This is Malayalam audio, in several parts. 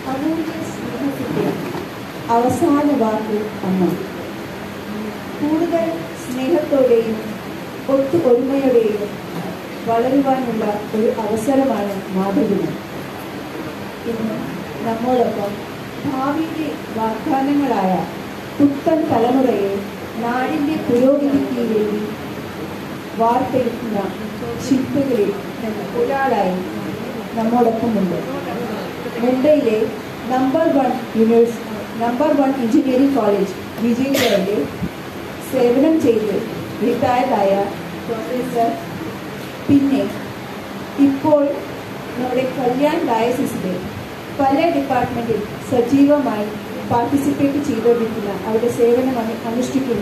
അമൂല്യ സ്നേഹത്തിന്റെ അവസാന വാക്ക് അമ്മ കൂടുതൽ സ്നേഹത്തോടെയും ഒത്തു ഒരുമയോടെയും വളരുവാനുള്ള ഒരു അവസരമാണ് മാതൃദിനം ഇന്ന് നമ്മോടൊപ്പം ഭാവിയിലെ വാഗ്ദാനങ്ങളായ പുത്തൻ തലമുറയെ നാടിന്റെ പുരോഗതിക്ക് വേണ്ടി വാർത്തെടുക്കുന്ന ശില്പികളിൽ ഒരാളായി നമ്മോടൊപ്പമുണ്ട് മുംബൈയിലെ number one universe number one engineering college വിജയപുരയിൽ സേവനം ചെയ്ത് റിട്ടയർഡായ പ്രൊഫസർ പിന്നെ ഇപ്പോൾ നമ്മുടെ കല്യാൺ ഡയസിസിലെ പല ഡിപ്പാർട്ട്മെൻറ്റിൽ സജീവമായി പാർട്ടിസിപ്പേറ്റ് ചെയ്തുകൊണ്ടിരിക്കുന്ന അവരുടെ സേവനം അനു- അനുഷ്ഠിക്കുന്ന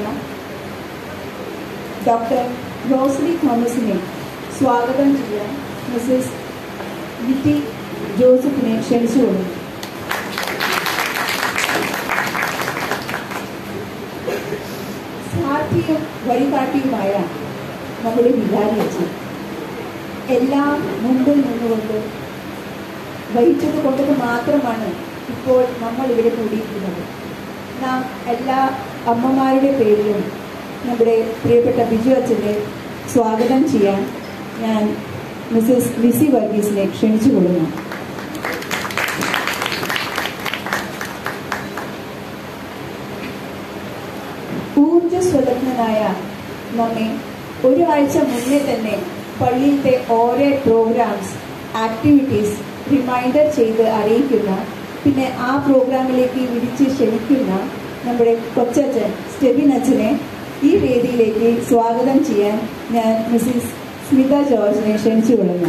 ഡോക്ടർ റോസ്ലി തോമസിനെ സ്വാഗതം ചെയ്യാൻ മിസ്സസ് ലിറ്റി ജോസഫിനെ ക്ഷണിച്ചുകൊള്ളുന്നു സാധ്യയും വഴികാട്ടിയുമായ നമ്മുടെ വികാരി അച്ഛൻ എല്ലാം മുമ്പിൽ നിന്നുകൊണ്ട് വഹിച്ചത് കൊണ്ടത് മാത്രമാണ് ഇപ്പോൾ നമ്മൾ ഇവിടെ കൂടിയിരിക്കുന്നത് നാം എല്ലാ അമ്മമാരുടെ പേരിലും നമ്മുടെ പ്രിയപ്പെട്ട ബിജു അച്ഛനെ സ്വാഗതം ചെയ്യാൻ ഞാൻ മിസ്സസ് ലിസി വർഗീസിനെ ക്ഷണിച്ചു കൊള്ളുന്നു ഊർജ്ജസ്വലഗ്നനായ നമ്മെ ഒരു ആഴ്ച മുന്നേ തന്നെ പള്ളിയിലത്തെ ഓരോ പ്രോഗ്രാംസ് ആക്ടിവിറ്റീസ് റിമൈൻഡർ ചെയ്ത് അറിയിക്കുന്ന പിന്നെ ആ പ്രോഗ്രാമിലേക്ക് വിളിച്ച് ക്ഷണിക്കുന്ന നമ്മുടെ കൊച്ചച്ഛൻ സ്റ്റെബിൻ അച്ഛനെ ഈ വേദിയിലേക്ക് സ്വാഗതം ചെയ്യാൻ ഞാൻ മിസ്സിസ് സ്മിത ജോർജിനെ ക്ഷണിച്ചു കൊള്ളുന്നു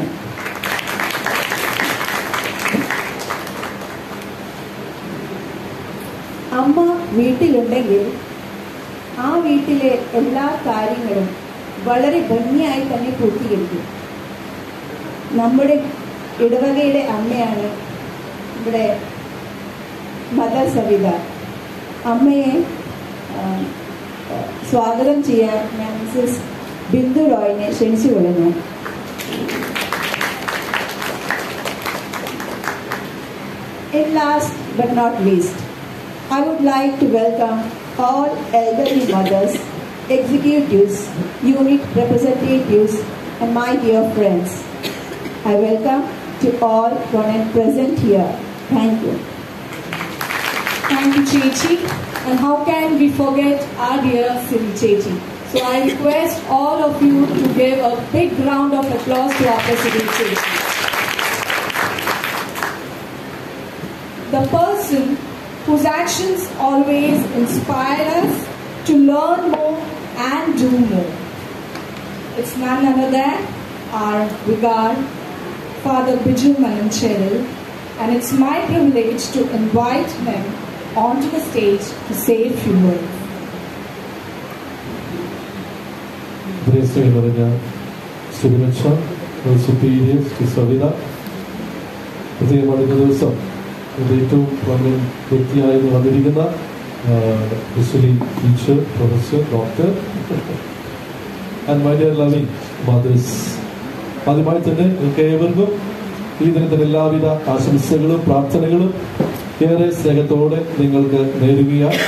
അമ്മ വീട്ടിലുണ്ടെങ്കിൽ ആ വീട്ടിലെ എല്ലാ കാര്യങ്ങളും വളരെ ഭംഗിയായി തന്നെ പൂർത്തീകരിക്കും നമ്മുടെ ഇടവകയുടെ അമ്മയാണ് ഇവിടെ മദർ സവിത അമ്മയെ ആ, സ്വാഗതം ചെയ്യാൻ ഞാൻ മിസ്സസ് ബിന്ദു റോയിനെ ക്ഷണിച്ചു കൊള്ളുന്നു In last but not least, I would like to welcome all elderly mothers, executives, unit representatives, and my dear friends. I welcome to all who are present here. Thank you. Thank you, Chechi. And how can we forget our dear Siri Chechi? So I request all of you to give a big round of applause to our President Chechi. The person whose actions always inspire us to learn more and do more. It's none other than our regard Father Biju Malancheril, and it's my privilege to invite him onto the stage to say a few words. Grace നിറഞ്ഞ സുരക്ഷ സുപ്പീരിയർ സവിത പ്രത്യേകമാണ് ഇന്ന ദിവസം എൻ്റെ ഏറ്റവും വലിയ വ്യക്തിയായി വന്നിരിക്കുന്ന Muslim teacher professor doctor and my dear loving mothers ആദ്യമായി തന്നെ നിങ്ങൾക്ക് ഏവർക്കും ഈ ദിനത്തിന് എല്ലാവിധ ആശംസകളും പ്രാർത്ഥനകളും ഏറെ സ്നേഹത്തോടെ നിങ്ങൾക്ക് നേരുകയാണ്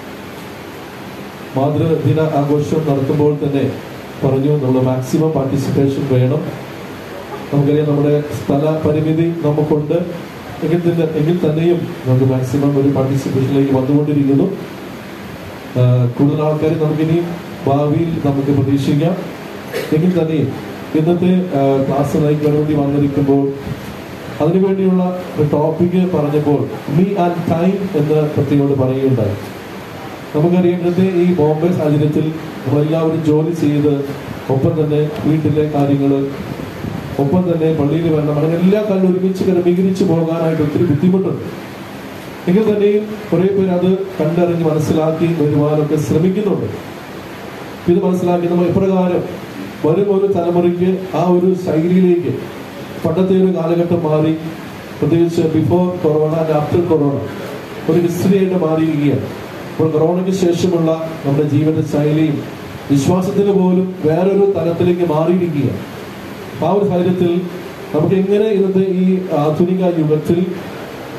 മാതൃദിന ആഘോഷം നടത്തുമ്പോൾ തന്നെ പറഞ്ഞു നമ്മൾ മാക്സിമം പാർട്ടിസിപ്പേഷൻ വേണം നമുക്കറിയാം നമ്മുടെ സ്ഥല പരിമിതി നമുക്കുണ്ട് എങ്കിൽ തന്നെ എങ്കിൽ തന്നെയും നമുക്ക് മാക്സിമം ഒരു പാർട്ടിസിപ്പേഷനിലേക്ക് വന്നുകൊണ്ടിരിക്കുന്നു ആ, കൂടുതൽ ആൾക്കാർ നമുക്കിനിയും ഭാവിയിൽ നമുക്ക് പ്രതീക്ഷിക്കാം എങ്കിൽ തന്നെയും ഇന്നത്തെ ആ, ക്ലാസ് നയിക്കാൻ വേണ്ടി വന്നിരിക്കുമ്പോൾ അതിനുവേണ്ടിയുള്ള ഒരു ടോപ്പിക് പറഞ്ഞപ്പോൾ മീ ആൻഡ് ടൈം എന്ന് പ്രത്യേകോട് പറയുകയുണ്ടായി നമുക്കറിയാം ഇന്നത്തെ ഈ ബോംബെ സാഹചര്യത്തിൽ നമ്മളെല്ലാവരും ജോലി ചെയ്ത് ഒപ്പം തന്നെ വീട്ടിലെ കാര്യങ്ങൾ ഒപ്പം തന്നെ പള്ളിയിൽ വരണം അങ്ങനെ എല്ലാ കാര്യം ഒരുമിച്ച് ക്രമീകരിച്ച് പോകാനായിട്ട് ഒത്തിരി ബുദ്ധിമുട്ടുണ്ട് എങ്കിൽ തന്നെയും കുറെ പേര് അത് കണ്ടറിഞ്ഞ് മനസ്സിലാക്കി വരുവാനൊക്കെ ശ്രമിക്കുന്നുണ്ട് ഇത് മനസ്സിലാക്കി നമ്മൾ എപ്രകാരം വരും ഒരു തലമുറയ്ക്ക് ആ ഒരു ശൈലിയിലേക്ക് പണ്ടത്തെ ഒരു കാലഘട്ടം മാറി പ്രത്യേകിച്ച് before corona and after corona ഒരു ഹിസ്റ്ററി ആയിട്ട് മാറിയിരിക്കുകയാണ് അപ്പോൾ കൊറോണയ്ക്ക് ശേഷമുള്ള നമ്മുടെ ജീവിത ശൈലിയും വിശ്വാസത്തിന് പോലും വേറൊരു തലത്തിലേക്ക് മാറിയിരിക്കുകയാണ് ആ ഒരു സാഹചര്യത്തിൽ നമുക്ക് എങ്ങനെ ഇന്നത്തെ ഈ ആധുനിക യുഗത്തിൽ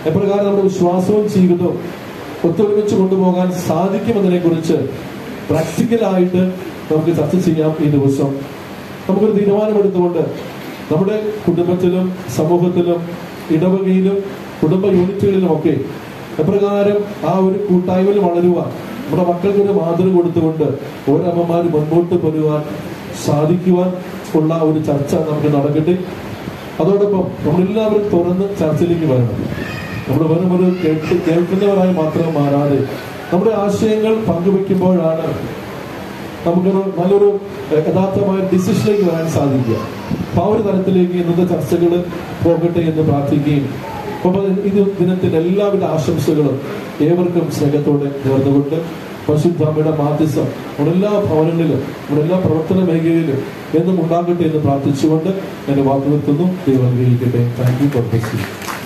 എപ്രകാരം നമ്മുടെ വിശ്വാസവും ജീവിതവും ഒത്തൊരുമിച്ച് കൊണ്ടുപോകാൻ സാധിക്കുമെന്നതിനെ കുറിച്ച് പ്രാക്ടിക്കലായിട്ട് നമുക്ക് ചർച്ച ചെയ്യാം ഈ ദിവസം നമുക്കൊരു തീരുമാനമെടുത്തുകൊണ്ട് നമ്മുടെ കുടുംബത്തിലും സമൂഹത്തിലും ഇടവകയിലും കുടുംബ യൂണിറ്റുകളിലും ഒക്കെ എപ്രകാരം ആ ഒരു കൂട്ടായ്മയിൽ വളരുവാൻ നമ്മുടെ മക്കൾക്ക് ഒരു മാതൃക കൊടുത്തുകൊണ്ട് ഓരോ അമ്മമാർ മുൻപോട്ട് വരുവാൻ സാധിക്കുവാൻ ഉള്ള ഒരു ചർച്ച നമുക്ക് നടക്കട്ടെ അതോടൊപ്പം നമ്മളെല്ലാവരും തുറന്ന് ചർച്ചയിലേക്ക് വരണം നമ്മൾ വെറും ഒരു കേട്ട് കേൾക്കുന്നവരായി മാത്രം മാറാതെ നമ്മുടെ ആശയങ്ങൾ പങ്കുവെക്കുമ്പോഴാണ് നമുക്കൊരു നല്ലൊരു എഹ്, യഥാർത്ഥമായ ഡിസിഷനിലേക്ക് വരാൻ സാധിക്കുക അപ്പൊ ആ ഒരു തലത്തിലേക്ക് ഇന്നത്തെ ചർച്ചകൾ പോകട്ടെ എന്ന് പ്രാർത്ഥിക്കുകയും അപ്പൊ ഇത് ദിനത്തിന്റെ എല്ലാവിധ ആശംസകളും ഏവർക്കും സ്നേഹത്തോടെ നേർന്നുകൊണ്ട് പരിശുദ്ധാമയുടെ മാധ്യസം നമ്മുടെ എല്ലാ ഭവനങ്ങളിലും നമ്മുടെ എല്ലാ പ്രവർത്തന മേഖലയിലും എന്നും ഉണ്ടാകട്ടെ എന്ന് പ്രാർത്ഥിച്ചുകൊണ്ട് എന്റെ വാക്ക് നിർത്തുന്നു ദൈവം അനുഗ്രഹിക്കട്ടെ thank you for blessing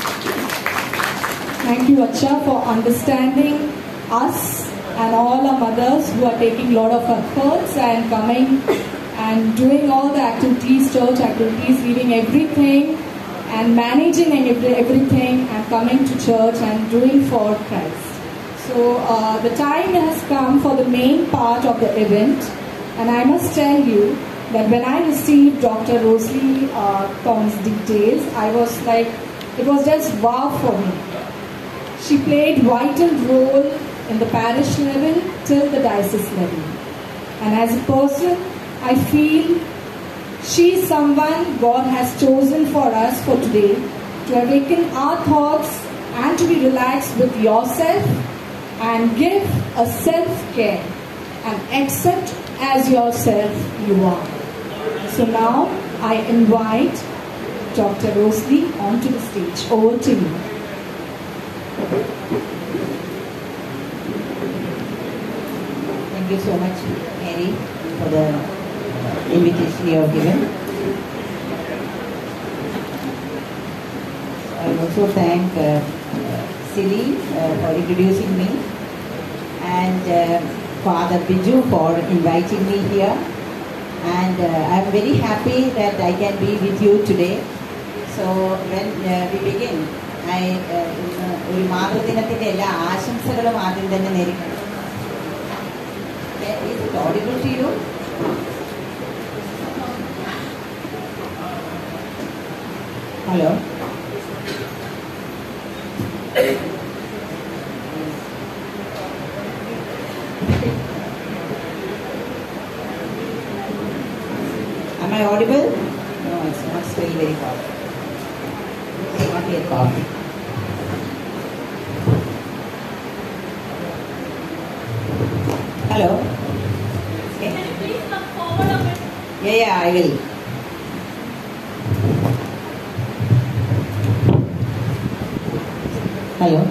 Thank you, Acha, for understanding us and all our mothers who are taking a lot of efforts and coming and doing all the activities, church activities, leaving everything and managing and every, everything and coming to church and doing for Christ. So uh, the time has come for the main part of the event, and I must tell you that when I received Dr. Rosalie uh, Tom's details, I was like, it was just wow for me. She played vital role in the parish level till the diocese level. And as a person, I feel she's someone God has chosen for us for today to awaken our thoughts and to be relaxed with yourself and give a self-care and accept as yourself you are. So now I invite Dr. Rosalie onto the stage. Over to you. Thank you so much, Mary, for the invitation you have given. I also thank uh, Silly uh, for introducing me and uh, Father Biju for inviting me here. And uh, I'm very happy that I can be with you today. So when uh, we begin, I uh, ഇന്ന് ഒരു മാതൃദിനത്തിന്റെ എല്ലാ ആശംസകളും ആദ്യം തന്നെ നേരിടുന്നു Is it audible to you? Hello? Am I audible? No, it's not still very powerful. It's not yet powerful. Hello? Yeah, yeah, I will. Hello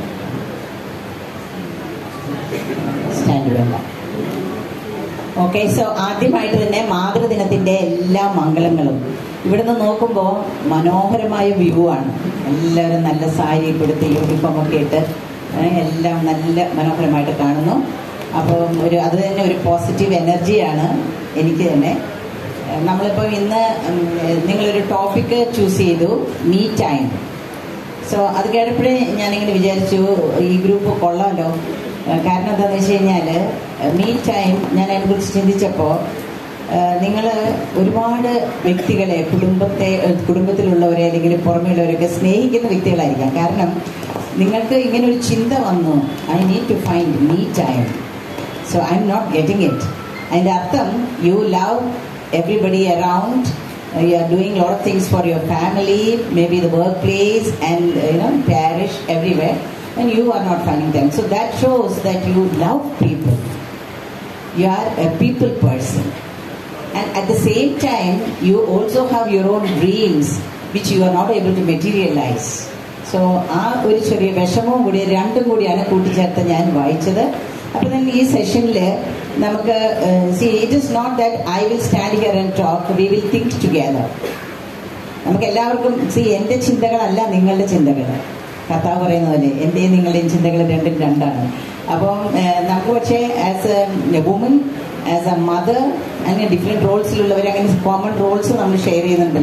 stand വേണ്ട ഓക്കെ സോ ആദ്യമായിട്ട് തന്നെ മാതൃദിനത്തിന്റെ എല്ലാ മംഗളങ്ങളും ഇവിടുന്ന് നോക്കുമ്പോൾ മനോഹരമായ വ്യൂ ആണ് എല്ലാവരും നല്ല സാരി കൊടുത്ത് യൂണിഫോം ഒക്കെ ഇട്ട് ഏ, എല്ലാം നല്ല മനോഹരമായിട്ട് കാണുന്നു അപ്പം ഒരു അത് തന്നെ ഒരു പോസിറ്റീവ് എനർജിയാണ് എനിക്ക് തന്നെ ഏ, നമ്മളിപ്പോൾ ഇന്ന് ഉം, നിങ്ങളൊരു ടോപ്പിക്ക് ചൂസ് ചെയ്തു മീ ടൈം സോ അത് കേട്ടപ്പോഴേ ഞാനിങ്ങനെ വിചാരിച്ചു ഈ ഗ്രൂപ്പ് കൊള്ളാമല്ലോ ഏഹ് കാരണം എന്താണെന്ന് വെച്ച് കഴിഞ്ഞാൽ മീ ടൈം ഞാൻ അതിനെക്കുറിച്ച് ചിന്തിച്ചപ്പോൾ നിങ്ങൾ ഒരുപാട് വ്യക്തികളെ കുടുംബത്തെ ഏഹ് കുടുംബത്തിലുള്ളവരെ അല്ലെങ്കിൽ പുറമെയുള്ളവരൊക്കെ സ്നേഹിക്കുന്ന വ്യക്തികളായിരിക്കാം കാരണം നിങ്ങൾക്ക് ഇങ്ങനെ ഒരു ചിന്ത വന്നു I need to find me time so I am not getting it അതിൻ്റെ അർത്ഥം you love everybody around you are doing a lot of things for your family, maybe the workplace and you know parish everywhere, and you are not finding them. So that shows that you love people. You are a people person, and at the same time, you also have your own dreams which you are not able to materialize. So ആ ഒരു ചെറിയ വിഷമവും കൂടി രണ്ടും കൂടിയാണ് കൂട്ടിച്ചേർത്ത് ഞാൻ വായിച്ചത് അപ്പൊ തന്നെ ഈ സെഷനിൽ നമുക്ക് see it is not that I will stand here and talk we will think together നമുക്ക് എല്ലാവർക്കും സി എൻ്റെ ചിന്തകളല്ല നിങ്ങളുടെ ചിന്തകൾ കർത്താവ് പറയുന്ന പോലെ എൻ്റെയും നിങ്ങളുടെയും ചിന്തകൾ രണ്ടും രണ്ടാണ് അപ്പം ഏഹ്, നമുക്ക് പക്ഷേ as a woman as a mother അങ്ങനെ ഡിഫറെൻറ്റ് റോൾസിലുള്ളവർ അങ്ങനെ കോമൺ റോൾസ് നമ്മൾ ഷെയർ ചെയ്യുന്നുണ്ടല്ലോ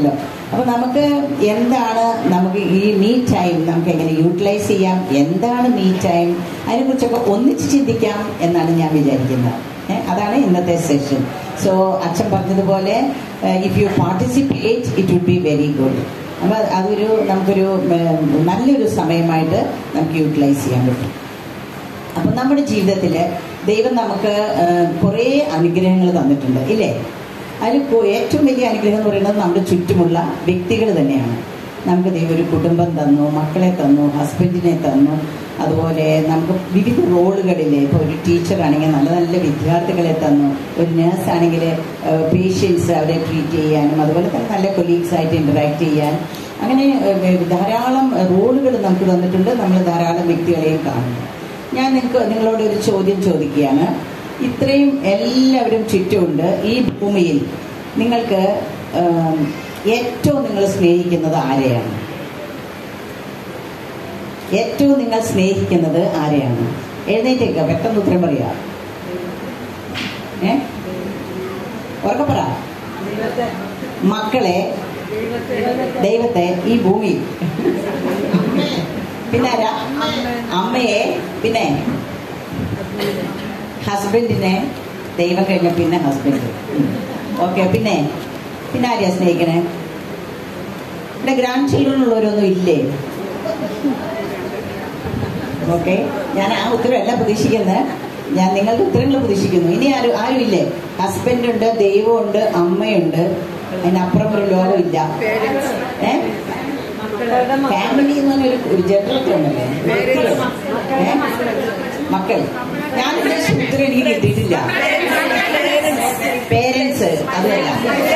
അപ്പൊ നമുക്ക് എന്താണ് നമുക്ക് ഈ മീ ടൈം നമുക്ക് എങ്ങനെ യൂട്ടിലൈസ് ചെയ്യാം എന്താണ് മീ ടൈം അതിനെക്കുറിച്ചൊക്കെ ഒന്നിച്ച് ചിന്തിക്കാം എന്നാണ് ഞാൻ വിചാരിക്കുന്നത് ഏ, അതാണ് ഇന്നത്തെ സെഷൻ സോ അച്ഛൻ പറഞ്ഞതുപോലെ if you participate it would be very good അപ്പോൾ അതൊരു നമുക്കൊരു ഉം, നല്ലൊരു സമയമായിട്ട് നമുക്ക് യൂട്ടിലൈസ് ചെയ്യാൻ പറ്റും അപ്പം നമ്മുടെ ജീവിതത്തിൽ ദൈവം നമുക്ക് കുറേ അനുഗ്രഹങ്ങൾ തന്നിട്ടുണ്ട് ഇല്ലേ അതിൽ കൊ- ഏറ്റവും വലിയ അനുഗ്രഹം എന്ന് പറയുന്നത് നമ്മുടെ ചുറ്റുമുള്ള വ്യക്തികൾ തന്നെയാണ് നമുക്ക് ദൈവം ഒരു കുടുംബം തന്നു മക്കളെ തന്നു ഹസ്ബൻഡിനെ തന്നു അതുപോലെ നമുക്ക് വിവിധ റോളുകളിൽ ഇപ്പോൾ ഒരു ടീച്ചറാണെങ്കിൽ നല്ല നല്ല വിദ്യാർത്ഥികളെ തന്നു ഒരു നേഴ്സ് ആണെങ്കിൽ പേഷ്യൻസ് അവരെ ട്രീറ്റ് ചെയ്യാനും അതുപോലെ തന്നെ നല്ല കൊലീഗ്സ് ആയിട്ട് ഇൻറ്ററാക്ട് ചെയ്യാൻ അങ്ങനെ ഏഹ്, ധാരാളം റോളുകൾ നമുക്ക് തന്നിട്ടുണ്ട് നമ്മൾ ധാരാളം വ്യക്തികളെയും കാണുന്നു ഞാൻ നിങ്ങൾക്ക് നിങ്ങളോട് ഒരു ചോദ്യം ചോദിക്കുകയാണ് ഇത്രയും എല്ലാവരും ചുറ്റുമുണ്ട് ഈ ഭൂമിയിൽ നിങ്ങൾക്ക് ആം, ഏറ്റവും നിങ്ങൾ സ്നേഹിക്കുന്നത് ആരെയാണ് ഏറ്റവും നിങ്ങൾ സ്നേഹിക്കുന്നത് ആരെയാണ് എഴുന്നേറ്റേക്ക പെട്ടെന്ന് ഉത്തരം പറയാ ഏ ഉറക്കെ പറ മക്കളെ ദൈവത്തെ ഈ ഭൂമിയിൽ പിന്നെ ആരാ അമ്മയെ പിന്നെ ഹസ്ബൻഡിനെ ദൈവം കഴിഞ്ഞ പിന്നെ ഹസ്ബൻഡ് ഓക്കെ പിന്നെ പിന്നെ ആരെയാ സ്നേഹിക്കണേ ഇവിടെ ഗ്രാൻഡ് ചിൽഡ്രൻ ഉള്ളവരൊന്നും ഇല്ലേ ഓക്കെ ഞാൻ ആ ഉത്തരവല്ല പ്രതീക്ഷിക്കുന്നത് ഞാൻ നിങ്ങൾക്ക് ഉത്തരങ്ങൾ പ്രതീക്ഷിക്കുന്നു ഇനി ആരും ആരും ഇല്ലേ ഹസ്ബൻഡ് ഉണ്ട് ദൈവമുണ്ട് അമ്മയുണ്ട് അതിനപ്പുറം ഒരു ലോകമില്ല ഏ ഫാമിലി എന്ന് പറഞ്ഞൊരു ഒരു ജനറൽ ഉണ്ടല്ലേ വ്യക്തികൾ. ഏ? മക്കൾ ഞാൻ ഉദ്ദേശിച്ച ഉത്തരം എനിക്ക് കിട്ടിയിട്ടില്ല പേരൻസ് അതല്ല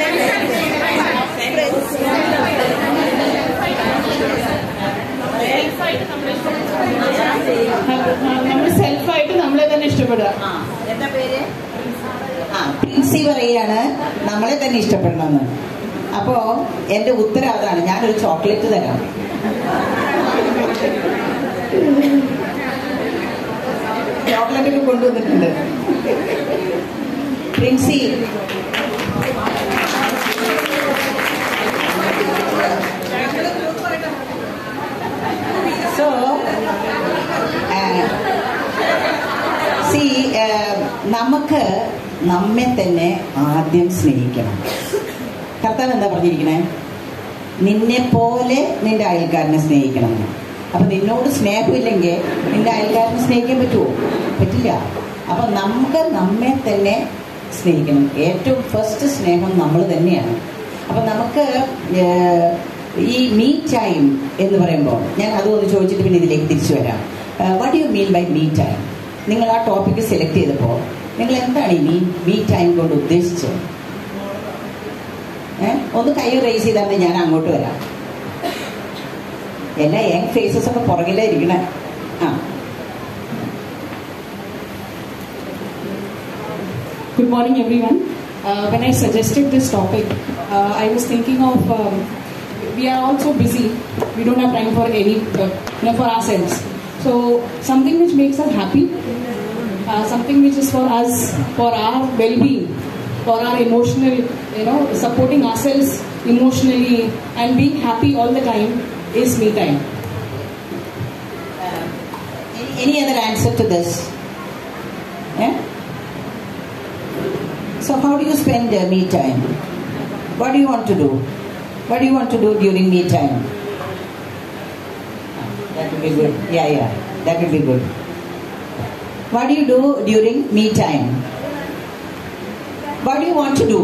നമ്മൾ സെൽഫായിട്ട് നമ്മളെ തന്നെ ഇഷ്ടപ്പെടുക ആ, എന്താ പേര് ആ പ്രിൻസി പറയാണ് നമ്മളെ തന്നെ ഇഷ്ടപ്പെടണമെന്ന് അപ്പോ എന്റെ ഉത്തരം അതാണ് ഞാനൊരു ചോക്ലേറ്റ് തരാം ചോക്ലേറ്റ് ഒക്കെ കൊണ്ടുവന്നിട്ടുണ്ട് പ്രിൻസി സോ സി നമുക്ക് നമ്മെ തന്നെ ആദ്യം സ്നേഹിക്കണം കർത്താവ് എന്താ പറഞ്ഞിരിക്കണേ നിന്നെ പോലെ നിന്റെ അയൽക്കാരനെ സ്നേഹിക്കണം എന്ന്. അപ്പൊ നിന്നോട് സ്നേഹമില്ലെങ്കിൽ നിന്റെ അയൽക്കാരനെ സ്നേഹിക്കാൻ പറ്റുമോ പറ്റില്ല അപ്പൊ നമുക്ക് നമ്മെ തന്നെ സ്നേഹിക്കണം ഏറ്റവും ഫസ്റ്റ് സ്നേഹം നമ്മൾ തന്നെയാണ് അപ്പൊ നമുക്ക് ഏഹ്, ഈ മീ ടൈം എന്ന് പറയുമ്പോൾ ഞാൻ അതൊന്ന് ചോദിച്ചിട്ട് പിന്നെ ഇതിലേക്ക് തിരിച്ചു വരാം what you mean by me time നിങ്ങൾ ആ ടോപ്പിക്ക് സെലക്ട് ചെയ്തപ്പോൾ നിങ്ങൾ എന്താണ് ഈ മീ മീ ടൈം കൊണ്ട് ഉദ്ദേശിച്ചത് ഏ? ഒന്ന് കൈ റേസ് ചെയ്താൽ ഞാൻ അങ്ങോട്ട് വരാം എല്ലാ യങ് ഫേസസ് ഒക്കെ പുറകിലേ ഇരിക്കണേ ആ Good morning, everyone. Uh, when I suggested this topic, uh, I was thinking of um, we are all so busy. We don't have time for any, uh, you know, for ourselves. So something which makes us happy, uh, something which is for us, for our well-being, for our emotional, you know, supporting ourselves emotionally and being happy all the time is me time. Any other answer to this? Yeah? So how do you spend uh, me time? What do you want to do? What do you want to do during me time? That would be good. Yeah, yeah. That would be good. What do you do during me time? What do you want to do?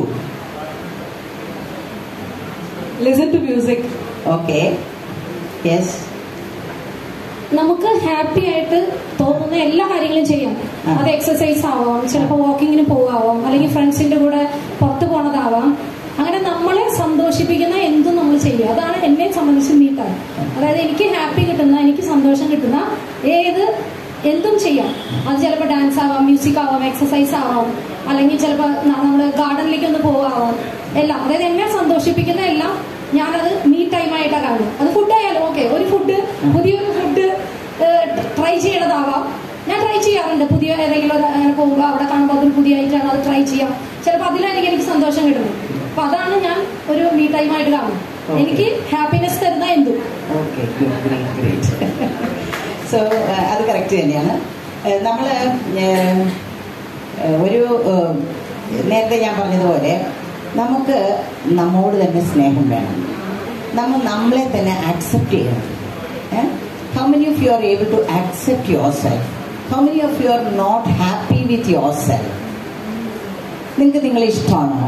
Listen to music. Okay. Yes. നമുക്ക് ഹാപ്പി ആയിട്ട് തോന്നുന്ന എല്ലാ കാര്യങ്ങളും ചെയ്യാം ആ. അത് എക്സസൈസ് ആവാം ചിലപ്പോൾ വാക്കിങ്ങിന് പോവാം അല്ലെങ്കിൽ ഫ്രണ്ട്സിന്റെ കൂടെ പുറത്തു പോണതാവാം അങ്ങനെ നമ്മളെ സന്തോഷിപ്പിക്കുന്ന എന്തും നമ്മൾ ചെയ്യുക അതാണ് എന്നെ സംബന്ധിച്ച് മീട്ടാണ് അതായത് എനിക്ക് ഹാപ്പി കിട്ടുന്ന എനിക്ക് സന്തോഷം കിട്ടുന്ന ഏത് എന്തും ചെയ്യാം അത് ചിലപ്പോൾ ഡാൻസ് ആവാം മ്യൂസിക് ആവാം എക്സസൈസ് ആവാം അല്ലെങ്കിൽ ചിലപ്പോൾ നമ്മൾ ഗാർഡനിലേക്ക് ഒന്ന് പോവാം എല്ലാം അതായത് എന്നെ സന്തോഷിപ്പിക്കുന്ന എല്ലാം ഞാനത് മീ ടൈം ആയിട്ടാണ് കാണുന്നത് അത് ഫുഡ് ആയാലും ഓക്കെ ഒരു ഫുഡ് പുതിയൊരു ഫുഡ് ട്രൈ ചെയ്യണതാവാം ഞാൻ ട്രൈ ചെയ്യാറുണ്ട് പുതിയ ഏതെങ്കിലും ഒരു അങ്ങനെ പോകുമ്പോൾ അവിടെ കാണുമ്പോൾ അതൊരു പുതിയ ഐറ്റം ആണ് അത് ട്രൈ ചെയ്യാം ചിലപ്പോൾ അതിലായിരിക്കും എനിക്ക് സന്തോഷം കിട്ടുന്നത് അപ്പൊ അതാണ് ഞാൻ ഒരു മീ ടൈം ആയിട്ട് കാണുന്നത് Okay. എനിക്ക് ഹാപ്പിനെസ് തരുന്ന എന്തും okay good great great so അത് കറക്റ്റ് തന്നെയാണ് നമ്മൾ ഒരു ഏഹ്, നേരത്തെ ഞാൻ പറഞ്ഞതുപോലെ നമുക്ക് നമ്മോട് തന്നെ സ്നേഹം വേണം നമ്മൾ നമ്മളെ തന്നെ ആക്സെപ്റ്റ് ചെയ്യണം how many of you are able to accept yourself how many of you are not happy with yourself നിങ്ങൾക്ക് നിങ്ങളെ ഇഷ്ടമാണോ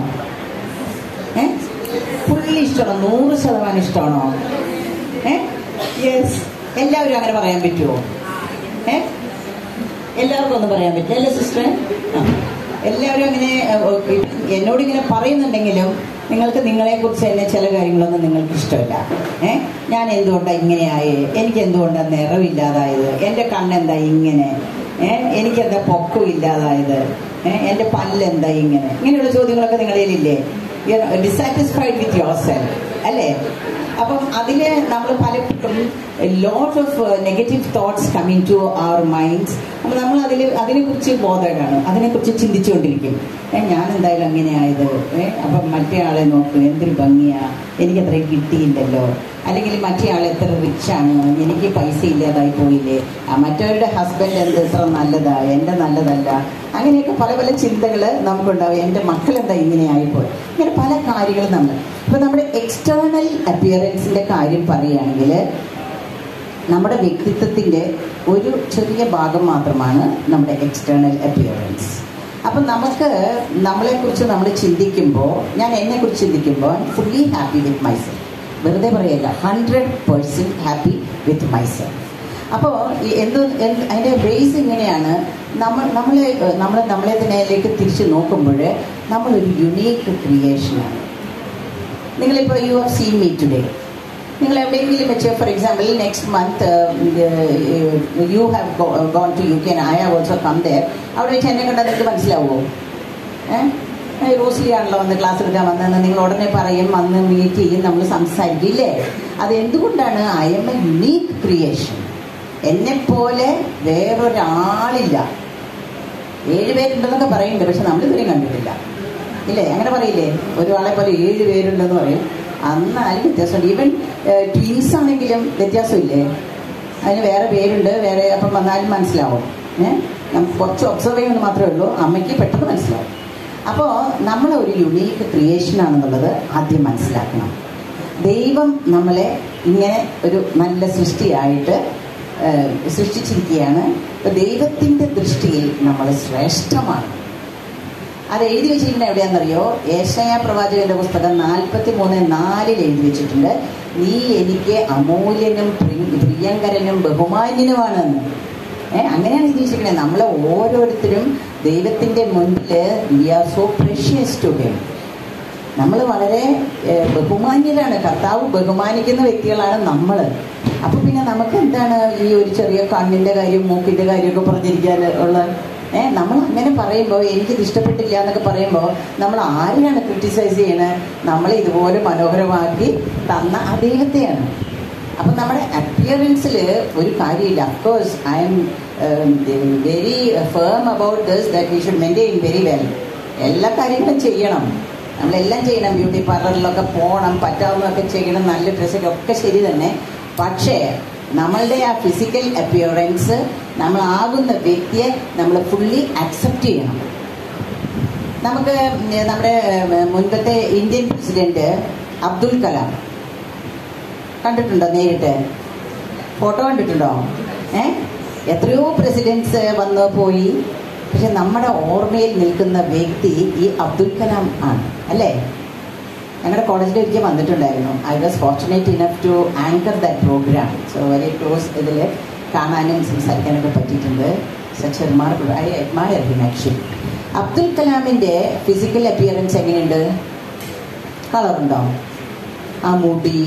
ഏ ഫുള്ളി ഇഷ്ടമാണോ നൂറ് ശതമാനം ഇഷ്ടമാണോ ഏ യെസ് എല്ലാവരും അങ്ങനെ പറയാൻ പറ്റുമോ ഏ എല്ലാവർക്കും ഒന്നും പറയാൻ പറ്റില്ല അല്ലേ സിസ്റ്ററെ ആ എല്ലാവരും അങ്ങനെ ഏ, ഓ, എന്നോട് ഇങ്ങനെ പറയുന്നുണ്ടെങ്കിലും നിങ്ങൾക്ക് നിങ്ങളെ കുറിച്ച് തന്നെ ചില കാര്യങ്ങളൊന്നും നിങ്ങൾക്ക് ഇഷ്ടമല്ല ഏ ഞാൻ എന്തുകൊണ്ടാണ് ഇങ്ങനെയായി എനിക്ക് എന്തുകൊണ്ടാണ് നിറവില്ലാതായത് എൻ്റെ കണ്ണെന്താ ഇങ്ങനെ ഏ എനിക്കെന്താ പൊക്കം ഇല്ലാതായത് ഏ എൻ്റെ പല്ലെന്താ ഇങ്ങനെ ഇങ്ങനെയുള്ള ചോദ്യങ്ങളൊക്കെ നിങ്ങളുടെ കയ്യിലില്ലേ ഡിസാറ്റിസ്ഫൈഡ് വിത്ത് യുവർ സെൽഫ് അല്ലേ അപ്പം അതിൽ നമ്മൾ പലപ്പോഴും lot of negative thoughts coming to our minds അപ്പം നമ്മൾ അതിൽ അതിനെക്കുറിച്ച് ബോധേഡാണ് അതിനെക്കുറിച്ച് ചിന്തിച്ചുകൊണ്ടിരിക്കും ഏ ഞാൻ എന്തായാലും അങ്ങനെ ആയത് ഏ അപ്പം മറ്റേ ആളെ നോക്ക് എന്തൊരു ഭംഗിയാ എനിക്ക് അത്രയും കിട്ടിയില്ലല്ലോ അല്ലെങ്കിൽ മറ്റേ ആൾ എത്ര റിച്ചാണ് എനിക്ക് പൈസ ഇല്ലാതായി പോയില്ലേ ആ മറ്റവരുടെ ഹസ്ബൻഡ് എന്ത് ഇത്ര നല്ലതാ എൻ്റെ നല്ലതല്ല അങ്ങനെയൊക്കെ പല പല ചിന്തകൾ നമുക്കുണ്ടാവും എൻ്റെ മക്കൾ എന്താ ഇങ്ങനെ ആയിപ്പോയി ഇങ്ങനെ പല കാര്യങ്ങളും നമ്മൾ ഇപ്പം നമ്മുടെ എക്സ്റ്റേണൽ അപ്പിയറൻസിൻ്റെ കാര്യം പറയുകയാണെങ്കിൽ നമ്മുടെ വ്യക്തിത്വത്തിൻ്റെ ഒരു ചെറിയ ഭാഗം മാത്രമാണ് നമ്മുടെ എക്സ്റ്റേണൽ അപ്പിയറൻസ് അപ്പം നമുക്ക് നമ്മളെക്കുറിച്ച് നമ്മൾ ചിന്തിക്കുമ്പോൾ ഞാൻ എന്നെക്കുറിച്ച് ചിന്തിക്കുമ്പോൾ ഫുള്ളി ഹാപ്പി വിത്ത് മൈസെൽഫ് വെറുതെ പറയല്ല hundred percent happy with myself അപ്പോൾ എന്ത് എന്ത് അതിൻ്റെ ബേസ് ഇങ്ങനെയാണ് നമ്മൾ നമ്മളെ നമ്മൾ നമ്മളെ തന്നെയിലേക്ക് തിരിച്ച് നോക്കുമ്പോൾ നമ്മളൊരു യുണീക്ക് ക്രിയേഷനാണ് നിങ്ങളിപ്പോൾ you have seen me today നിങ്ങൾ എവിടെയെങ്കിലും വെച്ച് for example next month you have gone to U K I have also come there അവിടെ വെച്ച് എന്നെ കണ്ടാൽ നിങ്ങൾക്ക് മനസ്സിലാവുമോ ഏഹ് റോസ്ലി ആണല്ലോ വന്ന് ക്ലാസ് എടുക്കാൻ വന്നതെന്ന് നിങ്ങൾ ഉടനെ പറയും വന്ന് മീറ്റ് ചെയ്യും നമ്മൾ സംസാരിക്കില്ലേ അത് എന്തുകൊണ്ടാണ് I'm a unique creation എന്നെപ്പോലെ വേറൊരാളില്ല ഏഴ് പേരുണ്ടെന്നൊക്കെ പറയുന്നുണ്ട് പക്ഷെ നമ്മൾ ഇതുവരെയും കണ്ടിട്ടില്ല ഇല്ലേ അങ്ങനെ പറയില്ലേ ഒരാളെ പോലെ ഏഴ് പേരുണ്ടെന്ന് പറയും അന്നാലും വ്യത്യാസമുണ്ട് ഈവൻ ട്വിൻസ് ആണെങ്കിലും വ്യത്യാസമില്ലേ അതിന് വേറെ പേരുണ്ട് വേറെ അപ്പം വന്നാലും മനസ്സിലാവും ഏഹ് നമുക്ക് കുറച്ച് ഒബ്സർവ് ചെയ്യുന്നത് മാത്രമേ ഉള്ളൂ അമ്മയ്ക്ക് പെട്ടെന്ന് മനസ്സിലാവും അപ്പോൾ നമ്മൾ ഒരു യുണീക്ക് ക്രിയേഷൻ ആണെന്നുള്ളത് ആദ്യം മനസ്സിലാക്കണം ദൈവം നമ്മളെ ഇങ്ങനെ ഒരു നല്ല സൃഷ്ടിയായിട്ട് ഏഹ്, സൃഷ്ടിച്ചിരിക്കുകയാണ് അപ്പോൾ ദൈവത്തിൻ്റെ ദൃഷ്ടിയിൽ നമ്മൾ ശ്രേഷ്ഠമാണ് അത് എഴുതി വെച്ചിരിക്കുന്നത് എവിടെയാണെന്നറിയോ ഏഷ്യ പ്രവാചകന്റെ പുസ്തകം നാൽപ്പത്തി മൂന്ന് നാലിൽ എഴുതി വെച്ചിട്ടുണ്ട് നീ എനിക്ക് അമൂല്യനും പ്രി- പ്രിയങ്കരനും ബഹുമാന്യനുമാണെന്ന് ഏ അങ്ങനെയാണ് എഴുതി വെച്ചിരിക്കുന്നത് നമ്മളെ ഓരോരുത്തരും ദൈവത്തിന്റെ മുൻപിൽ we are so precious to him നമ്മൾ വളരെ ഏഹ്, ബഹുമാന്യരാണ് കർത്താവ് ബഹുമാനിക്കുന്ന വ്യക്തികളാണ് നമ്മൾ അപ്പൊ പിന്നെ നമുക്ക് എന്താണ് ഈ ഒരു ചെറിയ കണ്ണിന്റെ കാര്യം മൂക്കിന്റെ കാര്യമൊക്കെ പറഞ്ഞിരിക്കാൻ ഉള്ള ഏഹ് നമ്മൾ അങ്ങനെ പറയുമ്പോൾ എനിക്കിത് ഇഷ്ടപ്പെട്ടില്ല എന്നൊക്കെ പറയുമ്പോൾ നമ്മൾ ആരെയാണ് ക്രിട്ടിസൈസ് ചെയ്യണത് നമ്മളെ ഇതുപോലെ മനോഹരമാക്കി തന്ന ആ ദൈവത്തെയാണ് അപ്പം നമ്മുടെ അപ്പിയറൻസിൽ ഒരു കാര്യമില്ല of course I'm very firm about this that we should maintain very well എല്ലാ കാര്യങ്ങളും ചെയ്യണം നമ്മളെല്ലാം ചെയ്യണം ബ്യൂട്ടി പാർലറിലൊക്കെ പോകണം പറ്റാവുന്നതൊക്കെ ചെയ്യണം നല്ല ഡ്രസ്സൊക്കെ ഒക്കെ ശരി തന്നെ പക്ഷേ നമ്മളുടെ ആ ഫിസിക്കൽ അപ്പിയറൻസ് നമ്മളാകുന്ന വ്യക്തിയെ നമ്മൾ ഫുള്ളി അക്സെപ്റ്റ് ചെയ്യണം നമുക്ക് നമ്മുടെ മുൻപത്തെ ഇന്ത്യൻ പ്രസിഡന്റ് അബ്ദുൽ കലാം കണ്ടിട്ടുണ്ടോ നേരിട്ട് ഫോട്ടോ കണ്ടിട്ടുണ്ടോ ഏ എത്രയോ പ്രസിഡൻസ് വന്ന് പോയി പക്ഷെ നമ്മുടെ ഓർമ്മയിൽ നിൽക്കുന്ന വ്യക്തി ഈ അബ്ദുൽ കലാം ആണ് അല്ലേ ഞങ്ങളുടെ കോളേജിൽ ഒരിക്കൽ വന്നിട്ടുണ്ടായിരുന്നു I was fortunate enough to anchor that program so very close ഇതിൽ കാണാനും സംസാരിക്കാനൊക്കെ പറ്റിയിട്ടുണ്ട് such remarkable I admire him actually Abdul കലാമിൻ്റെ ഫിസിക്കൽ അപ്പിയറൻസ് എങ്ങനെയുണ്ട് കളറുണ്ടോ ആ മുടി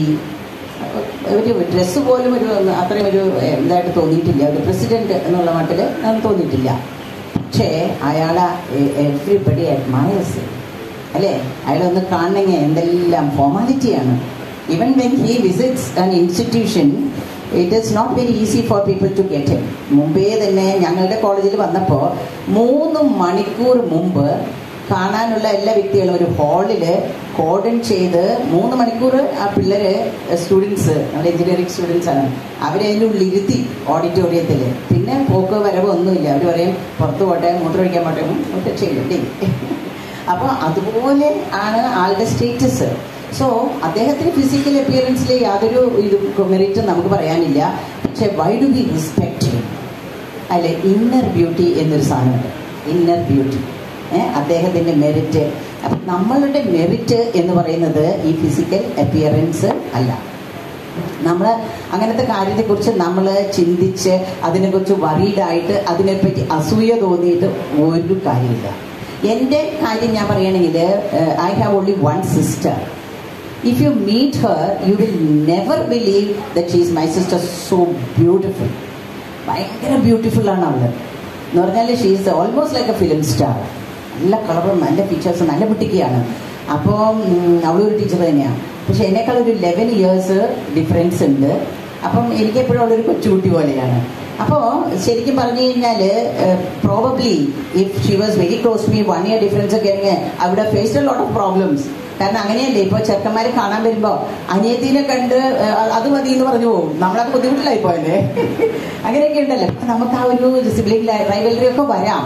ഒരു ഡ്രസ്സ് പോലും ഒരു അത്രയും ഒരു ഇതായിട്ട് തോന്നിയിട്ടില്ല ഒരു പ്രസിഡന്റ് എന്നുള്ള മട്ടിൽ അതൊന്നും തോന്നിയിട്ടില്ല പക്ഷേ അയാളെ എവ്രിബഡി അഡ്മയേഴ്സ് അല്ലേ അയാളൊന്ന് കാണണമെങ്കിൽ എന്തെല്ലാം ഫോർമാലിറ്റിയാണ് even when he visits an institution it is not very easy for people to get മുമ്പേ തന്നെ ഞങ്ങളുടെ കോളേജിൽ വന്നപ്പോൾ മൂന്ന് മണിക്കൂർ മുമ്പ് കാണാനുള്ള എല്ലാ വ്യക്തികളും ഒരു ഹാളില് കോർഡൻ ചെയ്ത് മൂന്ന് മണിക്കൂർ ആ പിള്ളേര് സ്റ്റുഡൻസ് നമ്മുടെ എഞ്ചിനീയറിംഗ് സ്റ്റുഡൻസ് ആണ് അവരെ അതിൻ്റെ ഉള്ളിൽ ഇരുത്തി ഓഡിറ്റോറിയത്തിൽ പിന്നെ പോക്ക് വരവ് ഒന്നുമില്ല അവർ പറയും പുറത്ത് പോട്ടെ മൂത്രമൊഴിക്കാൻ പോട്ടെ ഉം, ഒക്കെ ചെയ്യും ഡേ അപ്പോൾ അതുപോലെ ആണ് ആളുടെ സ്റ്റേറ്റസ് സോ അദ്ദേഹത്തിന് ഫിസിക്കൽ അപ്പിയറൻസിൽ യാതൊരു ഇത് മെറിറ്റും നമുക്ക് പറയാനില്ല പക്ഷെ വൈ ഡു ബി റെസ്പെക്ട് അല്ലെ ഇന്നർ ബ്യൂട്ടി എന്നൊരു സാധനമുണ്ട് ഇന്നർ ബ്യൂട്ടി അദ്ദേഹത്തിൻ്റെ മെറിറ്റ് അപ്പം നമ്മളുടെ മെറിറ്റ് എന്ന് പറയുന്നത് ഈ ഫിസിക്കൽ അപ്പിയറൻസ് അല്ല നമ്മൾ അങ്ങനത്തെ കാര്യത്തെക്കുറിച്ച് നമ്മൾ ചിന്തിച്ച് അതിനെക്കുറിച്ച് വറീഡായിട്ട് അതിനെപ്പറ്റി അസൂയ തോന്നിയിട്ട് ഒരു കാര്യമില്ല എൻ്റെ കാര്യം ഞാൻ പറയുകയാണെങ്കിൽ I have only one sister if you meet her you will never believe that she's my sister so beautiful ഭയങ്കര ബ്യൂട്ടിഫുൾ ആണ് അവള് എന്ന് പറഞ്ഞാൽ she's almost like a film star നല്ല കളറും നല്ല ഫീച്ചേഴ്സും നല്ല കുട്ടിക്കാണ് അപ്പോൾ അവളൊരു ടീച്ചർ തന്നെയാണ് പക്ഷെ എന്നേക്കാൾ ഒരു ലെവൻ ഇയേഴ്സ് ഡിഫറൻസ് ഉണ്ട് അപ്പം എനിക്കെപ്പോഴും അവളൊരു കൊച്ചുകുട്ടി പോലെയാണ് അപ്പോൾ ശരിക്കും പറഞ്ഞു കഴിഞ്ഞാൽ probably if she was very close me one year difference ഒക്കെ ആണെങ്കിൽ അവിടെ faced a lot of problems കാരണം അങ്ങനെയല്ലേ ഇപ്പോൾ ചെറുക്കന്മാരെ കാണാൻ വരുമ്പോൾ അനിയത്തിനെ കണ്ട് ഏഹ്, അത് മതി എന്ന് പറഞ്ഞു പോകും നമ്മളൊക്കെ ബുദ്ധിമുട്ടിലായി പോയല്ലേ അങ്ങനെയൊക്കെ ഉണ്ടല്ലോ അപ്പൊ നമുക്ക് ആ ഒരു സിബ്ലിംഗ് റൈവലറി ഒക്കെ വരാം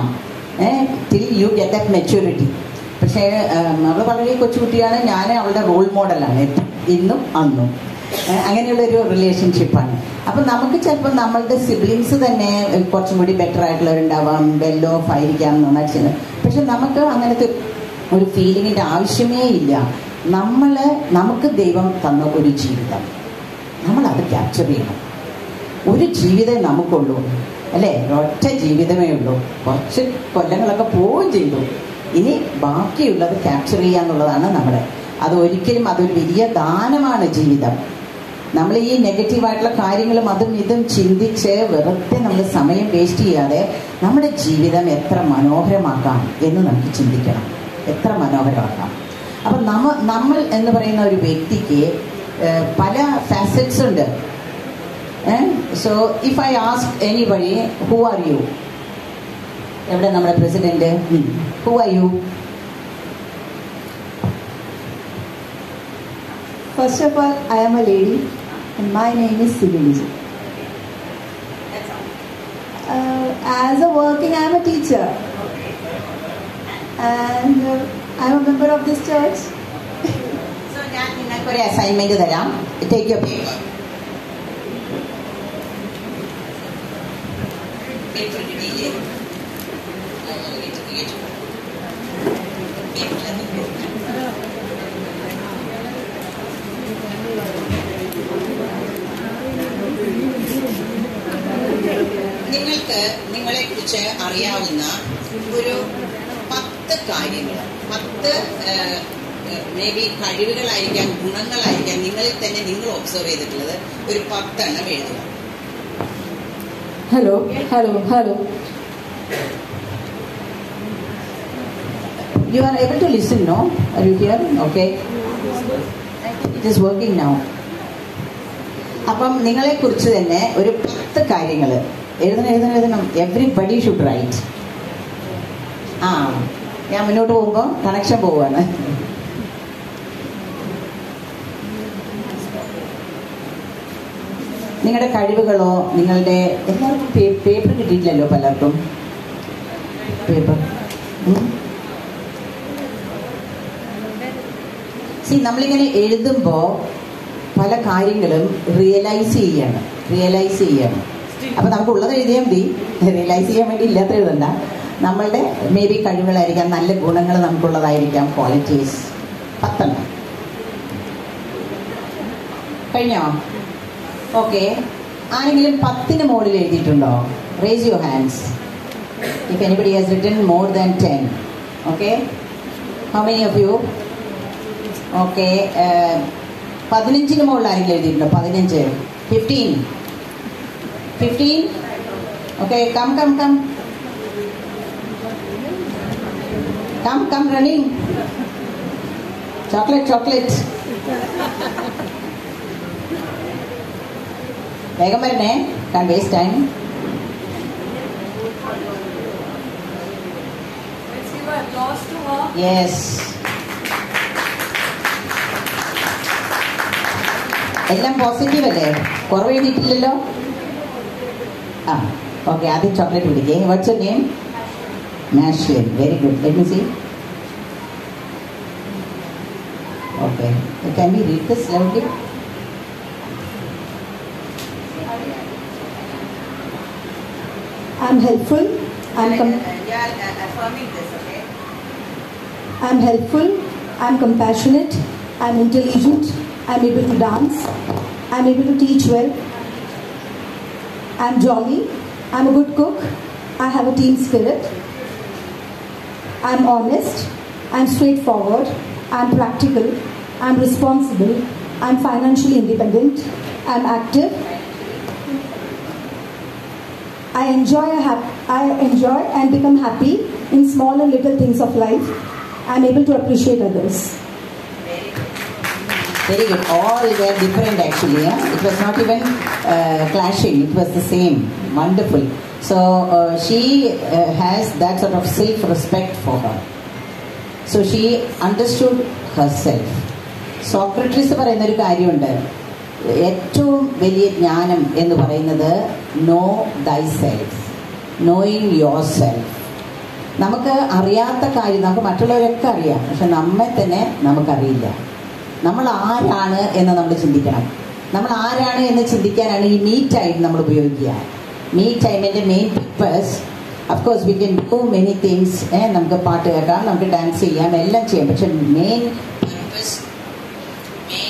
till you get that maturity പക്ഷേ അവൾ വളരെ കൊച്ചുകുട്ടിയാണ് ഞാൻ അവളുടെ റോൾ മോഡലാണ് ഇന്നും അന്നും ഏഹ്, അങ്ങനെയുള്ളൊരു റിലേഷൻഷിപ്പാണ് അപ്പം നമുക്ക് ചിലപ്പോൾ നമ്മളുടെ സിബ്ലിങ്സ് തന്നെ ഏഹ്, കുറച്ചും കൂടി ബെറ്റർ ആയിട്ടുള്ളവരുണ്ടാവാം വെൽ ഓഫ് ആയിരിക്കാം നന്നായിട്ട് ചെയ്യുന്നത് പക്ഷെ നമുക്ക് അങ്ങനത്തെ ഒരു ഫീലിങ്ങിൻ്റെ ആവശ്യമേ ഇല്ല നമ്മൾ നമുക്ക് ദൈവം തന്ന ഒരു ജീവിതം നമ്മൾ അത് ക്യാപ്ചർ ചെയ്യണം ഒരു ജീവിതമേ നമുക്കുള്ളൂ അല്ലേ ഒറ്റ ജീവിതമേ ഉള്ളൂ കുറച്ച് കൊല്ലങ്ങളൊക്കെ പോവുകയും ചെയ്തു ഇനി ബാക്കിയുള്ളത് ക്യാപ്ചർ ചെയ്യുക എന്നുള്ളതാണ് നമ്മുടെ അത് ഒരിക്കലും അതൊരു വലിയ ദാനമാണ് ജീവിതം നമ്മൾ ഈ നെഗറ്റീവായിട്ടുള്ള കാര്യങ്ങളും അതും ഇതും ചിന്തിച്ച് വെറുതെ നമ്മൾ സമയം വേസ്റ്റ് ചെയ്യാതെ നമ്മുടെ ജീവിതം എത്ര മനോഹരമാക്കാം എന്ന് നമുക്ക് ചിന്തിക്കണം എത്ര മനോഹരമാക്കാം അപ്പം നമ്മ നമ്മൾ എന്ന് പറയുന്ന ഒരു വ്യക്തിക്ക് ഏഹ്, പല ഫാസറ്റ്സ് ഉണ്ട് so if I ask any വഴി ഹു ആർ യു എവിടെ നമ്മുടെ president who are you First of all, I am a lady and my name is Sibiliji. Uh, as a working, I am a teacher. And uh, I am a member of this church. So ഞാൻ നിങ്ങൾക്ക് ഒരു അസൈൻമെന്റ് തരാം ടേക്ക് യുവർ പേപ്പർ പേപ്പർ കിട്ടിയില്ലേ നിങ്ങൾക്ക് നിങ്ങളെ കുറിച്ച് അറിയാവുന്ന ഒരു പത്ത് കാര്യങ്ങൾ പത്ത് മേ ബി കഴിവുകളായിരിക്കാം ഗുണങ്ങളായിരിക്കാം നിങ്ങളിൽ തന്നെ നിങ്ങൾ ഒബ്സർവ് ചെയ്തിട്ടുള്ളത് ഒരു പത്തെണ്ണം എഴുതുക Hello, hello, hello. You are able to listen, no? Are you here? Okay. It is working now. അപ്പം നിങ്ങളെ കുറിച്ച് തന്നെ ഒരു പത്ത് കാര്യങ്ങൾ എഴുതണം എഴുതണം എഴുതണം എവ്രിബഡി ഷുഡ് റൈറ്റ് ആ ഞാൻ മുന്നോട്ട് പോകുമ്പോൾ കണക്ഷൻ പോവാണ് നിങ്ങളുടെ കഴിവുകളോ നിങ്ങളുടെ എല്ലാവർക്കും പേപ്പർ കിട്ടിയിട്ടില്ലല്ലോ പലർക്കും പേപ്പർ സി നമ്മളിങ്ങനെ എഴുതുമ്പോൾ പല കാര്യങ്ങളും റിയലൈസ് ചെയ്യണം റിയലൈസ് ചെയ്യണം അപ്പം നമുക്കുള്ളത് എഴുതിയാൽ മതി റിയലൈസ് ചെയ്യാൻ വേണ്ടി ഇല്ലാത്ത എഴുതണ്ട നമ്മളുടെ മേ ബി കഴിവുകളായിരിക്കാം നല്ല ഗുണങ്ങൾ നമുക്കുള്ളതായിരിക്കാം ക്വാളിറ്റീസ് പത്തെണ്ണം കഴിഞ്ഞോ ഓക്കെ ആരെങ്കിലും പത്തിന് മുകളിൽ എഴുതിയിട്ടുണ്ടോ raise your hands if anybody has written more than ten okay how many of you okay പതിനഞ്ചിന് മുകളിൽ ആരെങ്കിലും എഴുതിയിട്ടുണ്ടോ പതിനഞ്ച് fifteen fifteen okay come come come come come running chocolate chocolate വേഗം വരണേ can't waste time Let's give applause to yes എല്ലാം പോസിറ്റീവ് അല്ലേ കുറവ് എഴുതിയിട്ടില്ലല്ലോ ആ ഓക്കെ ആദ്യം ചോക്ലേറ്റ് പിടിക്കേ what's your name Nashlin very good let me see okay can be read this loudly I'm helpful. I'm com- I'm helpful. I'm compassionate. I'm intelligent. I'm able to dance. I'm able to teach well. I'm jolly. I'm a good cook. I have a team spirit. I'm honest. I'm straightforward. I'm practical. I'm responsible. I'm financially independent. I'm active. I enjoy, a hap- I enjoy and become happy in small and little things of life. I'm able to appreciate others. Very good. All were different actually. Yeah? It was not even uh, clashing. It was the same. Wonderful. So uh, she uh, has that sort of self-respect for her. So she understood herself. Socrates പറയുന്ന ഒരു കാര്യമുണ്ട് ഏറ്റവും വലിയ ജ്ഞാനം എന്ന് പറയുന്നത് നോ ദൈ സെൽഫ് നോയിങ് യോർ സെൽഫ് നമുക്ക് അറിയാത്ത കാര്യം നമുക്ക് മറ്റുള്ളവരൊക്കെ അറിയാം പക്ഷെ നമ്മെ തന്നെ നമുക്കറിയില്ല നമ്മൾ ആരാണ് എന്ന് നമ്മൾ ചിന്തിക്കണം നമ്മൾ ആരാണ് എന്ന് ചിന്തിക്കാനാണ് ഈ മീ ടൈം നമ്മൾ ഉപയോഗിക്കുക മീ ടൈമിൻ്റെ main purpose of course we can do many things നമുക്ക് പാട്ട് കേൾക്കാം നമുക്ക് ഡാൻസ് ചെയ്യാം എല്ലാം ചെയ്യാം പക്ഷെ മെയിൻ പർപ്പസ് മെയിൻ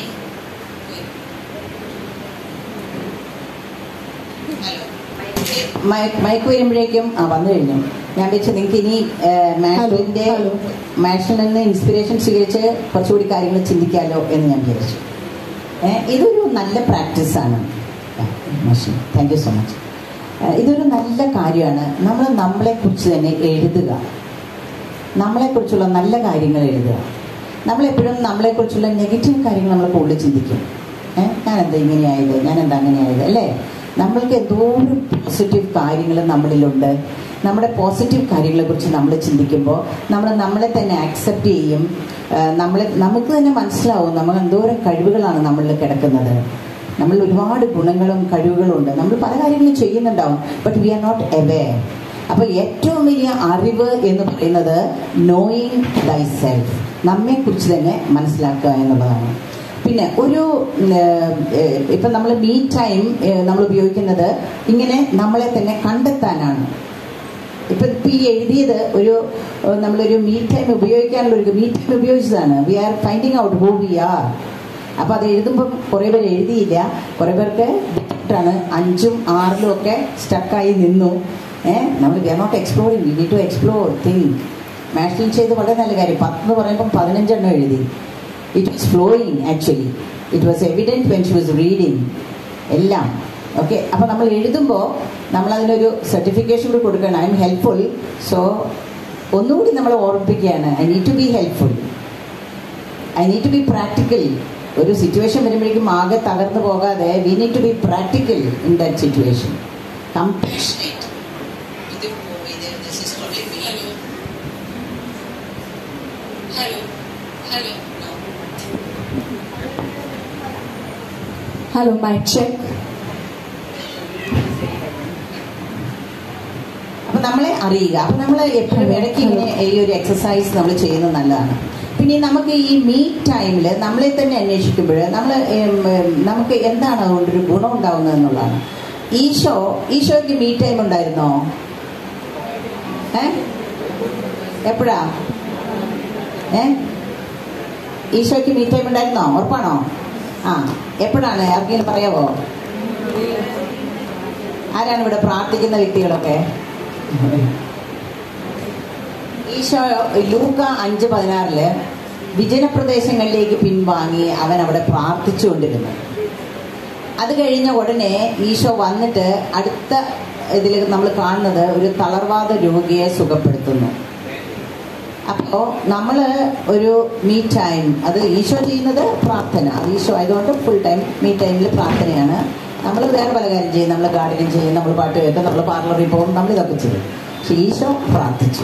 മയക്ക് വരുമ്പോഴേക്കും ആ വന്നു കഴിഞ്ഞു ഞാൻ വെച്ച് നിങ്ങൾക്ക് ഇനി മാഷലിന്റെ Hello. മാഷലിൽ നിന്ന് ഇൻസ്പിറേഷൻ സ്വീകരിച്ച് കുറച്ചുകൂടി കാര്യങ്ങൾ ചിന്തിക്കാമല്ലോ എന്ന് ഞാൻ വിചാരിച്ചു ഏ, ഇതൊരു നല്ല പ്രാക്ടീസാണ് താങ്ക് യു സോ മച്ച് ഇതൊരു നല്ല കാര്യമാണ് നമ്മൾ നമ്മളെക്കുറിച്ച് തന്നെ എഴുതുക നമ്മളെക്കുറിച്ചുള്ള നല്ല കാര്യങ്ങൾ എഴുതുക നമ്മളെപ്പോഴും നമ്മളെക്കുറിച്ചുള്ള നെഗറ്റീവ് കാര്യങ്ങൾ നമ്മൾ കൂടുതൽ ചിന്തിക്കും ഏഹ് ഞാൻ എന്താ ഇങ്ങനെയായത് ഞാൻ എന്താ അങ്ങനെയായത് അല്ലേ നമ്മൾക്ക് എന്തോരം പോസിറ്റീവ് കാര്യങ്ങൾ നമ്മളിലുണ്ട് നമ്മുടെ പോസിറ്റീവ് കാര്യങ്ങളെക്കുറിച്ച് നമ്മൾ ചിന്തിക്കുമ്പോൾ നമ്മൾ നമ്മളെ തന്നെ ആക്സെപ്റ്റ് ചെയ്യും ആ, നമ്മളെ നമുക്ക് തന്നെ മനസ്സിലാവും നമ്മൾ എന്തോരം കഴിവുകളാണ് നമ്മളിൽ കിടക്കുന്നത് നമ്മളിൽ ഒരുപാട് ഗുണങ്ങളും കഴിവുകളും ഉണ്ട് നമ്മൾ പല കാര്യങ്ങളും ചെയ്യുന്നുണ്ടാവും but we are not aware അപ്പൊ ഏറ്റവും വലിയ അറിവ് എന്ന് പറയുന്നത് നോയിങ് ദൈ സെൽഫ് നമ്മെ കുറിച്ച് തന്നെ മനസ്സിലാക്കുക എന്നുള്ളതാണ് പിന്നെ ഒരു ഉം, ഏഹ്, ഇപ്പൊ നമ്മൾ മീ ടൈം നമ്മൾ ഉപയോഗിക്കുന്നത് ഇങ്ങനെ നമ്മളെ തന്നെ കണ്ടെത്താനാണ് ഇപ്പൊ ഇപ്പൊ ഈ എഴുതിയത് ഒരു ഏഹ്, നമ്മളൊരു മീ ടൈം ഉപയോഗിക്കാനുള്ള ഒരു മീ ടൈം ഉപയോഗിച്ചതാണ് we are finding out who we are അപ്പൊ അത് എഴുതുമ്പം കുറെ പേര് എഴുതിയില്ല കുറെ പേർക്ക് ാണ് അഞ്ചും ആറിലും ഒക്കെ സ്റ്റക്കായി നിന്നു ഏഹ് നമ്മൾ we are not exploring we need to explore think മാഷനിൽ ചെയ്ത് വളരെ നല്ല കാര്യം പത്ത് എന്ന് പറയുമ്പോൾ പതിനഞ്ചെണ്ണം എഴുതി it was flowing actually it was evident when she was reading എല്ലാം ഓക്കെ അപ്പോൾ നമ്മൾ എഴുതുമ്പോൾ നമ്മൾ അതിനൊരു സർട്ടിഫിക്കേഷൻ കൂടി കൊടുക്കണം ഐ എം ഹെൽപ്ഫുൾ സോ ഒന്നുകൂടി നമ്മൾ ഓർമ്മിപ്പിക്കുകയാണ് I need to be helpful I need to be practical ഒരു സിറ്റുവേഷൻ വരുമ്പോഴേക്കും ആകെ തകർന്നു പോകാതെ we need to be practical in that situation compassionate Hello, mic check. അപ്പൊ നമ്മളെ അറിയുക അപ്പൊ നമ്മൾ എപ്പോഴും ഇടയ്ക്ക് ഇങ്ങനെ ഈ ഒരു എക്സസൈസ് നമ്മൾ ചെയ്യുന്നത് നല്ലതാണ് പിന്നെ നമുക്ക് ഈ മീറ്റ് ടൈമിൽ നമ്മളെ തന്നെ അന്വേഷിക്കുമ്പോൾ നമ്മൾ നമുക്ക് എന്താണ് അതുകൊണ്ടൊരു ഗുണം ഉണ്ടാവുന്നത് എന്നുള്ളതാണ് ഈശോ ഈശോയ്ക്ക് മീറ്റ് ടൈം ഉണ്ടായിരുന്നോ ഏ എപ്പോഴാ ഏ ഈശോയ്ക്ക് മീറ്റ് ടൈം ഉണ്ടായിരുന്നോ ഉറപ്പാണോ ആ എപ്പോഴാണ് ആർക്കെങ്കിലും പറയാവോ ആരാണ് ഇവിടെ പ്രാർത്ഥിക്കുന്ന വ്യക്തികളൊക്കെ ഈശോ ലൂക്ക അഞ്ച് പതിനാറില് വിജനപ്രദേശങ്ങളിലേക്ക് പിൻവാങ്ങി അവൻ അവിടെ പ്രാർത്ഥിച്ചുകൊണ്ടിരുന്നു അത് കഴിഞ്ഞ ഉടനെ ഈശോ വന്നിട്ട് അടുത്ത ഇതിൽ നമ്മൾ കാണുന്നത് ഒരു തളർവാദ രോഗിയെ സുഖപ്പെടുത്തുന്നു അപ്പോൾ നമ്മൾ ഒരു മീ ടൈം അത് ഈശോ ചെയ്യുന്നത് പ്രാർത്ഥന ഈശോ ആയതുകൊണ്ട് ഫുൾ ടൈം മീ ടൈമിൽ പ്രാർത്ഥനയാണ് നമ്മൾ വേറെ പല കാര്യം ചെയ്യും നമ്മൾ ഗാർഡനിങ് ചെയ്യും നമ്മൾ പാട്ട് കേൾക്കും നമ്മൾ പാർലറിൽ പോകും നമ്മൾ ഇതൊക്കെ ചെയ്യും പക്ഷെ ഈശോ പ്രാർത്ഥിച്ചു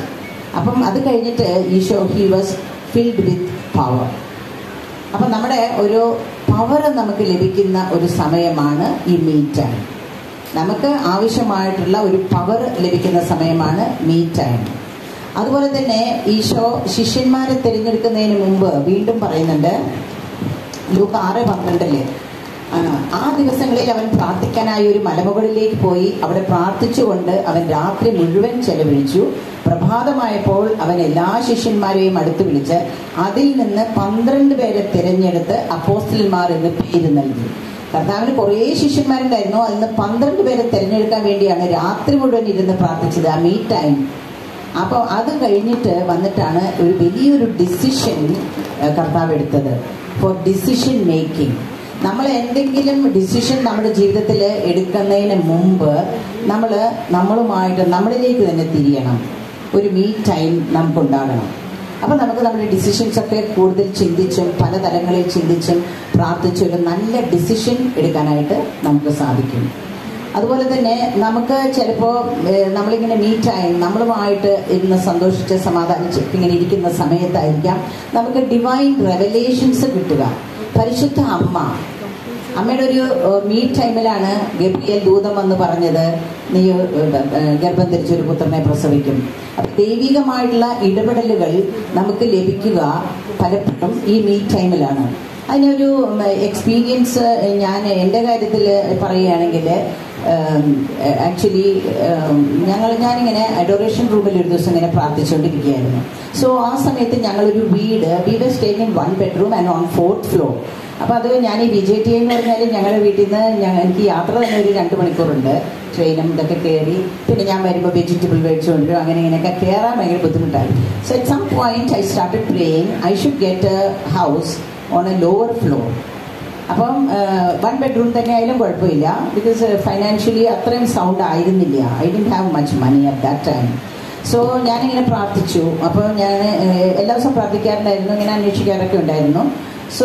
അപ്പം അത് കഴിഞ്ഞിട്ട് ഈശോ he was filled with power അപ്പം നമ്മുടെ ഒരു പവർ നമുക്ക് ലഭിക്കുന്ന ഒരു സമയമാണ് ഈ മീ ടൈം നമുക്ക് ആവശ്യമായിട്ടുള്ള ഒരു പവർ ലഭിക്കുന്ന സമയമാണ് മീ ടൈം അതുപോലെ തന്നെ ഈശോ ശിഷ്യന്മാരെ തിരഞ്ഞെടുക്കുന്നതിന് മുമ്പ് വീണ്ടും പറയുന്നുണ്ട് ലൂക്ക് ആറ് പന്ത്രണ്ടില് ആ, ആ ദിവസങ്ങളിൽ അവൻ പ്രാർത്ഥിക്കാനായി ഒരു മലമുകളിലേക്ക് പോയി അവിടെ പ്രാർത്ഥിച്ചുകൊണ്ട് അവൻ രാത്രി മുഴുവൻ ചെലവഴിച്ചു പ്രഭാതമായപ്പോൾ അവൻ എല്ലാ ശിഷ്യന്മാരെയും അടുത്ത് വിളിച്ച് അതിൽ നിന്ന് പന്ത്രണ്ട് പേരെ തിരഞ്ഞെടുത്ത് അപ്പോസ്റ്റലന്മാർ എന്ന് പേര് നൽകി കർത്താവിന് കുറേ ശിഷ്യന്മാരുണ്ടായിരുന്നു അതിൽ നിന്ന് പന്ത്രണ്ട് പേരെ തിരഞ്ഞെടുക്കാൻ വേണ്ടിയാണ് രാത്രി മുഴുവൻ ഇരുന്ന് പ്രാർത്ഥിച്ചത് ആ മീ ടൈം അപ്പോൾ അത് കഴിഞ്ഞിട്ട് വന്നിട്ടാണ് ഒരു വലിയൊരു ഡിസിഷൻ കർത്താവ് എടുത്തത് ഫോർ ഡിസിഷൻ മേക്കിംഗ് നമ്മൾ എന്തെങ്കിലും ഡിസിഷൻ നമ്മുടെ ജീവിതത്തിൽ എടുക്കുന്നതിന് മുമ്പ് നമ്മൾ നമ്മളുമായിട്ട് നമ്മളിലേക്ക് തന്നെ തിരിയണം ഒരു മീ ടൈം നമുക്കുണ്ടാകണം അപ്പോൾ നമുക്ക് നമ്മുടെ ഡിസിഷൻസ് ഒക്കെ കൂടുതൽ ചിന്തിച്ചും പല തലങ്ങളിൽ ചിന്തിച്ചും പ്രാർത്ഥിച്ചും ഒരു നല്ല ഡിസിഷൻ എടുക്കാനായിട്ട് നമുക്ക് സാധിക്കും അതുപോലെ തന്നെ നമുക്ക് ചിലപ്പോൾ നമ്മളിങ്ങനെ മീറ്റായി നമ്മളുമായിട്ട് ഇരുന്ന് സന്തോഷിച്ച് സമാധാനിച്ച് ഇങ്ങനെ ഇരിക്കുന്ന സമയത്തായിരിക്കാം നമുക്ക് ഡിവൈൻ റെവലേഷൻസ് കിട്ടുക പരിശുദ്ധ അമ്മ അമ്മയുടെ ഒരു മീറ്റ് ടൈമിലാണ് ഗബ്രിയൽ ദൂതം വന്ന് പറഞ്ഞത് നീ ഏഹ്, ഗർഭം ധരിച്ച ഒരു പുത്രനെ പ്രസവിക്കും അപ്പൊ ദൈവികമായിട്ടുള്ള ഇടപെടലുകൾ നമുക്ക് ലഭിക്കുക പലപ്പോഴും ഈ മീറ്റ് ടൈമിലാണ് അതിനൊരു എക്സ്പീരിയൻസ് ഞാൻ എൻ്റെ കാര്യത്തിൽ പറയുകയാണെങ്കിൽ ആക്ച്വലി ഞങ്ങൾ ഞാനിങ്ങനെ അഡോറേഷൻ റൂമിൽ ഒരു ദിവസം ഇങ്ങനെ പ്രാർത്ഥിച്ചുകൊണ്ടിരിക്കുകയായിരുന്നു സോ ആ സമയത്ത് ഞങ്ങളൊരു വീട് we were staying in one bedroom and on fourth floor അപ്പോൾ അത് ഞാൻ ഈ വിജയ് ടി എന്ന് പറഞ്ഞാൽ ഞങ്ങളുടെ വീട്ടിൽ നിന്ന് ഞാൻ എനിക്ക് യാത്ര തന്നെ ഒരു രണ്ട് മണിക്കൂറുണ്ട് ട്രെയിനും ഇതൊക്കെ കയറി പിന്നെ ഞാൻ വരുമ്പോൾ വെജിറ്റബിൾ മേടിച്ചുകൊണ്ടുവരും അങ്ങനെ ഇങ്ങനെയൊക്കെ കയറാൻ ഭയങ്കര ബുദ്ധിമുട്ടായി so at some point I started praying I should get a house on a lower floor അപ്പം വൺ ബെഡ്റൂം തന്നെ ആയാലും കുഴപ്പമില്ല ബിക്കോസ് ഫൈനാൻഷ്യലി അത്രയും സൗണ്ട് ആയിരുന്നില്ല I didn't have much money at that time so ഞാനിങ്ങനെ പ്രാർത്ഥിച്ചു അപ്പോൾ ഞാൻ ഏഹ്, എല്ലാ ദിവസവും പ്രാർത്ഥിക്കാറുണ്ടായിരുന്നു ഇങ്ങനെ അന്വേഷിക്കാറൊക്കെ ഉണ്ടായിരുന്നു സോ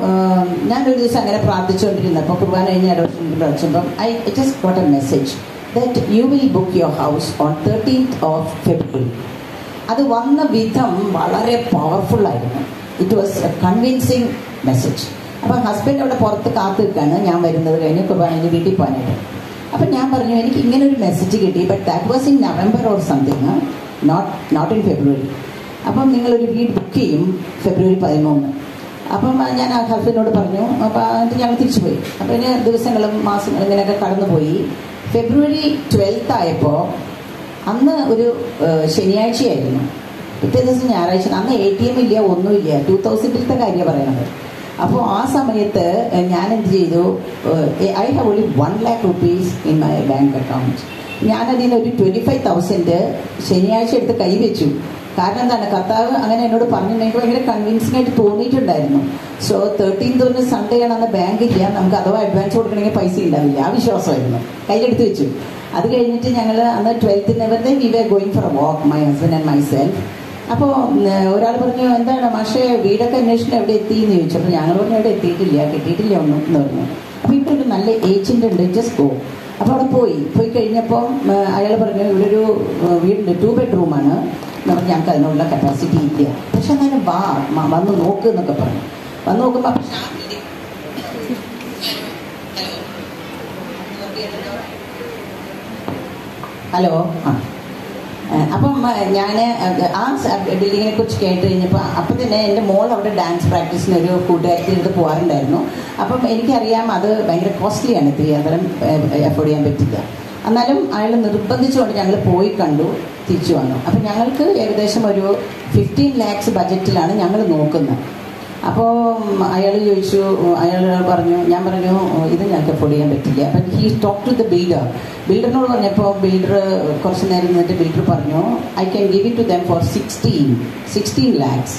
ഞാനൊരു ദിവസം അങ്ങനെ പ്രാർത്ഥിച്ചുകൊണ്ടിരുന്നപ്പോൾ കുർബാന കഴിഞ്ഞ് അഡോഷൻ വെച്ചപ്പം I just got a message that you will book your house on thirteenth of February അത് വന്ന വിധം വളരെ പവർഫുൾ ആയിരുന്നു it was a convincing message അപ്പം ഹസ്ബൻഡ് അവിടെ പുറത്ത് കാത്തു നിൽക്കുകയാണ് ഞാൻ വരുന്നത് കഴിഞ്ഞ് കുർബാന കഴിഞ്ഞ് വീട്ടിൽ പോകാനായിട്ട് അപ്പം ഞാൻ പറഞ്ഞു എനിക്ക് ഇങ്ങനെ ഒരു മെസ്സേജ് കിട്ടി but that was in November or something not not in February അപ്പം നിങ്ങളൊരു വീട് ബുക്ക് ചെയ്യും ഫെബ്രുവരി പതിമൂന്ന് അപ്പം ഞാൻ ആ ഹസ്ബൻഡിനോട് പറഞ്ഞു അപ്പം എന്നിട്ട് ഞങ്ങൾ തിരിച്ചു പോയി അപ്പം ഇനി ദിവസങ്ങളും മാസങ്ങളും ഇങ്ങനെയൊക്കെ കടന്നുപോയി ഫെബ്രുവരി ട്വൽത്ത് ആയപ്പോൾ അന്ന് ഒരു ഏഹ്, ശനിയാഴ്ചയായിരുന്നു പിറ്റേ ദിവസം ഞായറാഴ്ച അന്ന് എ ടി എം ഇല്ല ഒന്നുമില്ല ടൂ തൗസൻഡിലത്തെ കാര്യം പറയണത് അപ്പോൾ ആ സമയത്ത് ഏഹ്, ഞാൻ എന്ത് ചെയ്തു I have only one lakh rupees in my bank account ഞാനതിൽ നിന്ന് ഒരു ട്വൻറ്റി ഫൈവ് തൗസൻഡ് ശനിയാഴ്ച എടുത്ത് കൈവച്ചു കാരണം എന്താണ് കർത്താവ് അങ്ങനെ എന്നോട് പറഞ്ഞിട്ടുണ്ടെങ്കിൽ ഭയങ്കര കൺവിൻസിംഗ് ആയിട്ട് തോന്നിയിട്ടുണ്ടായിരുന്നു സോ തേർട്ടീൻ തോന്നുന്ന സൺഡേ ആണ് അന്ന് ബാങ്ക് ഇല്ല നമുക്ക് അഥവാ അഡ്വാൻസ് കൊടുക്കണമെങ്കിൽ പൈസ ഉണ്ടാവില്ല ആ വിശ്വാസമായിരുന്നു കയ്യിലെടുത്ത് വെച്ചു അത് കഴിഞ്ഞിട്ട് ഞങ്ങൾ അന്ന് ട്വൽത്തിന് വെറുതെ we were going for a walk my husband and myself അപ്പോൾ ഒരാൾ പറഞ്ഞു എന്താണ് പക്ഷേ വീടൊക്കെ അന്വേഷണം എവിടെ എത്തി എന്ന് ചോദിച്ചു അപ്പോൾ ഞങ്ങൾ പറഞ്ഞു എവിടെ എത്തിയിട്ടില്ല കിട്ടിയിട്ടില്ല ഒന്നും എന്ന് പറഞ്ഞു അപ്പോൾ ഇവിടെ ഒരു നല്ല ഏജന്റ് ഉണ്ട് ജസ്റ്റ് ഗോ അപ്പോൾ അവിടെ പോയി പോയി കഴിഞ്ഞപ്പോൾ അയാൾ പറഞ്ഞു ഇവിടെ ഒരു ഏഹ്, വീടുണ്ട് ടു ബെഡ്റൂമാണ് നമ്മൾ ഞങ്ങൾക്ക് അതിനുള്ള കപ്പാസിറ്റി ഇല്ല പക്ഷെ എന്നാലും വാ മ- വന്ന് നോക്ക് എന്നൊക്കെ പറഞ്ഞു വന്ന് നോക്കുമ്പോൾ പക്ഷെ ആ വീട് ഹലോ ആ ഏഹ് അപ്പം ഞാൻ ആ ബിൽഡിങ്ങിനെ കുറിച്ച് കേട്ട് കഴിഞ്ഞപ്പോൾ അപ്പം തന്നെ എൻ്റെ മോൾ അവിടെ ഡാൻസ് പ്രാക്ടീസിന് ഒരു കൂട്ടുകാരത്തിൽ എടുത്ത് പോകാറുണ്ടായിരുന്നു അപ്പം എനിക്കറിയാം അത് ഭയങ്കര കോസ്റ്റ്ലിയാണ് ഇത് അന്നേരം എഫോർഡ് ചെയ്യാൻ പറ്റില്ല എന്നാലും അയാൾ നിർബന്ധിച്ചുകൊണ്ട് ഞങ്ങൾ പോയി കണ്ടു തിരിച്ചു വന്നു അപ്പം ഞങ്ങൾക്ക് ഏകദേശം ഒരു ഫിഫ്റ്റീൻ ലാക്സ് ബജറ്റിലാണ് ഞങ്ങൾ നോക്കുന്നത് അപ്പോൾ അയാൾ ചോദിച്ചു അയാൾ പറഞ്ഞു ഞാൻ പറഞ്ഞു ഇത് ഞങ്ങൾക്ക് എഫോർഡ് ചെയ്യാൻ പറ്റില്ല അപ്പം he talk to the builder ബിൽഡറിനോട് പറഞ്ഞപ്പോൾ ബിൽഡർ കുറച്ച് നേരം നിന്നിട്ട് ബിൽഡർ പറഞ്ഞു I can give it to them for sixteen sixteen lakhs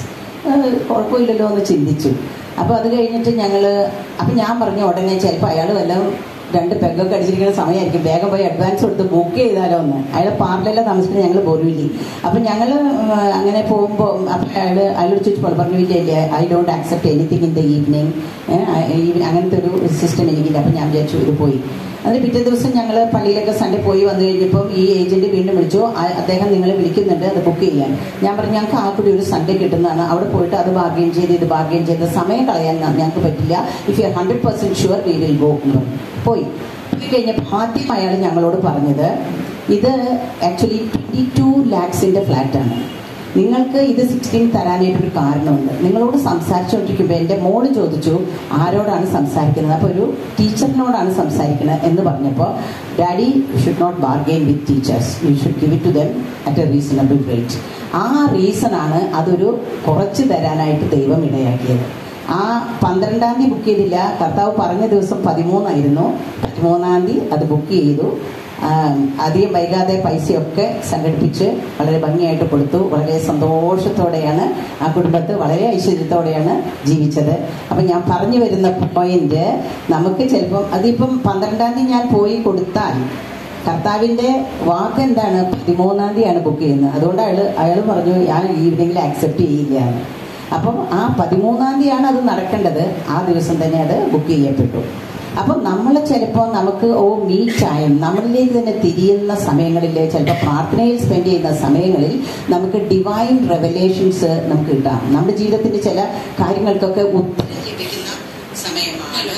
കുഴപ്പമില്ലല്ലോ എന്ന് ചിന്തിച്ചു അപ്പോൾ അത് കഴിഞ്ഞിട്ട് ഞങ്ങൾ അപ്പം ഞാൻ പറഞ്ഞു ഉടനെ ചിലപ്പോൾ അയാൾ വല്ലതും രണ്ട് പെഗൊക്കെ അടിച്ചിരിക്കുന്ന സമയമായിരിക്കും വേഗം പോയി അഡ്വാൻസ് കൊടുത്ത് ബുക്ക് ചെയ്താലോ എന്ന് അയാൾ പാർലറിലെ താമസിക്കുന്നത് ഞങ്ങൾ ബോർവില്ലി അപ്പം ഞങ്ങൾ അങ്ങനെ പോകുമ്പോൾ അപ്പം അയാൾ അയാളോട് ചോദിച്ചപ്പോൾ പറഞ്ഞു ഇല്ല ഇല്ല I don't accept anything in the evening അങ്ങനത്തെ ഒരു സിസ്റ്റം എനിക്കില്ല അപ്പം ഞാൻ വിചാരിച്ചു ഇത് പോയി അതിന് പിറ്റേ ദിവസം ഞങ്ങൾ പള്ളിയിലൊക്കെ സൺഡേ പോയി വന്നു കഴിഞ്ഞപ്പം ഈ ഏജന്റ് വീണ്ടും വിളിച്ചു "ആ- അദ്ദേഹം നിങ്ങളെ വിളിക്കുന്നുണ്ട് അത് ബുക്ക് ചെയ്യാൻ ഞാൻ പറഞ്ഞു ഞങ്ങൾക്ക് ആ കൂടി ഒരു സൺഡേ കിട്ടുന്നതാണ് അവിടെ പോയിട്ട് അത് ബാർഗെയിൻ ചെയ്ത് ഇത് ബാർഗെയിൻ ചെയ്ത് സമയം കളയാൻ ഞ- ഞങ്ങൾക്ക് പറ്റില്ല if you hundred percent sure we will go എന്ന് പറഞ്ഞു പോയി പോയി കഴിഞ്ഞപ്പോൾ ആദ്യം അയാൾ ഞങ്ങളോട് പറഞ്ഞത് ഇത് ആക്ച്വലി ട്വൻറ്റി ടു ലാക്സിൻ്റെ ഫ്ലാറ്റാണ് നിങ്ങൾക്ക് ഇത് സിക്സ്റ്റീൻ തരാനായിട്ടൊരു കാരണമുണ്ട് നിങ്ങളോട് സംസാരിച്ചുകൊണ്ടിരിക്കുമ്പോൾ എൻ്റെ മോള് ചോദിച്ചു ആരോടാണ് സംസാരിക്കുന്നത് അപ്പോൾ ഒരു ടീച്ചറിനോടാണ് സംസാരിക്കുന്നത് എന്ന് പറഞ്ഞപ്പോൾ daddy should not bargain with teachers you should give it to them at a reasonable rate ആ റീസണാണ് അതൊരു കുറച്ച് തരാനായിട്ട് ദൈവം ഇടയാക്കിയത് ആ പന്ത്രണ്ടാം തീയതി ബുക്ക് ചെയ്തില്ല കർത്താവ് പറഞ്ഞ ദിവസം പതിമൂന്നായിരുന്നു പതിമൂന്നാം തീയതി അത് ബുക്ക് ചെയ്തു ആ, അധികം വൈകാതെ പൈസയൊക്കെ സംഘടിപ്പിച്ച് വളരെ ഭംഗിയായിട്ട് കൊടുത്തു വളരെ സന്തോഷത്തോടെയാണ് ആ കുടുംബത്ത് വളരെ ഐശ്വര്യത്തോടെയാണ് ജീവിച്ചത് അപ്പം ഞാൻ പറഞ്ഞു വരുന്ന പോയിന്റ് നമുക്ക് ചിലപ്പം അതിപ്പം പന്ത്രണ്ടാം തീയതി ഞാൻ പോയി കൊടുത്താൽ കർത്താവിന്റെ വാക്ക് എന്താണ് പതിമൂന്നാം തീയതിയാണ് ബുക്ക് ചെയ്യുന്നത് അതുകൊണ്ട് അയാൾ അയാൾ പറഞ്ഞു ഞാൻ ഈവനിങ്ങിൽ ആക്സെപ്റ്റ് ചെയ്യില്ല എന്ന് അപ്പം ആ പതിമൂന്നാം തീയതിയാണ് അത് നടക്കേണ്ടത് ആ ദിവസം തന്നെ അത് ബുക്ക് ചെയ്യപ്പെട്ടു അപ്പം നമ്മൾ ചിലപ്പോൾ നമുക്ക് ഓ മീ ടൈം നമ്മളിലേക്ക് തന്നെ തിരിയുന്ന സമയങ്ങളിൽ ചിലപ്പോൾ പ്രാർത്ഥനയിൽ സ്പെൻഡ് ചെയ്യുന്ന സമയങ്ങളിൽ നമുക്ക് ഡിവൈൻ റെവലേഷൻസ് നമുക്ക് കിട്ടാം നമ്മുടെ ജീവിതത്തിന്റെ ചില കാര്യങ്ങൾക്കൊക്കെ ഉത്തരം ലഭിക്കുന്ന സമയമാണ്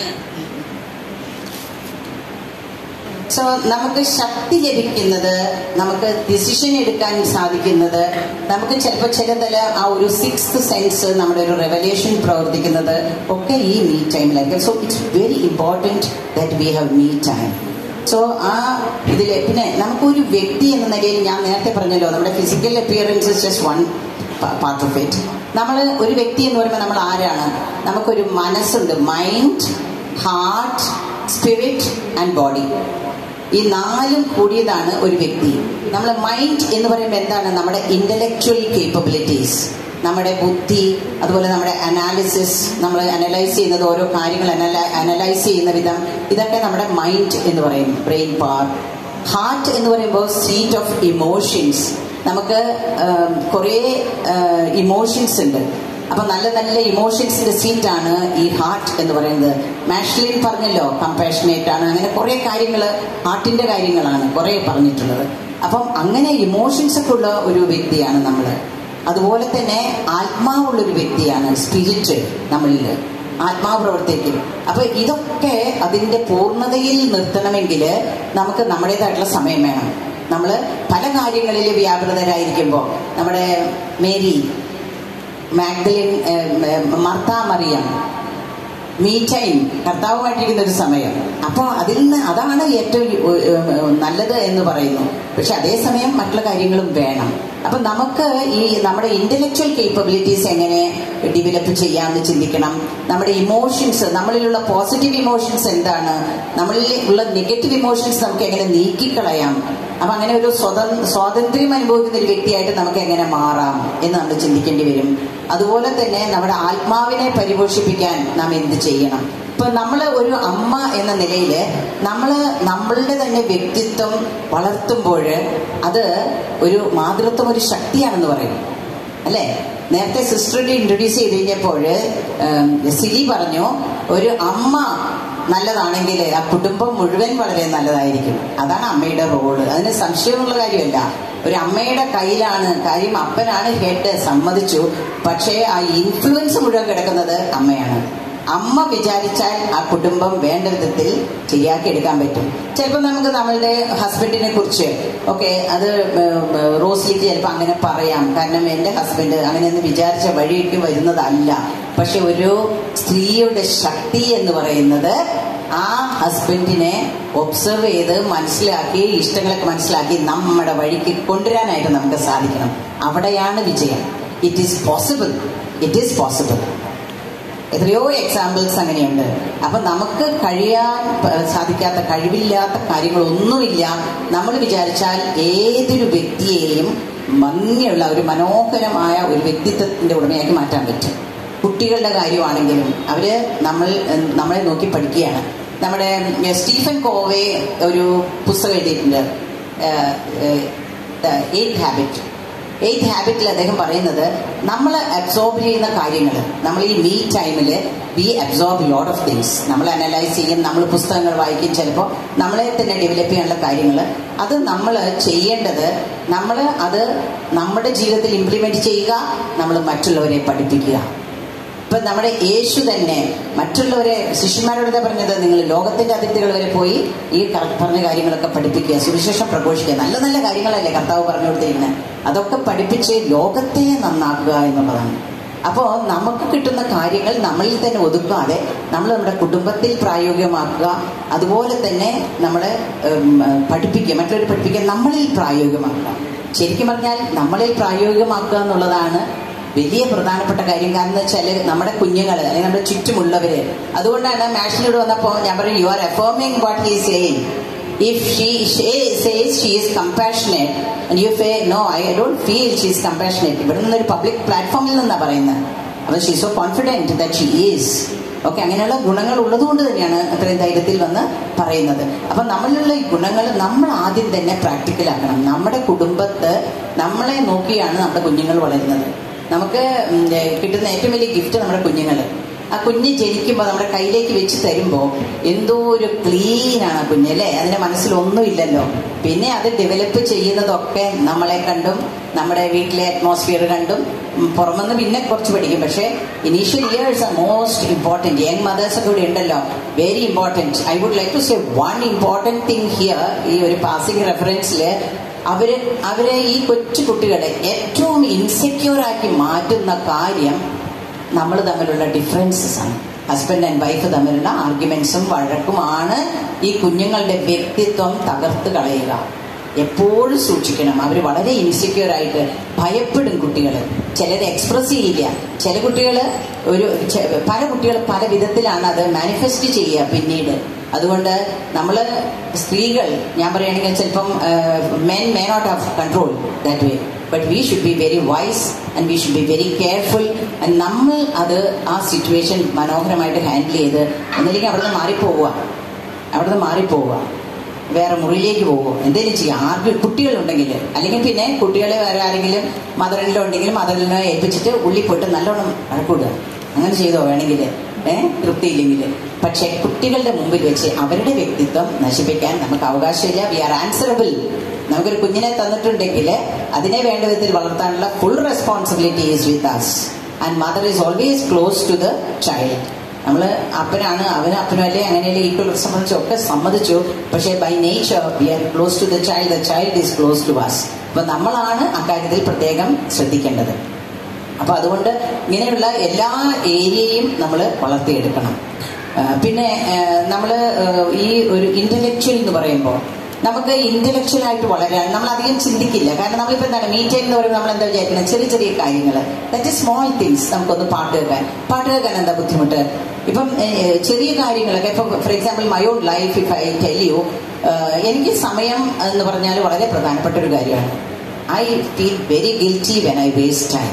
സോ നമുക്ക് ശക്തി ലഭിക്കുന്നത് നമുക്ക് ഡിസിഷൻ എടുക്കാൻ സാധിക്കുന്നത് നമുക്ക് ചിലപ്പോൾ ചില തല ആ ഒരു സിക്സ് സെൻസ് നമ്മുടെ ഒരു റെവലേഷൻ പ്രവർത്തിക്കുന്നത് ഒക്കെ ഈ മീ ടൈമിലായിരിക്കും so it's very important that we have me time so ആ ഇതിൽ പിന്നെ നമുക്കൊരു വ്യക്തി എന്ന നിലയിൽ ഞാൻ നേരത്തെ പറഞ്ഞല്ലോ നമ്മുടെ physical appearance just one part of it നമ്മൾ ഒരു വ്യക്തി എന്ന് പറയുമ്പോൾ നമ്മൾ ആരാണ് നമുക്കൊരു മനസ്സുണ്ട് mind heart spirit and body ഈ നാലും കൂടിയതാണ് ഒരു വ്യക്തി നമ്മൾ മൈൻഡ് എന്ന് പറയുമ്പോൾ എന്താണ് നമ്മുടെ ഇന്റലക്ച്വൽ കേപ്പബിലിറ്റീസ് നമ്മുടെ ബുദ്ധി അതുപോലെ നമ്മുടെ അനാലിസിസ് നമ്മൾ അനലൈസ് ചെയ്യുന്നത് ഓരോ കാര്യങ്ങൾ അനലൈസ് ചെയ്യുന്ന വിധം ഇതൊക്കെ നമ്മുടെ മൈൻഡ് എന്ന് പറയും ബ്രെയിൻ പവർ ഹാർട്ട് എന്ന് പറയുമ്പോൾ സീറ്റ് ഓഫ് ഇമോഷൻസ് നമുക്ക് കുറേ ഇമോഷൻസ് ഉണ്ട് അപ്പൊ നല്ല നല്ല ഇമോഷൻസിന്റെ സീറ്റ് ആണ് ഈ ഹാർട്ട് എന്ന് പറയുന്നത് മാഷ്ലിൻ പറഞ്ഞല്ലോ കമ്പാഷനേറ്റ് ആണ് അങ്ങനെ കുറെ കാര്യങ്ങൾ ഹാർട്ടിന്റെ കാര്യങ്ങളാണ് കുറെ പറഞ്ഞിട്ടുള്ളത് അപ്പം അങ്ങനെ ഇമോഷൻസ് ഒക്കെ ഉള്ള ഒരു വ്യക്തിയാണ് നമ്മൾ അതുപോലെ തന്നെ ആത്മാവുള്ള ഒരു വ്യക്തിയാണ് സ്പിരിറ്റ് നമ്മളിൽ ആത്മാവ് പ്രവർത്തിക്കും അപ്പൊ ഇതൊക്കെ അതിന്റെ പൂർണ്ണതയിൽ നിർത്തണമെങ്കിൽ നമുക്ക് നമ്മുടേതായിട്ടുള്ള സമയം വേണം നമ്മൾ പല കാര്യങ്ങളിൽ വ്യാപൃതരായിരിക്കുമ്പോൾ നമ്മുടെ Mary Magdalene Martha Mariyam me time കർത്താവുമായിട്ടിരിക്കുന്ന ഒരു സമയം അപ്പോൾ അതിൽ നിന്ന് അതാണ് ഏറ്റവും ഏഹ്, നല്ലത് എന്ന് പറയുന്നു പക്ഷെ അതേസമയം മറ്റുള്ള കാര്യങ്ങളും വേണം അപ്പം നമുക്ക് ഈ നമ്മുടെ ഇന്റലക്ച്വൽ കേപ്പബിലിറ്റീസ് എങ്ങനെ ഡെവലപ്പ് ചെയ്യാമെന്ന് ചിന്തിക്കണം നമ്മുടെ ഇമോഷൻസ് നമ്മളിലുള്ള പോസിറ്റീവ് ഇമോഷൻസ് എന്താണ് നമ്മളിൽ ഉള്ള നെഗറ്റീവ് ഇമോഷൻസ് നമുക്ക് എങ്ങനെ നീക്കിക്കളയാം അപ്പൊ അങ്ങനെ ഒരു സ്വതന്ത്ര സ്വാതന്ത്ര്യം അനുഭവിക്കുന്ന ഒരു വ്യക്തിയായിട്ട് നമുക്ക് എങ്ങനെ മാറാം എന്ന് നമ്മൾ ചിന്തിക്കേണ്ടി വരും അതുപോലെ തന്നെ നമ്മുടെ ആത്മാവിനെ പരിപോഷിപ്പിക്കാൻ നാം എന്ത് ചെയ്യണം ഇപ്പൊ നമ്മൾ ഒരു അമ്മ എന്ന നിലയിൽ നമ്മൾ നമ്മളുടെ തന്നെ വ്യക്തിത്വം വളർത്തുമ്പോൾ അത് ഒരു മാതൃത്വം ഒരു ശക്തിയാണെന്ന് പറയും അല്ലേ നേരത്തെ സിസ്റ്ററുടെ ഇൻട്രൊഡ്യൂസ് ചെയ്ത് കഴിഞ്ഞപ്പോൾ സിലി പറഞ്ഞു ഒരു അമ്മ നല്ലതാണെങ്കിൽ ആ കുടുംബം മുഴുവൻ വളരെ നല്ലതായിരിക്കും അതാണ് അമ്മയുടെ റോള് അതിന് സംശയമുള്ള കാര്യമല്ല ഒരു അമ്മയുടെ കയ്യിലാണ് കാര്യം അപ്പനാണ് ഹെഡ് സമ്മതിച്ചു പക്ഷേ ആ ഇൻഫ്ലുവൻസ് മുഴുവൻ കിടക്കുന്നത് അമ്മയാണ് അമ്മ വിചാരിച്ചാൽ ആ കുടുംബം വേണ്ട വിധത്തിൽ ശരിയാക്കി എടുക്കാൻ പറ്റും ചിലപ്പോൾ നമുക്ക് നമ്മളുടെ ഹസ്ബൻഡിനെ കുറിച്ച് ഓക്കെ അത് റോസ്ലിക്ക് ചിലപ്പോൾ അങ്ങനെ പറയാം കാരണം എൻ്റെ ഹസ്ബൻഡ് അങ്ങനെയൊന്ന് വിചാരിച്ച വഴിക്ക് വരുന്നതല്ല പക്ഷെ ഒരു സ്ത്രീയുടെ ശക്തി എന്ന് പറയുന്നത് ആ ഹസ്ബൻഡിനെ ഒബ്സർവ് ചെയ്ത് മനസ്സിലാക്കി ഇഷ്ടങ്ങളൊക്കെ മനസ്സിലാക്കി നമ്മുടെ വഴിക്ക് കൊണ്ടുവരാനായിട്ട് നമുക്ക് സാധിക്കണം അവിടെയാണ് വിജയം it is possible it is possible എത്രയോ എക്സാമ്പിൾസ് അങ്ങനെയുണ്ട് അപ്പൊ നമുക്ക് കഴിയാൻ പ- സാധിക്കാത്ത കഴിവില്ലാത്ത കാര്യങ്ങളൊന്നുമില്ല നമ്മൾ വിചാരിച്ചാൽ ഏതൊരു വ്യക്തിയെയും ഭംഗിയുള്ള ഒരു മനോഹരമായ ഒരു വ്യക്തിത്വത്തിന്റെ ഉടമയാക്കി മാറ്റാൻ പറ്റും കുട്ടികളുടെ കാര്യമാണെങ്കിലും അവര് നമ്മൾ നമ്മളെ നോക്കി പഠിക്കുകയാണ് നമ്മുടെ ഉം, സ്റ്റീഫൻ കോവെ ഒരു പുസ്തകം എഴുതിയിട്ടുണ്ട് എയ്റ്റ് ഹാബിറ്റ് എയ്റ്റ് ഹാബിറ്റിൽ അദ്ദേഹം പറയുന്നത് നമ്മൾ അബ്സോർബ് ചെയ്യുന്ന കാര്യങ്ങൾ നമ്മൾ ഈ മീ ടൈമിൽ we absorb lot of things നമ്മൾ അനലൈസ് ചെയ്യും നമ്മൾ പുസ്തകങ്ങൾ വായിക്കും ചിലപ്പോൾ നമ്മളെ തന്നെ ഡെവലപ്പ് ചെയ്യാനുള്ള കാര്യങ്ങൾ അത് നമ്മൾ ചെയ്യേണ്ടത് നമ്മൾ അത് നമ്മുടെ ജീവിതത്തിൽ ഇംപ്ലിമെന്റ് ചെയ്യുക നമ്മൾ മറ്റുള്ളവരെ പഠിപ്പിക്കുക ഇപ്പൊ നമ്മുടെ യേശു തന്നെ മറ്റുള്ളവരെ ശിഷ്യന്മാരോട് എന്താ പറഞ്ഞത് നിങ്ങൾ ലോകത്തിന്റെ അതിർത്തികൾ വരെ പോയി ഈ ക- പറഞ്ഞ കാര്യങ്ങളൊക്കെ പഠിപ്പിക്കുക സുവിശേഷം പ്രഘോഷിക്കുക നല്ല നല്ല കാര്യങ്ങളല്ലേ കർത്താവ് പറഞ്ഞു കൊടുത്തിരിക്കുന്നത് അതൊക്കെ പഠിപ്പിച്ച് ലോകത്തെ നന്നാക്കുക എന്നുള്ളതാണ് അപ്പോൾ നമുക്ക് കിട്ടുന്ന കാര്യങ്ങൾ നമ്മളിൽ തന്നെ ഒതുക്കാതെ നമ്മൾ നമ്മുടെ കുടുംബത്തിൽ പ്രായോഗികമാക്കുക അതുപോലെ തന്നെ നമ്മളെ ഉം, പഠിപ്പിക്കുക മറ്റുള്ളവർ പഠിപ്പിക്കുക നമ്മളിൽ പ്രായോഗികമാക്കുക ശരിക്കും പറഞ്ഞാൽ നമ്മളിൽ പ്രായോഗികമാക്കുക എന്നുള്ളതാണ് വലിയ പ്രധാനപ്പെട്ട കാര്യം കാരണം എന്ന് വെച്ചാൽ നമ്മുടെ കുഞ്ഞുങ്ങൾ അല്ലെങ്കിൽ നമ്മുടെ ചുറ്റുമുള്ളവര് അതുകൊണ്ടാണ് മാഷിനോട് വന്നപ്പോൾ ഞാൻ പറയും you are affirming what he saying if she says she is compassionate and you say no I don't feel she is compassionate ഇവിടെ നിന്നൊരു പബ്ലിക് പ്ലാറ്റ്ഫോമിൽ നിന്നാണ് പറയുന്നത് അപ്പോൾ she so confident that she is okay അങ്ങനെയുള്ള ഗുണങ്ങൾ ഉള്ളതുകൊണ്ട് തന്നെയാണ് അത്രയും ധൈര്യത്തിൽ വന്ന് പറയുന്നത് അപ്പൊ നമ്മളിലുള്ള ഈ ഗുണങ്ങൾ നമ്മൾ ആദ്യം തന്നെ പ്രാക്ടിക്കലാക്കണം നമ്മുടെ കുടുംബത്ത് നമ്മളെ നോക്കിയാണ് നമ്മുടെ കുഞ്ഞുങ്ങൾ വളരുന്നത് നമുക്ക് ഉം, ഏ, കിട്ടുന്ന ഏറ്റവും വലിയ ഗിഫ്റ്റ് നമ്മുടെ കുഞ്ഞുങ്ങൾ ആ കുഞ്ഞ് ജനിക്കുമ്പോൾ നമ്മുടെ കയ്യിലേക്ക് വെച്ച് തരുമ്പോൾ എന്തോ ഒരു ക്ലീൻ ആണ് ആ കുഞ്ഞ് അല്ലേ അതിന്റെ മനസ്സിലൊന്നുമില്ലല്ലോ പിന്നെ അത് ഡെവലപ്പ് ചെയ്യുന്നതൊക്കെ നമ്മളെ കണ്ടും നമ്മുടെ വീട്ടിലെ അറ്റ്മോസ്ഫിയർ കണ്ടും ഉം, പുറമെന്ന് പിന്നെ കുറച്ച് പഠിക്കും പക്ഷേ initial years are most important young mothers ഒക്കെ ഇവിടെ ഉണ്ടല്ലോ very important I would like to say one important thing here ഈ ഒരു പാസിംഗ് റെഫറൻസിൽ അവര് അവരെ ഈ കൊച്ചു കുട്ടികളെ ഏറ്റവും ഇൻസെക്യൂർ ആക്കി മാറ്റുന്ന കാര്യം നമ്മൾ തമ്മിലുള്ള ഡിഫറൻസസ് ആണ് ഹസ്ബൻഡ് ആൻഡ് വൈഫ് തമ്മിലുള്ള ആർഗ്യുമെന്റ്സും വഴക്കുമാണ് ഈ കുഞ്ഞുങ്ങളുടെ വ്യക്തിത്വം തകർത്ത് കളയുക എപ്പോഴും സൂക്ഷിക്കണം അവർ വളരെ ഇൻസെക്യൂർ ആയിട്ട് ഭയപ്പെടും കുട്ടികൾ ചിലർ എക്സ്പ്രസ് ചെയ്യില്ല ചില കുട്ടികൾ ഒരു ചെ- പല കുട്ടികൾ പല വിധത്തിലാണ് അത് മാനിഫെസ്റ്റ് ചെയ്യുക പിന്നീട് അതുകൊണ്ട് നമ്മൾ സ്ത്രീകൾ ഞാൻ പറയുകയാണെങ്കിൽ ചിലപ്പം men may not have control that way but we should be very wise and we should be very careful and നമ്മൾ അത് ആ സിറ്റുവേഷൻ മനോഹരമായിട്ട് ഹാൻഡിൽ ചെയ്ത് ഒന്നില്ലെങ്കിൽ അവിടുന്ന് മാറിപ്പോവുക അവിടുന്ന് മാറിപ്പോവുക വേറെ മുറിയിലേക്ക് പോകുമോ എന്തെങ്കിലും ചെയ്യാം ആർക്കും കുട്ടികളുണ്ടെങ്കിൽ അല്ലെങ്കിൽ പിന്നെ കുട്ടികളെ വേറെ ആരെങ്കിലും മദറിനിലോ ഉണ്ടെങ്കിൽ മദറിനെ ഏൽപ്പിച്ചിട്ട് ഉള്ളി പോയിട്ട് നല്ലോണം വഴക്കൂടുക അങ്ങനെ ചെയ്തോ വേണമെങ്കിൽ ഏഹ് തൃപ്തിയില്ലെങ്കിൽ പക്ഷെ കുട്ടികളുടെ മുമ്പിൽ വെച്ച് അവരുടെ വ്യക്തിത്വം നശിപ്പിക്കാൻ നമുക്ക് അവകാശമില്ല വി ആർ ആൻസറബിൾ നമുക്കൊരു കുഞ്ഞിനെ തന്നിട്ടുണ്ടെങ്കിൽ അതിനെ വേണ്ട വിധത്തിൽ വളർത്താനുള്ള full responsibility is with us and mother is always close to the child നമ്മൾ അപ്പനാണ് അവന് അപ്പനല്ലേ അങ്ങനെയല്ലേ ഈക്വൽ സംബന്ധിച്ച് ഒക്കെ സമ്മതിച്ചു പക്ഷേ by nature we are close to the child the child is close to us അപ്പൊ നമ്മളാണ് അക്കാര്യത്തിൽ പ്രത്യേകം ശ്രദ്ധിക്കേണ്ടത് അപ്പൊ അതുകൊണ്ട് ഇങ്ങനെയുള്ള എല്ലാ ഏരിയയും നമ്മൾ വളർത്തിയെടുക്കണം ആ, പിന്നെ നമ്മൾ ഈ ഒരു ഇന്റലക്ച്വൽ എന്ന് പറയുമ്പോൾ നമുക്ക് ഇന്റലക്ച്വൽ ആയിട്ട് വളരാൻ നമ്മൾ അധികം ചിന്തിക്കില്ല കാരണം നമ്മളിപ്പോൾ എന്താണ് മീറ്റ് എന്ന് പറയുമ്പോൾ നമ്മൾ എന്താ വിചാരിക്കുന്നത് ചെറിയ ചെറിയ കാര്യങ്ങൾ ദാറ്റ് സ്മോൾ തിങ്സ് നമുക്കൊന്ന് പാട്ട് കേൾക്കാൻ പാട്ട് കേൾക്കാൻ എന്താ ബുദ്ധിമുട്ട് ഇപ്പം ഏഹ്, ചെറിയ കാര്യങ്ങളൊക്കെ ഇപ്പം for example my own life if I tell you എനിക്ക് സമയം എന്ന് പറഞ്ഞാൽ വളരെ പ്രധാനപ്പെട്ട ഒരു കാര്യമാണ് I feel very guilty when I waste time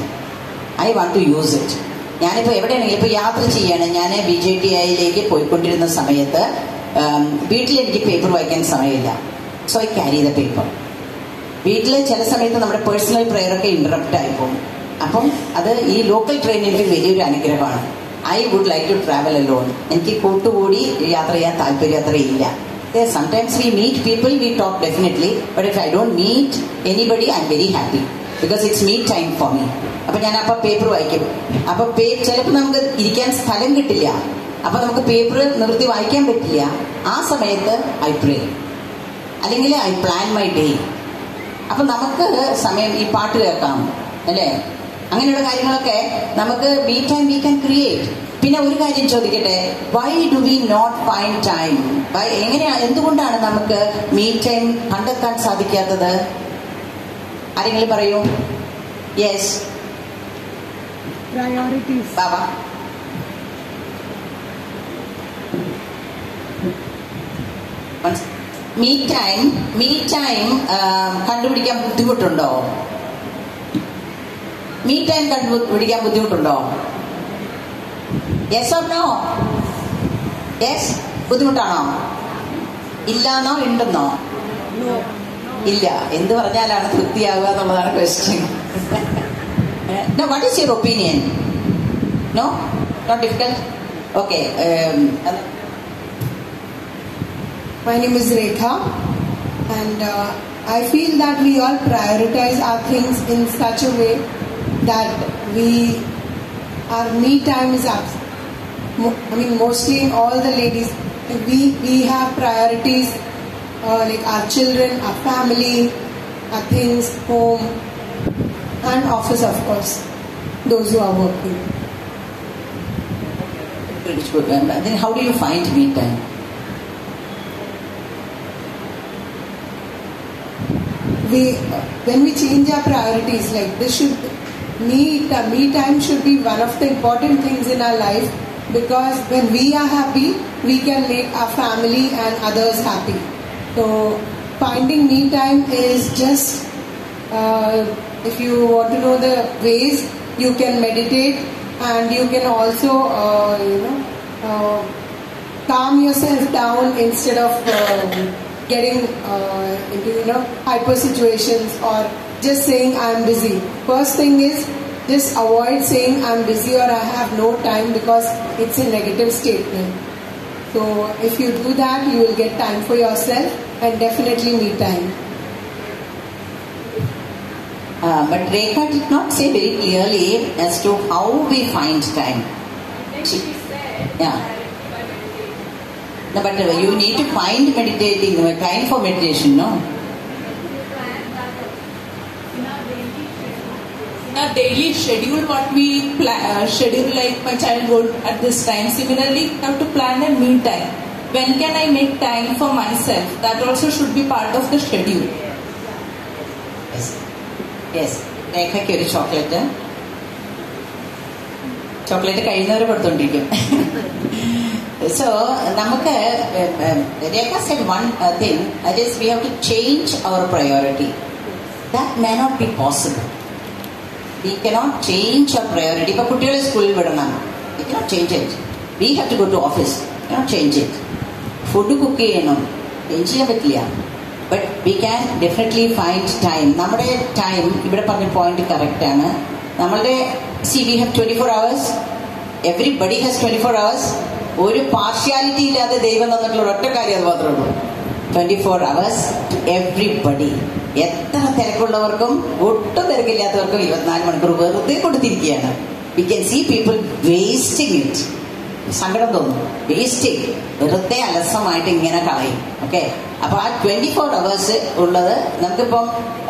I want to use it ഞാനിപ്പോൾ എവിടെയാണെങ്കിലും ഇപ്പോൾ യാത്ര ചെയ്യാണ് ഞാൻ ബി ജെ ടി ഐയിലേക്ക് പോയിക്കൊണ്ടിരുന്ന സമയത്ത് ഉം, വീട്ടിൽ എനിക്ക് പേപ്പർ വായിക്കാൻ സമയമില്ല so I carry the paper വീട്ടിൽ ചില സമയത്ത് നമ്മുടെ പേഴ്സണൽ പ്രെയർ ഒക്കെ ഇന്ററപ്റ്റ് ആയി പോകും അപ്പം അത് ഈ ലോക്കൽ ട്രെയിൻ എനിക്ക് വലിയൊരു അനുഗ്രഹമാണ് I would like to travel alone എനിക്ക് കൂട്ടുകൂടി യാത്ര ചെയ്യാൻ താല്പര്യം അത്രയില്ല sometimes we meet people we talk definitely but if I don't meet anybody I'm very happy because it's meet time for me അപ്പൊ ഞാൻ അപ്പൊ പേപ്പർ വായിക്കും അപ്പൊ ചിലപ്പോൾ നമുക്ക് ഇരിക്കാൻ സ്ഥലം കിട്ടില്ല അപ്പൊ നമുക്ക് പേപ്പർ നിർത്തി വായിക്കാൻ പറ്റില്ല ആ സമയത്ത് ഐ പ്രേ അല്ലെങ്കിൽ ഐ പ്ലാൻ മൈ ഡേ അപ്പൊ നമുക്ക് സമയം ഈ പാട്ട് കേൾക്കാം അല്ലേ അങ്ങനെയുള്ള കാര്യങ്ങളൊക്കെ നമുക്ക് be time we can create പിന്നെ ഒരു കാര്യം ചോദിക്കട്ടെ why do we not find time why എങ്ങനെയാണ് എന്തുകൊണ്ടാണ് നമുക്ക് മീ ടൈം കണ്ടെത്താൻ സാധിക്കാത്തത് ആരെങ്കിലും പറയൂ yes Baba me time me time കണ്ടുപിടിക്കാൻ ബുദ്ധിമുട്ടുണ്ടോ മീ ടൈം കണ്ടുപിടിക്കാൻ ബുദ്ധിമുട്ടുണ്ടോ യെസ് ഓർ നോ യെസ് ബുദ്ധിമുട്ടാണോ ഇല്ലാന്നോ ഉണ്ടെന്നോ ഇല്ല എന്ത് പറഞ്ഞാലാണ് തൃപ്തിയാവുക എന്നുള്ളതാണ് question no what is your opinion no not difficult okay My name is Rekha, and uh, I feel that we all prioritize our things in such a way that we our me time is up. Mo- I mean, mostly in all the ladies, we we have priorities uh, like our children, our family, our things, home, and office, of course. Those who are working. then how do you find me time we when we change our priorities like this should me ti- me time should be one of the important things in our life because when we are happy we can make our family and others happy so finding me time is just uh, if you want to know the ways you can meditate and you can also uh, you know uh, calm yourself down instead of uh, getting uh, into you know hyper situations or just saying I'm busy. First thing is just avoid saying I'm busy or I have no time because it's a negative statement. So if you do that, you will get time for yourself and definitely me time. Uh, but Rekha did not say very clearly as to how we find time. She, yeah. No, but uh, you need to find meditating, uh, time for meditation, no? in our daily schedule what we pla- uh, schedule like my childhood at this time similarly we have to plan a me time when can i make time for myself that also should be part of the schedule Yes. Yes. രേഖയ്ക്ക് ഒരു ചോക്ലേറ്റ് ചോക്ലേറ്റ് കഴിയുന്നവരെ കൊടുത്തോണ്ടിരിക്കും സോ നമുക്ക് Rekha said one thing that is we have to change our priority that may not be possible we cannot change our priority ഇപ്പൊ കുട്ടികളെ സ്കൂളിൽ വിടണം we cannot change it we have to go to office cannot change it food cook ചെയ്യണം ചേഞ്ച് ചെയ്യാൻ പറ്റില്ല but we can definitely find time നമ്മുടെ ടൈം ഇവിടെ പറഞ്ഞ പോയിന്റ് കറക്റ്റ് ആണ് നമ്മളുടെ see we have twenty four hours everybody has twenty four hours ഒരു പാർഷ്യാലിറ്റി ഇല്ലാതെ ദൈവം തന്നിട്ടുള്ള ഒറ്റ കാര്യം അത് മാത്രമേ ഉള്ളൂ twenty four hours to everybody എത്ര തിരക്കുള്ളവർക്കും ഒട്ടും തിരക്കില്ലാത്തവർക്കും ഇരുപത്തിനാല് മണിക്കൂർ വെറുതെ കൊടുത്തിരിക്കുകയാണ് we can see people wasting it സങ്കടം തോന്നും വേസ്റ്റിംഗ് വെറുതെ അലസമായിട്ട് ഇങ്ങനെ കളയും ഓക്കെ അപ്പൊ ആ ട്വന്റി ഫോർ അവേഴ്സ് ഉള്ളത് നമുക്കിപ്പം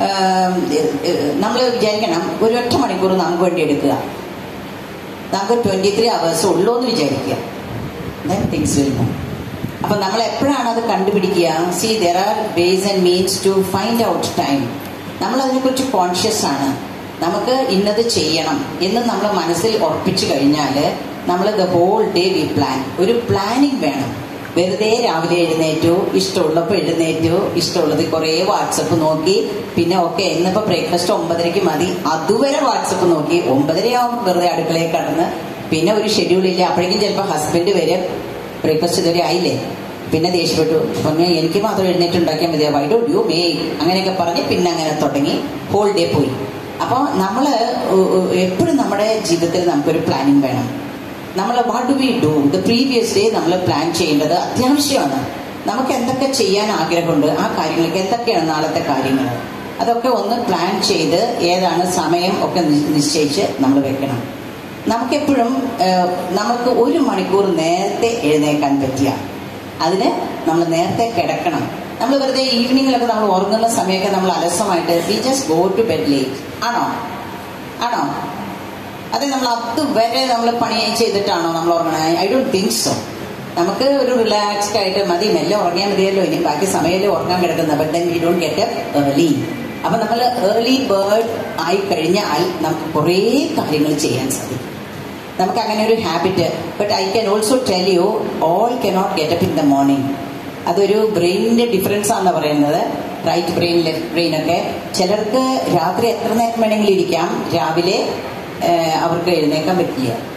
നമ്മൾ വിചാരിക്കണം ഒരു ഒറ്റ മണിക്കൂർ നമുക്ക് വേണ്ടി എടുക്കുക നമുക്ക് ട്വന്റി ത്രീ അവേഴ്സ് ഉള്ളൂ എന്ന് വിചാരിക്കുക ദെൻ തിങ്സ് വിൽ മൂവ് അപ്പൊ നമ്മൾ എപ്പോഴാണ് അത് കണ്ടുപിടിക്കുക see there are ways and means to find out time നമ്മൾ അതിനെക്കുറിച്ച് കോൺഷ്യസ് ആണ് നമുക്ക് ഇന്നത് ചെയ്യണം എന്ന് നമ്മൾ മനസ്സിൽ ഉറപ്പിച്ചു കഴിഞ്ഞാൽ നമ്മൾ the whole day we plan ഒരു പ്ലാനിങ് വേണം വെറുതെ രാവിലെ എഴുന്നേറ്റു ഇഷ്ടമുള്ളപ്പോൾ എഴുന്നേറ്റു ഇഷ്ടമുള്ളത് കുറേ വാട്സപ്പ് നോക്കി പിന്നെ ഓക്കെ ഇന്നിപ്പോ ബ്രേക്ക്ഫാസ്റ്റ് ഒമ്പതരയ്ക്ക് മതി അതുവരെ വാട്സപ്പ് നോക്കി ഒമ്പതരയാവും വെറുതെ അടുക്കളയിൽ കടന്ന് പിന്നെ ഒരു ഷെഡ്യൂൾ ഇല്ല അപ്പോഴേക്കും ചിലപ്പോൾ ഹസ്ബൻഡ് വരും ബ്രേക്ക്ഫാസ്റ്റ് ഇതുവരെ ആയില്ലേ പിന്നെ ദേഷ്യപ്പെട്ടു പറഞ്ഞു എനിക്ക് മാത്രം എഴുന്നേറ്റ് ഉണ്ടാക്കിയാൽ മതിയാ വൈ ഡോണ്ട് യു മേ അങ്ങനെയൊക്കെ പറഞ്ഞ് പിന്നെ അങ്ങനെ തുടങ്ങി ഹോൾ ഡേ പോയി അപ്പോൾ നമ്മൾ എപ്പോഴും നമ്മുടെ ജീവിതത്തിൽ നമുക്കൊരു പ്ലാനിങ് വേണം നമ്മൾ what do we do the previous day നമ്മൾ പ്ലാൻ ചെയ്യേണ്ടത് അത്യാവശ്യമാണ് നമുക്ക് എന്തൊക്കെ ചെയ്യാൻ ആഗ്രഹമുണ്ട് ആ കാര്യങ്ങൾക്ക് എന്തൊക്കെയാണ് നാളത്തെ കാര്യങ്ങൾ അതൊക്കെ ഒന്ന് പ്ലാൻ ചെയ്ത് ഏതാണ് സമയം ഒക്കെ നി- നിശ്ചയിച്ച് നമ്മൾ വെക്കണം നമുക്കെപ്പോഴും ഏഹ്, നമുക്ക് ഒരു മണിക്കൂർ നേരത്തെ എഴുന്നേക്കാൻ പറ്റിയ അതിന് നമ്മൾ നേരത്തെ കിടക്കണം നമ്മൾ വെറുതെ ഈവനിങ്ങിലൊക്കെ നമ്മൾ ഉറങ്ങുന്ന സമയമൊക്കെ നമ്മൾ അലസമായിട്ട് we just go to bed late ആണോ ആണോ അതെ നമ്മൾ അതുവരെ നമ്മൾ പണി ചെയ്തിട്ടാണോ നമ്മൾ ഉറങ്ങണേ ഐ ഡോണ്ട് തിങ്ക് സോ നമുക്ക് ഒരു റിലാക്സ്ഡ് ആയിട്ട് മതി മെല്ലെ ഉറങ്ങിയാൽ മതിയല്ലോ ഇനി ബാക്കി സമയമല്ലേ ഉറങ്ങാൻ കിടക്കുന്നത് but then we don't get early അപ്പൊ നമ്മൾ ഏർലി ബേർഡ് ആയി കഴിഞ്ഞാൽ നമുക്ക് കുറേ കാര്യങ്ങൾ ചെയ്യാൻ സാധിക്കും നമുക്ക് അങ്ങനെ ഒരു habit but I can also tell you all cannot get up in the morning അതൊരു ബ്രെയിനിന്റെ ഡിഫറൻസ് ആണെന്ന് പറയുന്നത് റൈറ്റ് ബ്രെയിൻ ലെഫ്റ്റ് ബ്രെയിൻ ഒക്കെ ചിലർക്ക് രാത്രി എത്ര നേരം വേണമെങ്കിലും ഇരിക്കാം രാവിലെ ഏഹ്, അവർക്ക് എഴുന്നേക്കാൻ പറ്റില്ല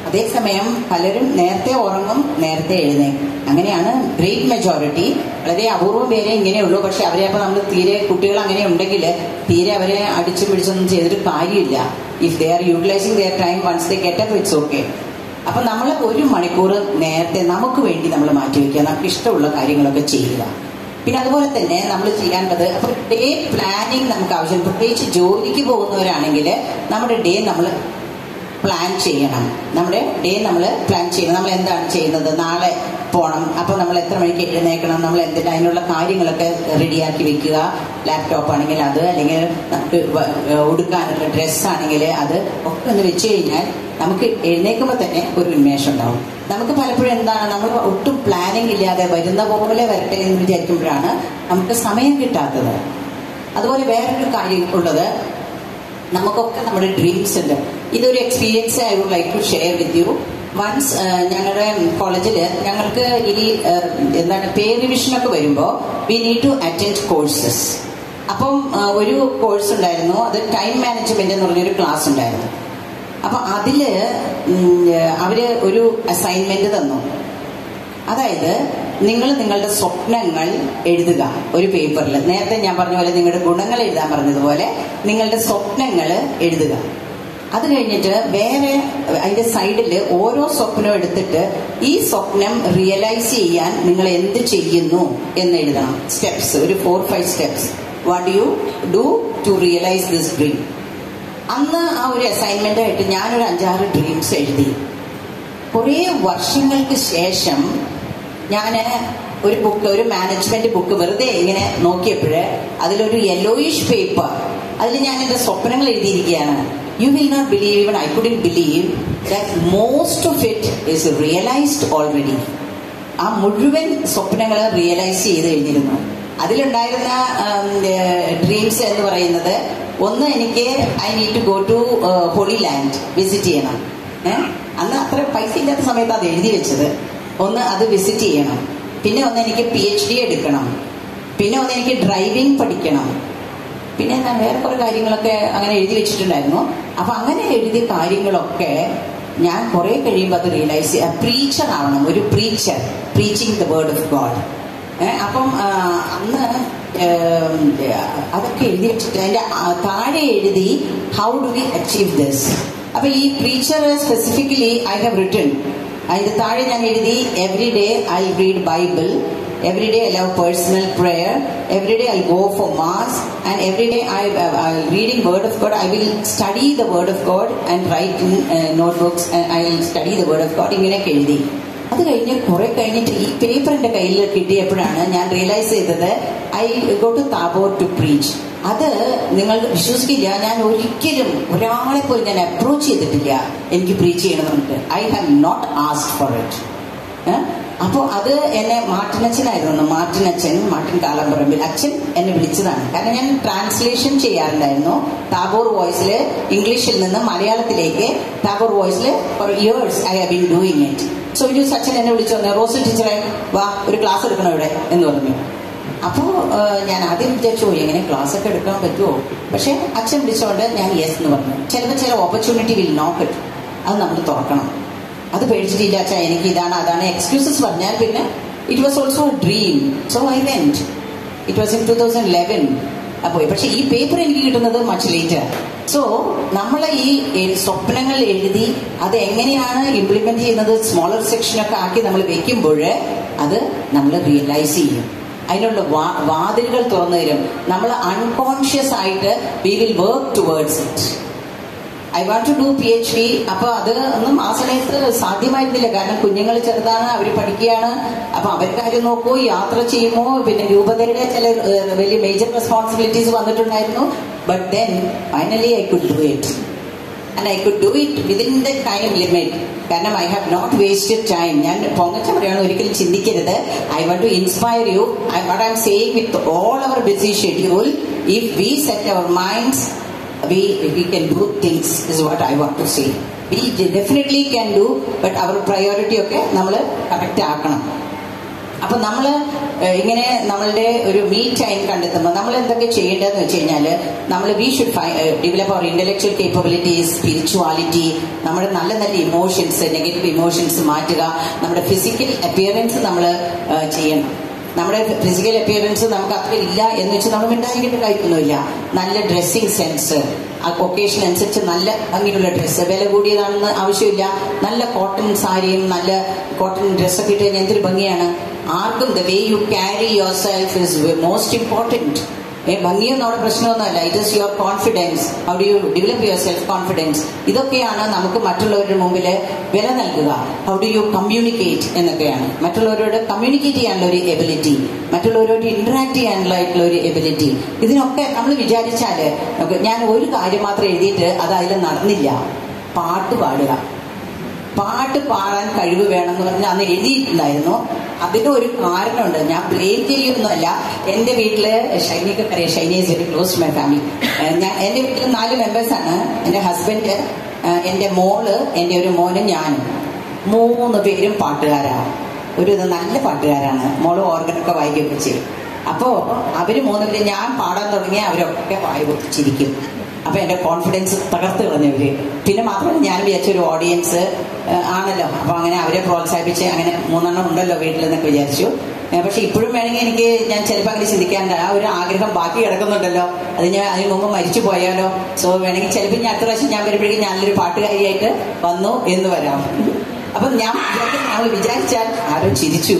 അതേസമയം പലരും നേരത്തെ ഉറങ്ങും നേരത്തെ എഴുന്നേക്കും അങ്ങനെയാണ് ഗ്രേറ്റ് മെജോറിറ്റി വളരെ അപൂർവം പേരെ ഇങ്ങനെയുള്ളൂ പക്ഷെ അവരെ അപ്പൊ നമ്മൾ തീരെ കുട്ടികൾ അങ്ങനെ ഉണ്ടെങ്കിൽ തീരെ അവരെ അടിച്ചും പിടിച്ചൊന്നും ചെയ്തിട്ട് കാര്യമില്ല if they are utilising their time once they get up it's okay അപ്പൊ നമ്മൾ ഒരു മണിക്കൂർ നേരത്തെ നമുക്ക് വേണ്ടി നമ്മൾ മാറ്റിവെക്കുക നമുക്ക് ഇഷ്ടമുള്ള കാര്യങ്ങളൊക്കെ ചെയ്യുക പിന്നെ അതുപോലെ തന്നെ നമ്മൾ ചെയ്യേണ്ടത് അപ്പൊ ഡേ പ്ലാനിങ് നമുക്ക് ആവശ്യം പ്രത്യേകിച്ച് ജോലിക്ക് പോകുന്നവരാണെങ്കിൽ നമ്മുടെ ഡേ നമ്മൾ പ്ലാൻ ചെയ്യണം നമ്മുടെ ഡേ നമ്മൾ പ്ലാൻ ചെയ്യണം നമ്മൾ എന്താണ് ചെയ്യുന്നത് നാളെ പോകണം അപ്പോൾ നമ്മൾ എത്ര മണിക്ക് എഴുന്നേക്കണം നമ്മൾ എന്തിനാ അതിനുള്ള കാര്യങ്ങളൊക്കെ റെഡിയാക്കി വെക്കുക ലാപ്ടോപ്പ് ആണെങ്കിൽ അത് അല്ലെങ്കിൽ നമുക്ക് വ- ഉടുക്കാനുള്ള ഡ്രസ്സാണെങ്കിൽ അത് ഒക്കെ ഒന്ന് വെച്ച് കഴിഞ്ഞാൽ നമുക്ക് എഴുന്നേൽക്കുമ്പോൾ തന്നെ ഒരു ഉന്മേഷം ഉണ്ടാവും നമുക്ക് പലപ്പോഴും എന്താണ് നമ്മൾ ഒട്ടും പ്ലാനിങ് ഇല്ലാതെ വരുന്ന പോലെ വരട്ടെ എന്ന് വിചാരിക്കുമ്പോഴാണ് നമുക്ക് സമയം കിട്ടാത്തത് അതുപോലെ വേറൊരു കാര്യം ഉള്ളത് നമുക്കൊക്കെ നമ്മുടെ ഡ്രീംസ് ഉണ്ട് ഇതൊരു experience I would like to share with you once ഞങ്ങളുടെ കോളേജിൽ ഞങ്ങൾക്ക് ഈ uh, എന്താണ് പേ റിവിഷനൊക്കെ വരുമ്പോൾ we need to attend courses അപ്പം uh, ഒരു കോഴ്സ് ഉണ്ടായിരുന്നു അത് ടൈം മാനേജ്മെന്റ് എന്ന് പറഞ്ഞൊരു ക്ലാസ് ഉണ്ടായിരുന്നു അപ്പൊ അതില് ഉം, അവര് ഒരു അസൈൻമെന്റ് തന്നു അതായത് നിങ്ങൾ നിങ്ങളുടെ സ്വപ്നങ്ങൾ എഴുതുക ഒരു പേപ്പറിൽ നേരത്തെ ഞാൻ പറഞ്ഞ പോലെ നിങ്ങളുടെ ഗുണങ്ങൾ എഴുതാൻ പറഞ്ഞതുപോലെ നിങ്ങളുടെ സ്വപ്നങ്ങൾ എഴുതുക അത് കഴിഞ്ഞിട്ട് വേറെ അതിന്റെ സൈഡിൽ ഓരോ സ്വപ്നം എടുത്തിട്ട് ഈ സ്വപ്നം റിയലൈസ് ചെയ്യാൻ നിങ്ങൾ എന്ത് ചെയ്യുന്നു എന്ന് എഴുതണം സ്റ്റെപ്സ് ഒരു four five steps what you do to realise this dream അന്ന് ആ ഒരു അസൈൻമെന്റ് ആയിട്ട് ഞാനൊരു അഞ്ചാറ് ഡ്രീംസ് എഴുതി കുറേ വർഷങ്ങൾക്ക് ശേഷം ഞാൻ ഒരു ബുക്ക് ഒരു മാനേജ്മെന്റ് ബുക്ക് വെറുതെ ഇങ്ങനെ നോക്കിയപ്പോഴ് അതിലൊരു യെല്ലോയിഷ് പേപ്പർ അതിൽ ഞാൻ എന്റെ സ്വപ്നങ്ങൾ എഴുതിയിരിക്കുകയാണ് you will not believe even I couldn't believe that most of it is realised already ആ മുഴുവൻ സ്വപ്നങ്ങൾ റിയലൈസ് ചെയ്ത് കഴിഞ്ഞിരുന്നു അതിലുണ്ടായിരുന്ന ഡ്രീംസ് എന്ന് പറയുന്നത് ഒന്ന് എനിക്ക് I need to go to holy land visit ചെയ്യണം ഏഹ് അന്ന് അത്ര പൈസ ഇല്ലാത്ത സമയത്ത് അത് എഴുതി വെച്ചത് ഒന്ന് അത് വിസിറ്റ് ചെയ്യണം പിന്നെ ഒന്ന് എനിക്ക് പി എച്ച് ഡി എടുക്കണം പിന്നെ ഒന്ന് എനിക്ക് ഡ്രൈവിംഗ് പഠിക്കണം പിന്നെ ഞാൻ വേറെ കുറെ കാര്യങ്ങളൊക്കെ അങ്ങനെ എഴുതി വെച്ചിട്ടുണ്ടായിരുന്നു അപ്പൊ അങ്ങനെ എഴുതിയ കാര്യങ്ങളൊക്കെ ഞാൻ കുറെ കഴിയുമ്പോൾ അത് റിയലൈസ് ചെയ്യാം പ്രീച്ചർ ആവണം ഒരു preacher preaching the word of God അപ്പം ആ, അന്ന് ഏം, അതൊക്കെ എഴുതി വെച്ചിട്ട് അതിന്റെ ആ, താഴെ എഴുതി how do we achieve this അപ്പൊ ഈ preacher specifically I have written അതിന്റെ താഴെ ഞാൻ എഴുതി every day I read Bible every day I love personal prayer every day I go for mass and every day I reading word of God I will study the word of God and write in note books I will study the word of God ഇങ്ങനെയൊക്കെ എഴുതി അത് കഴിഞ്ഞ് കുറെ കഴിഞ്ഞിട്ട് ഈ പേപ്പർ എന്റെ കയ്യിൽ കിട്ടിയപ്പോഴാണ് ഞാൻ റിയലൈസ് ചെയ്തത് I go to Tabor to preach അത് നിങ്ങൾ വിശ്വസിക്കില്ല ഞാൻ ഒരിക്കലും ഒരാളെ പോയി ഞാൻ അപ്രോച്ച് ചെയ്തിട്ടില്ല എനിക്ക് പ്രീച്ച് ചെയ്യണമെന്നുണ്ട് I have not ask for it അപ്പോൾ അത് എന്നെ മാർട്ടിനച്ഛനായിരുന്നു മാർട്ടിനച്ഛൻ മാർട്ടിൻ കാലമ്പറമ്പിൽ അച്ഛൻ എന്നെ വിളിച്ചതാണ് കാരണം ഞാൻ ട്രാൻസ്ലേഷൻ ചെയ്യാറുണ്ടായിരുന്നു താബോർ വോയിസിൽ ഇംഗ്ലീഷിൽ നിന്ന് മലയാളത്തിലേക്ക് താബോർ വോയിസിൽ four years I have been doing it so ഒരു അച്ഛൻ എന്നെ വിളിച്ചു വന്നു റോസ് ടീച്ചറെ വാ ഒരു ക്ലാസ് എടുക്കണം ഇവിടെ എന്ന് പറഞ്ഞു അപ്പോൾ ഞാൻ ആദ്യം വിചാരിച്ചു "ഓ, എങ്ങനെ ക്ലാസ് ഒക്കെ എടുക്കാൻ പറ്റുമോ പക്ഷെ അച്ഛൻ വിളിച്ചോണ്ട് ഞാൻ യെസ് എന്ന് പറഞ്ഞു ചിലപ്പോൾ ചില ഓപ്പർച്യൂണിറ്റി വിൽ നോക്ക് ഇറ്റ് അത് നമ്മൾ തുറക്കണം അത് പേടിച്ചിട്ടില്ല അച്ഛാ എനിക്ക് ഇതാണ് അതാണ് എക്സ്ക്യൂസസ് പറഞ്ഞാൽ പിന്നെ it was also a dream so I went it was in two thousand eleven അപ്പോൾ പക്ഷെ ഈ പേപ്പർ എനിക്ക് കിട്ടുന്നത് മച്ച് ലേറ്റർ സോ നമ്മൾ ഈ എ- സ്വപ്നങ്ങൾ എഴുതി അത് എങ്ങനെയാണ് ഇംപ്ലിമെന്റ് ചെയ്യുന്നത് സ്മോളർ സെക്ഷനൊക്കെ ആക്കി നമ്മൾ വെക്കുമ്പോൾ അത് നമ്മൾ റിയലൈസ് ചെയ്യും അതിനുള്ള വാ- വാതിലുകൾ തുറന്നു തരും നമ്മൾ അൺകോൺഷ്യസ് ആയിട്ട് we will work towards it I want to do P H D അപ്പൊ അത് ഒന്നും ആ സമയത്ത് സാധ്യമായിരുന്നില്ല കാരണം കുഞ്ഞുങ്ങൾ ചെറുതാണ് അവർ പഠിക്കുകയാണ് അപ്പൊ അവർ കാര്യം നോക്കൂ യാത്ര ചെയ്യുമോ പിന്നെ രൂപതയുടെ ചില ഏഹ്, വലിയ മേജർ റെസ്പോൺസിബിലിറ്റീസ് വന്നിട്ടുണ്ടായിരുന്നു but then finally I could do it and I could do it within the kind of limit കാരണം I have not wasted time ഞാൻ പൊങ്ങച്ച പറയാണ് ഒരിക്കലും ചിന്തിക്കരുത് I want to inspire you I what I am saying with all our busy schedule if we set our minds we we can do things is what I want to say. We definitely can do, but our priority ഒക്കെ നമ്മൾ കറക്റ്റ് ആക്കണം അപ്പൊ നമ്മൾ ഇങ്ങനെ നമ്മളുടെ ഒരു മീ ടൈം കണ്ടെത്തുമ്പോൾ നമ്മൾ എന്തൊക്കെ ചെയ്യേണ്ടതെന്ന് വെച്ച് കഴിഞ്ഞാൽ നമ്മൾ we should develop our intellectual capabilities spirituality നമ്മുടെ നല്ല നല്ല ഇമോഷൻസ് നെഗറ്റീവ് ഇമോഷൻസ് മാറ്റുക നമ്മുടെ ഫിസിക്കൽ അപ്പിയറൻസ് നമ്മൾ ചെയ്യണം നമ്മുടെ ഫിസിക്കൽ അപ്പിയറൻസ് നമുക്ക് അത്ര ഇല്ല എന്ന് വെച്ച് നമ്മൾ മിണ്ടാതിരിക്കേണ്ട കാര്യമൊന്നുമില്ല നല്ല ഡ്രസ്സിങ് സെൻസ് ആ ഒക്കേഷൻ അനുസരിച്ച് നല്ല ഭംഗിയുള്ള ഡ്രസ്സ് വില കൂടിയതാണെന്ന് ആവശ്യമില്ല നല്ല കോട്ടൺ സാരിയും നല്ല കോട്ടൺ ഡ്രസ്സൊക്കെ ഇട്ട് കഴിഞ്ഞാൽ എന്തൊരു ഭംഗിയാണ് ആർക്കും the way you carry yourself is most important ഏ ഭംഗിയൊന്നും അവിടെ പ്രശ്നമൊന്നുമല്ല it is your confidence how do you develop your self confidence ഇതൊക്കെയാണ് നമുക്ക് മറ്റുള്ളവരുടെ മുമ്പിൽ വില നൽകുക ഹൗ ഡു യു കമ്മ്യൂണിക്കേറ്റ് എന്നൊക്കെയാണ് മറ്റുള്ളവരോട് കമ്മ്യൂണിക്കേറ്റ് ചെയ്യാനുള്ള ഒരു എബിലിറ്റി മറ്റുള്ളവരോട് ഇന്ററാക്ട് ചെയ്യാനുള്ള ആയിട്ടുള്ള ഒരു എബിലിറ്റി ഇതിനൊക്കെ നമ്മൾ വിചാരിച്ചാൽ ഞാൻ ഒരു കാര്യം മാത്രം എഴുതിയിട്ട് അത് അതിൽ നടന്നില്ല പാട്ട് പാടുക പാട്ട് പാടാൻ കഴിവ് വേണമെന്ന് പറഞ്ഞ് അന്ന് എഴുതിയിട്ടുണ്ടായിരുന്നു അതിന് ഒരു കാരണമുണ്ട് ഞാൻ ബ്ലെയിം ചെയ്യുന്നതല്ല എന്റെ വീട്ടില് ഷൈനിക്ക് അറിയാം Shiny is very close to my family ഞാൻ എന്റെ വീട്ടിൽ നാല് മെമ്പേഴ്സാണ് എന്റെ ഹസ്ബൻഡ് എന്റെ മോള് എന്റെ ഒരു മോനും ഞാനും മൂന്ന് പേരും പാട്ടുകാരാണ് ഒരു ഇത് നല്ല പാട്ടുകാരാണ് മോള് ഓർഗനൊക്കെ വായിക്കുകയൊക്കെ ചെയ്യും അപ്പോ അവര് മൂന്ന് പേര് ഞാൻ പാടാൻ തുടങ്ങിയ അവരൊക്കെ വായി പൊട്ടിച്ചിരിക്കും അപ്പൊ എന്റെ കോൺഫിഡൻസ് തകർത്ത് കളഞ്ഞവര് പിന്നെ മാത്രമല്ല ഞാൻ വിചാരിച്ച ഒരു ഓഡിയൻസ് ആണല്ലോ അപ്പൊ അങ്ങനെ അവരെ പ്രോത്സാഹിപ്പിച്ച് അങ്ങനെ മൂന്നെണ്ണം ഉണ്ടല്ലോ വീട്ടിലെന്നൊക്കെ വിചാരിച്ചു ഏഹ് പക്ഷെ ഇപ്പോഴും വേണമെങ്കിൽ എനിക്ക് ഞാൻ ചിലപ്പോൾ അങ്ങനെ ചിന്തിക്കാറുണ്ട് ആ ഒരു ആഗ്രഹം ബാക്കി കിടക്കുന്നുണ്ടല്ലോ അത് ഞാൻ അതിന് മുമ്പ് മരിച്ചു പോയാലോ സോ വേണമെങ്കിൽ ചിലപ്പോൾ ഞാൻ അടുത്ത പ്രാവശ്യം ഞാൻ വരുമ്പോഴേക്കും ഞാനൊരു പാട്ടുകാരിയായിട്ട് വന്നു എന്ന് വരാം അപ്പൊ ഞാൻ വിചാരിക്കും നമ്മൾ വിചാരിച്ചാൽ ആരോ ചിരിച്ചു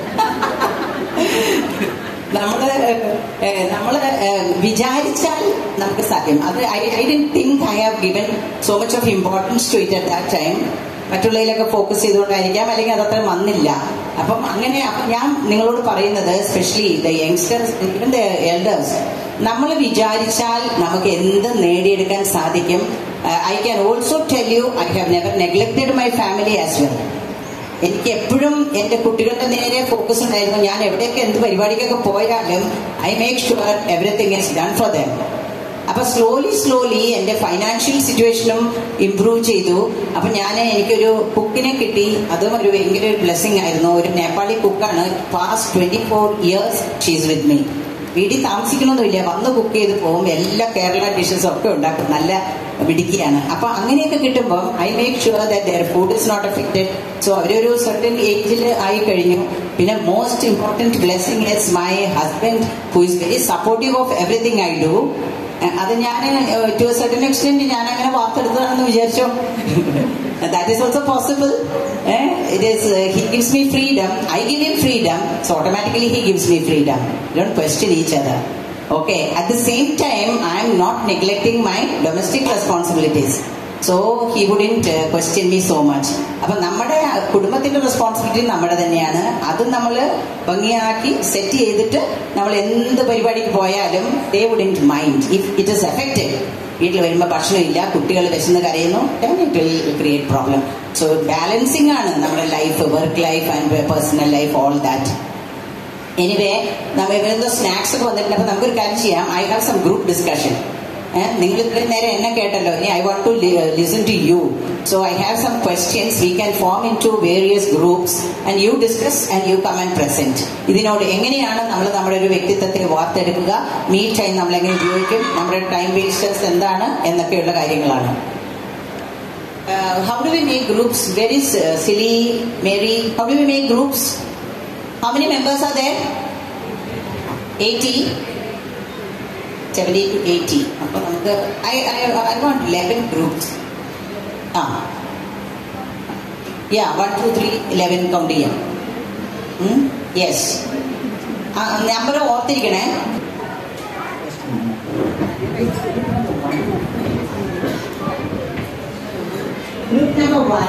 നമ്മള് ഏഹ്, നമ്മള് ഏഹ്, വിചാരിച്ചാൽ നമുക്ക് സാധ്യം അത് I I did think I have given so much of importance to it at that time മറ്റുള്ളതിലൊക്കെ ഫോക്കസ് ചെയ്തുകൊണ്ടായിരിക്കാം അല്ലെങ്കിൽ അതത്ര വന്നില്ല അപ്പം അങ്ങനെ അപ്പം ഞാൻ നിങ്ങളോട് പറയുന്നത് specially the youngsters even the elders നമ്മൾ വിചാരിച്ചാൽ നമുക്ക് എന്ത് നേടിയെടുക്കാൻ സാധിക്കും I can also tell you I have never neglected my family as well എനിക്ക് എപ്പോഴും എന്റെ കുട്ടികളുടെ നേരെ ഫോക്കസ് ഉണ്ടായിരുന്നു ഞാൻ എവിടെയൊക്കെ എന്ത് പരിപാടിക്കൊക്കെ പോയാലും I make sure everything is done for them അപ്പൊ സ്ലോലി സ്ലോലി എന്റെ ഫൈനാൻഷ്യൽ സിറ്റുവേഷനും ഇംപ്രൂവ് ചെയ്തു അപ്പൊ ഞാൻ എനിക്കൊരു കുക്കിനെ കിട്ടി അതും ഒരു ഭയങ്കര ഒരു ബ്ലെസ്സിങ് ആയിരുന്നു ഒരു നേപ്പാളി കുക്കാണ് past twenty four years she's with me വീട്ടിൽ താമസിക്കണമെന്നില്ല വന്ന് കുക്ക് ചെയ്ത് പോകും എല്ലാ കേരള ഡിഷസും ഒക്കെ ഉണ്ടാക്കും നല്ല മിടുക്കിയാണ് അപ്പൊ അങ്ങനെയൊക്കെ കിട്ടുമ്പോൾ I make sure that their food is not affected so അവരൊരു സർട്ടൻ ഏജിൽ ആയി കഴിഞ്ഞു പിന്നെ most important blessing is my husband who is very supportive of everything I do അത് ഞാൻ ടു സർട്ടൻ എക്സ്റ്റെന്റ് ഞാൻ അങ്ങനെ വാർത്തെടുത്തതാണെന്ന് വിചാരിച്ചോ that is also possible it is he gives me freedom I give him freedom so automatically he gives me freedom don't question each other okay at the same time i am not neglecting my domestic responsibilities so he wouldn't question me so much അപ്പൊ നമ്മുടെ കുടുംബത്തിന്റെ റെസ്പോൺസിബിലിറ്റി നമ്മുടെ തന്നെയാണ് അത് നമ്മൾ ഭംഗിയാക്കി സെറ്റ് ചെയ്തിട്ട് നമ്മൾ എന്ത് പരിപാടിക്ക് പോയാലും they wouldn't mind if it is affected വീട്ടിൽ വരുമ്പോൾ ഭക്ഷണമില്ല കുട്ടികൾ വിശന്ന് കരയുന്നു it will create problem so balancing ആണ് നമ്മുടെ life work life and personal life all that anyway നമ്മൾ ഇവരെന്തോ സ്നാക്സ് ഒക്കെ വന്നിട്ടുണ്ട് അപ്പൊ നമുക്കൊരു കാര്യം ചെയ്യാം I have some group discussion നിങ്ങൾ ഇത്രയും നേരം എന്നെ കേട്ടല്ലോ ഇനി I want to listen to you so I have some questions we can form in to various groups and you discuss and you come and present ഇതിനോട് എങ്ങനെയാണ് നമ്മൾ നമ്മുടെ ഒരു വ്യക്തിത്വത്തെ വാർത്തെടുക്കുക മീ ടൈം നമ്മൾ എങ്ങനെ ഉപയോഗിക്കും നമ്മുടെ ടൈം വേസ്റ്റേഴ്സ് എന്താണ് എന്നൊക്കെയുള്ള കാര്യങ്ങളാണ് how do we make groups very silly Mary how do we make groups How many members are there? 80? 70 to 80. അപ്പോൾ നമുക്ക് I I I want eleven groups ആ yeah one two three eleven count ചെയ്യാം യെസ് ആ നമ്പർ ഓർത്തിരിക്കണേ ഗ്രൂപ്പ് നമ്പർ വൺ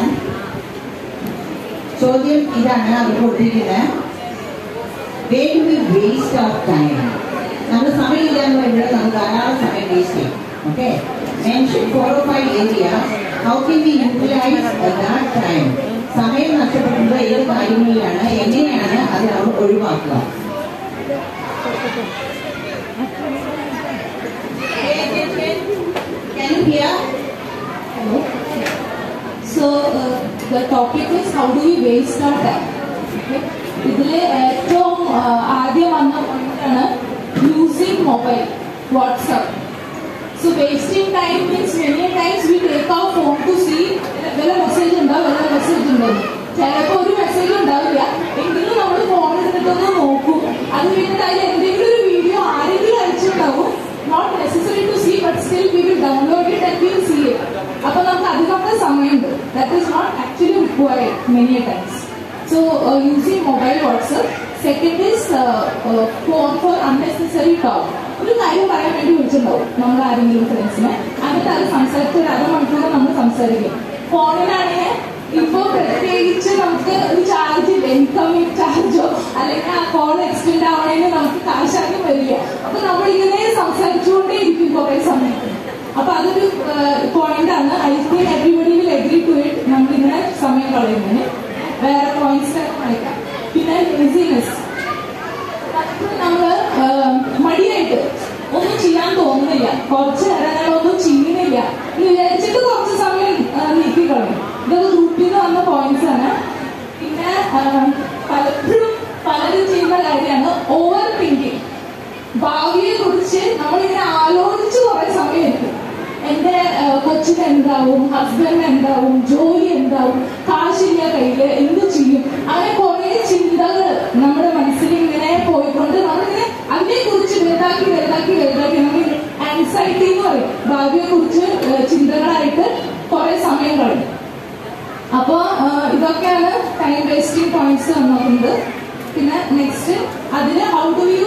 ചോദ്യം ഇതാണ് അവർ കൊടുത്തിരിക്കുന്നത് where do we waste our time നമ്മൾ സമയമില്ല എന്ന് പറയുമ്പോൾ നമ്മൾ ധാരാളം സമയം വേസ്റ്റ് ചെയ്യും okay mention four or five area how can we utilise that time സമയം നഷ്ടപ്പെടുമ്പോൾ ഏത് കാര്യങ്ങളിലാണ് എങ്ങനെയാണ് അത് നമ്മൾ ഒഴിവാക്കുക Can you hear? Hello. So uh, the topic is how do we waste our time? Okay. ഇതില് ഏറ്റവും ആ, ആദ്യം വന്ന പോയിന്റാണ് using mobile WhatsApp So wasting time means many times we take our phone to see വല്ല മെസ്സേജ് ഉണ്ടോ വല്ല മെസ്സേജ് ഉണ്ടോ ചിലപ്പോൾ ഒരു മെസ്സേജ് ഉണ്ടാവില്ല എങ്കിലും നമ്മൾ ഫോൺ എടുത്തിട്ടൊന്ന് നോക്കും അത് കഴിഞ്ഞിട്ട് അതിൽ എന്തെങ്കിലും ഒരു വീഡിയോ ആരെങ്കിലും അയച്ചിട്ടുണ്ടാവും not necessary to see but still we will download it and will see it അപ്പൊ നമുക്ക് അതിനൊക്കെ സമയമുണ്ട് that is not actually required many times So uh, using mobile WhatsApp. Second is uh, uh, phone for unnecessary talk. ഒരു കാര്യം പറയാൻ വേണ്ടി വിളിച്ചിട്ടുണ്ടാവും നമ്മൾ ആരെങ്കിലും ഫ്രണ്ട്സിനെ എന്നിട്ട് അത് സംസാരിച്ച് ഒരു അരമണിക്കൂർ നമ്മൾ സംസാരിക്കും ഫോണിലാണെങ്കിൽ ഇപ്പൊ പ്രത്യേകിച്ച് നമുക്ക് ഒരു ചാർജ് ഇല്ല ഇൻകമിങ് ചാർജോ അല്ലെങ്കിൽ ആ കോൾ എക്സ്റ്റെൻഡ് ആവണേന് നമുക്ക് കാശാക്കി വരില്ല അപ്പൊ നമ്മളിങ്ങനെ സംസാരിച്ചുകൊണ്ടേ ഇരിക്കും കുറെ സമയത്ത് അപ്പൊ അതൊരു പോയിന്റ് ആണ് I think everybody will agree to it നമ്മളിങ്ങനെ സമയം കളയുന്നതിന് വേറെ പോയിന്റ്സ് കാണിക്കാം പിന്നെ ബിസിനസ് നമ്മള് ആഹ്, മടിയായിട്ട് ഒന്നും ചെയ്യാൻ തോന്നുന്നില്ല കുറച്ച് നേരം ഒന്നും ചെയ്യുന്നില്ല എന്ന് വിചാരിച്ചിട്ട് കുറച്ച് സമയം നീക്കി കളയും ഇതൊക്കെ ഗ്രൂപ്പിൽ നിന്ന് വന്ന പോയിന്റ്സ് ആണ് പിന്നെ ആഹ്, പലപ്പോഴും പലരും ചെയ്യുന്ന കാര്യമാണ് ഓവർ തിങ്കിങ് ഭാവിയെ കുറിച്ച് നമ്മളിങ്ങനെ ആലോചിച്ച് കുറെ സമയം എടുക്കും എന്റെ ആഹ്, കൊച്ചിന് എന്താവും ഹസ്ബൻഡ് എന്താവും ജോലി എന്താവും കാശില്ല കയ്യില് എന്ത് ചെയ്യും അങ്ങനെ കുറെ ചിന്തകൾ നമ്മുടെ മനസ്സിൽ ഇങ്ങനെ പോയിക്കൊണ്ട് നമ്മളിങ്ങനെ അതിനെ കുറിച്ച് വലുതാക്കി വലുതാക്കി വലുതാക്കി നമ്മൾ ആൻസൈറ്റി എന്ന് പറയും ഭാവിയെ കുറിച്ച് ചിന്തകളായിട്ട് കുറെ സമയം കളയും അപ്പോ ആഹ്, ഇതൊക്കെയാണ് ടൈം വേസ്റ്റിംഗ് പോയിന്റ്സ് വന്നിട്ടുണ്ട് പിന്നെ നെക്സ്റ്റ് അതിന് how do you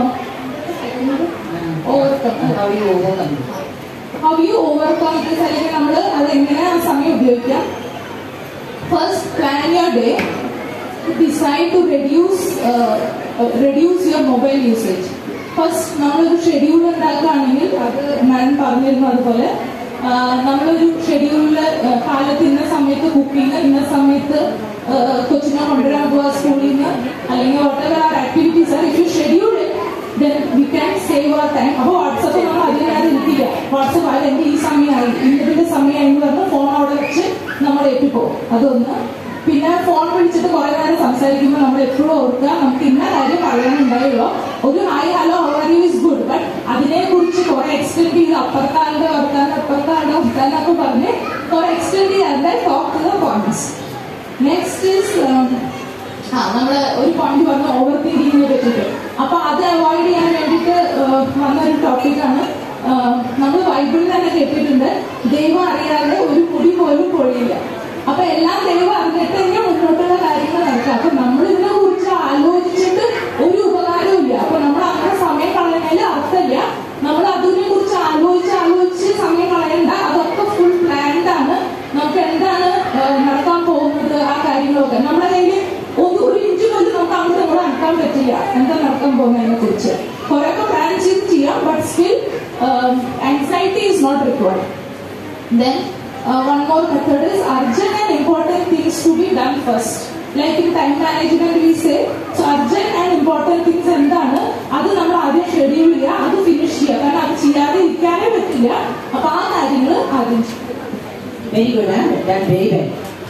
overcome How you overcome it? How you overcome this അല്ലെങ്കിൽ നമ്മൾ അത് എങ്ങനെ ആ സമയം ഉപയോഗിക്കാം first plan your day decide to reduce reduce your mobile usage first നമ്മളൊരു ഷെഡ്യൂൾ ഉണ്ടാക്കുകയാണെങ്കിൽ അത് ഞാൻ പറഞ്ഞിരുന്നു അതുപോലെ ആ, നമ്മളൊരു ഷെഡ്യൂളില് കാലത്ത് ഇന്ന സമയത്ത് കുക്കിംഗ് ഇന്ന സമയത്ത് ആ, കൊച്ചിനെ കൊണ്ടുവരാൻ പോവാ സ്കൂളിൽ നിന്ന് അല്ലെങ്കിൽ whatever are activities are if you schedule then we can save our time അപ്പോൾ വാട്സപ്പ് നമ്മൾ അതിനകത്ത് ഇരിക്കില്ല വാട്സപ്പ് അത് എന്റെ ഈ സമയമായി ഇന്നതിന്റെ സമയമായി എന്ന് പറഞ്ഞ് ഫോൺ അവിടെ വെച്ച് നമ്മൾ എത്തിപ്പോകും അതൊന്ന് പിന്നെ ഫോൺ വിളിച്ചിട്ട് കുറെ നേരം സംസാരിക്കുമ്പോൾ നമ്മൾ എപ്പോഴും ഓർക്കുക നമുക്ക് ഇന്ന കാര്യം പറയാനുണ്ടായുള്ളൂ ഒരു hi hello over is good but അതിനെ കുറിച്ച് കുറെ എക്സ്റ്റെൻഡ് ചെയ്ത് അപ്പുറത്താളുടെ വർത്താനം അപ്പുറത്താളുടെ വർത്താനൊക്കെ പറഞ്ഞ് കുറെ എക്സ്റ്റെൻഡ് ചെയ്യാതെ talk to the points next is ആ നമ്മള് ഒരു പോയിന്റ് പറഞ്ഞു ഓവർ തിങ്കിങ്ങിനെ പറ്റിയിട്ട് അപ്പൊ അത് അവോയ്ഡ് ചെയ്യാൻ വേണ്ടിയിട്ട് ഏഹ്, വന്നൊരു ടോപ്പിക്കാണ് നമ്മൾ ബൈബിളിൽ തന്നെ കേട്ടിട്ടുണ്ട് ദൈവം അറിയാതെ ഒരു മുടി പോലും പൊഴിയില്ല അപ്പൊ എല്ലാം ദൈവം അറിഞ്ഞിട്ട് തന്നെ മുന്നോട്ടുള്ള കാര്യങ്ങൾ നടക്കുക അപ്പൊ നമ്മൾ ഇതിനെ കുറിച്ച് ആലോചിച്ചിട്ട് ഒരു ഉപകാരവും ഇല്ല അപ്പൊ നമ്മൾ അങ്ങനെ സമയം കളയുന്നതിൽ അർത്ഥമില്ല നമ്മൾ അതിനെ കുറിച്ച് ആലോചിച്ച് ആലോചിച്ച് സമയം കളയണ്ട അതൊക്കെ ഫുൾ പ്ലാൻഡ് ആണ് നമുക്ക് എന്താണ് ഏഹ്, നടക്കാൻ പോകുന്നത് ആ കാര്യങ്ങളൊക്കെ നമ്മുടെ കയ്യിൽ ഒരു ഒരു ഇഞ്ച് പോലും നമുക്ക് അങ്ങോട്ട് ഇങ്ങോട്ട് അനക്കാൻ പറ്റില്ല എന്താ നടക്കാൻ പോകുന്നതിനെ കുറിച്ച് കുറെയൊക്കെ പ്ലാൻ ചെയ്ത് ചെയ്യാം but still anxiety is not required Then uh, one more method is urgent and important things to be done first. Like in time management we say, so urgent and important things എന്താണ് അത് നമ്മൾ ആദ്യം ഷെഡ്യൂൾ ചെയ്യുക അത് ഫിനിഷ് ചെയ്യുക കാരണം അത് ചെയ്യാതെ ഇരിക്കാനേ പറ്റില്ല അപ്പൊ ആ കാര്യങ്ങൾ ആദ്യം ചെയ്യുക very good that very well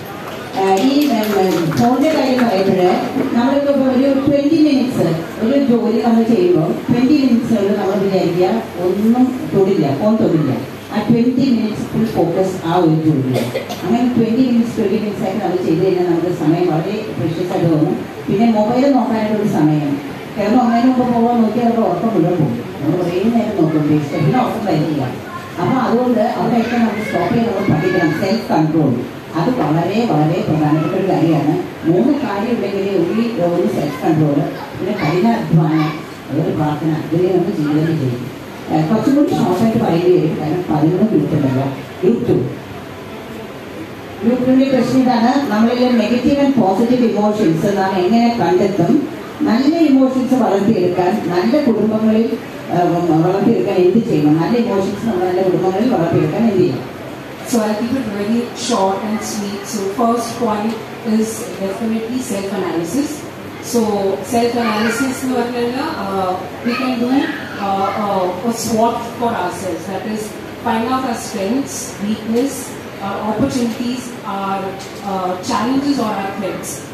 ഈ ഫോണിന്റെ കാര്യം പറയുമ്പോൾ നമ്മളിപ്പോൾ ഒരു ട്വന്റി മിനിറ്റ്സ് ഒരു ജോലി നമ്മൾ ചെയ്യുമ്പോൾ ട്വന്റി മിനിറ്റ്സുകളിൽ നമ്മൾ വിചാരിക്കുക ഒന്നും തൊടില്ല ഫോൺ തൊടില്ല ആ ട്വന്റി മിനിറ്റ്സ് ഫുൾ ഫോക്കസ് ആ ഒരു ജോലി അങ്ങനെ ട്വന്റി മിനിറ്റ്സ് ട്വന്റി മിനിറ്റ്സ് ആയിട്ട് നമ്മൾ ചെയ്ത് കഴിഞ്ഞാൽ നമുക്ക് സമയം വളരെ പ്രഷ്യസ് ആയിട്ട് തോന്നും പിന്നെ മൊബൈൽ നോക്കാനായിട്ട് ഒരു സമയം കിടന്ന് ഒന്നതിന് മുമ്പ് പോകാൻ നോക്കിയാൽ അവിടെ ഉറക്കം മുഴുവൻ പോകും നമ്മൾ കുറേ നേരം നോക്കും വേസ്റ്റ് പിന്നെ ഉറക്കം വരില്ല അപ്പൊ അതുകൊണ്ട് അവിടെയൊക്കെ നമുക്ക് സ്റ്റോപ്പ് ചെയ്യാൻ നമ്മൾ പഠിക്കണം സെൽഫ് കൺട്രോൾ അത് വളരെ വളരെ പ്രധാനപ്പെട്ട ഒരു കാര്യമാണ് മൂന്ന് കാര്യം ഉണ്ടെങ്കിൽ ഒരു ഒരു സെൽഫ് കൺട്രോൾ പിന്നെ കഠിനാധ്വാനം അതൊരു പ്രാർത്ഥന ഇതിനെ നമുക്ക് ജീവിതം ചെയ്യും ഏഹ് കുറച്ചും കൂടി ഷോർട്ടായിട്ട് പറയുകയായിരിക്കും കാരണം പതിനൊന്ന് ഗ്രൂപ്പ് ഉണ്ടല്ലോ ഗ്രൂപ്പ് ടു ഗ്രൂപ്പ് ടുവിന്റെ പ്രശ്നം ഇതാണ് നമ്മളിൽ നെഗറ്റീവ് ആൻഡ് പോസിറ്റീവ് ഇമോഷൻസ് നാം എങ്ങനെ കണ്ടെത്തും നല്ല ഇമോഷൻസ് വളർത്തിയെടുക്കാൻ നല്ല കുടുംബങ്ങളിൽ ആ, വളർത്തിയെടുക്കാൻ എന്ത് ചെയ്യണം നല്ല ഇമോഷൻസ് നമ്മൾ നല്ല കുടുംബങ്ങളിൽ വളർത്തിയെടുക്കാൻ എന്ത് ചെയ്യണം So I'll keep it very short and sweet. So first point is definitely self-analysis. So self-analysis in Varnala, uh, we can do uh, uh, a SWOT for ourselves. That is, find out our strengths, weakness, our opportunities, our uh, challenges or our threats.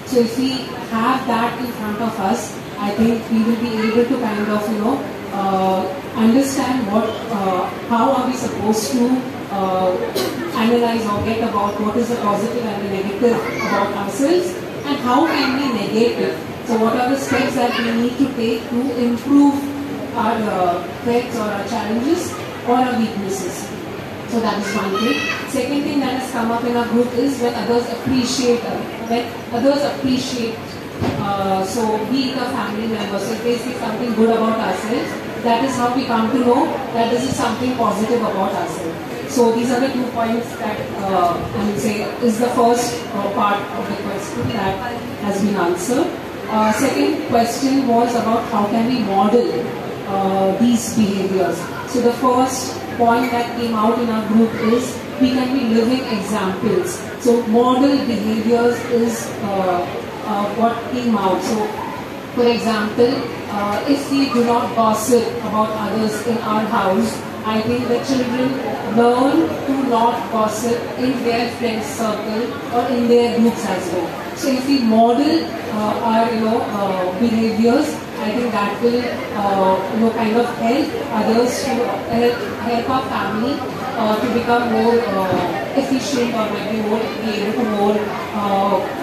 So if we have that in front of us, I think we will be able to kind of, you know, uh, understand what, uh, how are we supposed to uh, analyze or get about what is the positive and the negative about ourselves and how can we negate it. So what are the steps that we need to take to improve our uh, threats or our challenges or our weaknesses. So that is one thing. Second thing that has come up in our group is when others appreciate us. When others appreciate, uh, so we the family members, so if they say something good about ourselves, that is how we come to know that this is something positive about ourselves. So these are the two points that uh, I would say is the first uh, part of the question that has been answered. Uh, second question was about how can we model uh, these behaviors. So the first point that came out in our group is we can be living examples. So model behaviors is uh, uh, what came out. So for example, uh, if we do not gossip about others in our house, I think the children learn to not gossip in their friends circle or in their groups as well. So if we model uh, our you know uh, behaviors, I think that will uh, you know kind of help others to help, help our family uh, to become more uh, efficient or maybe more be able to more. Uh,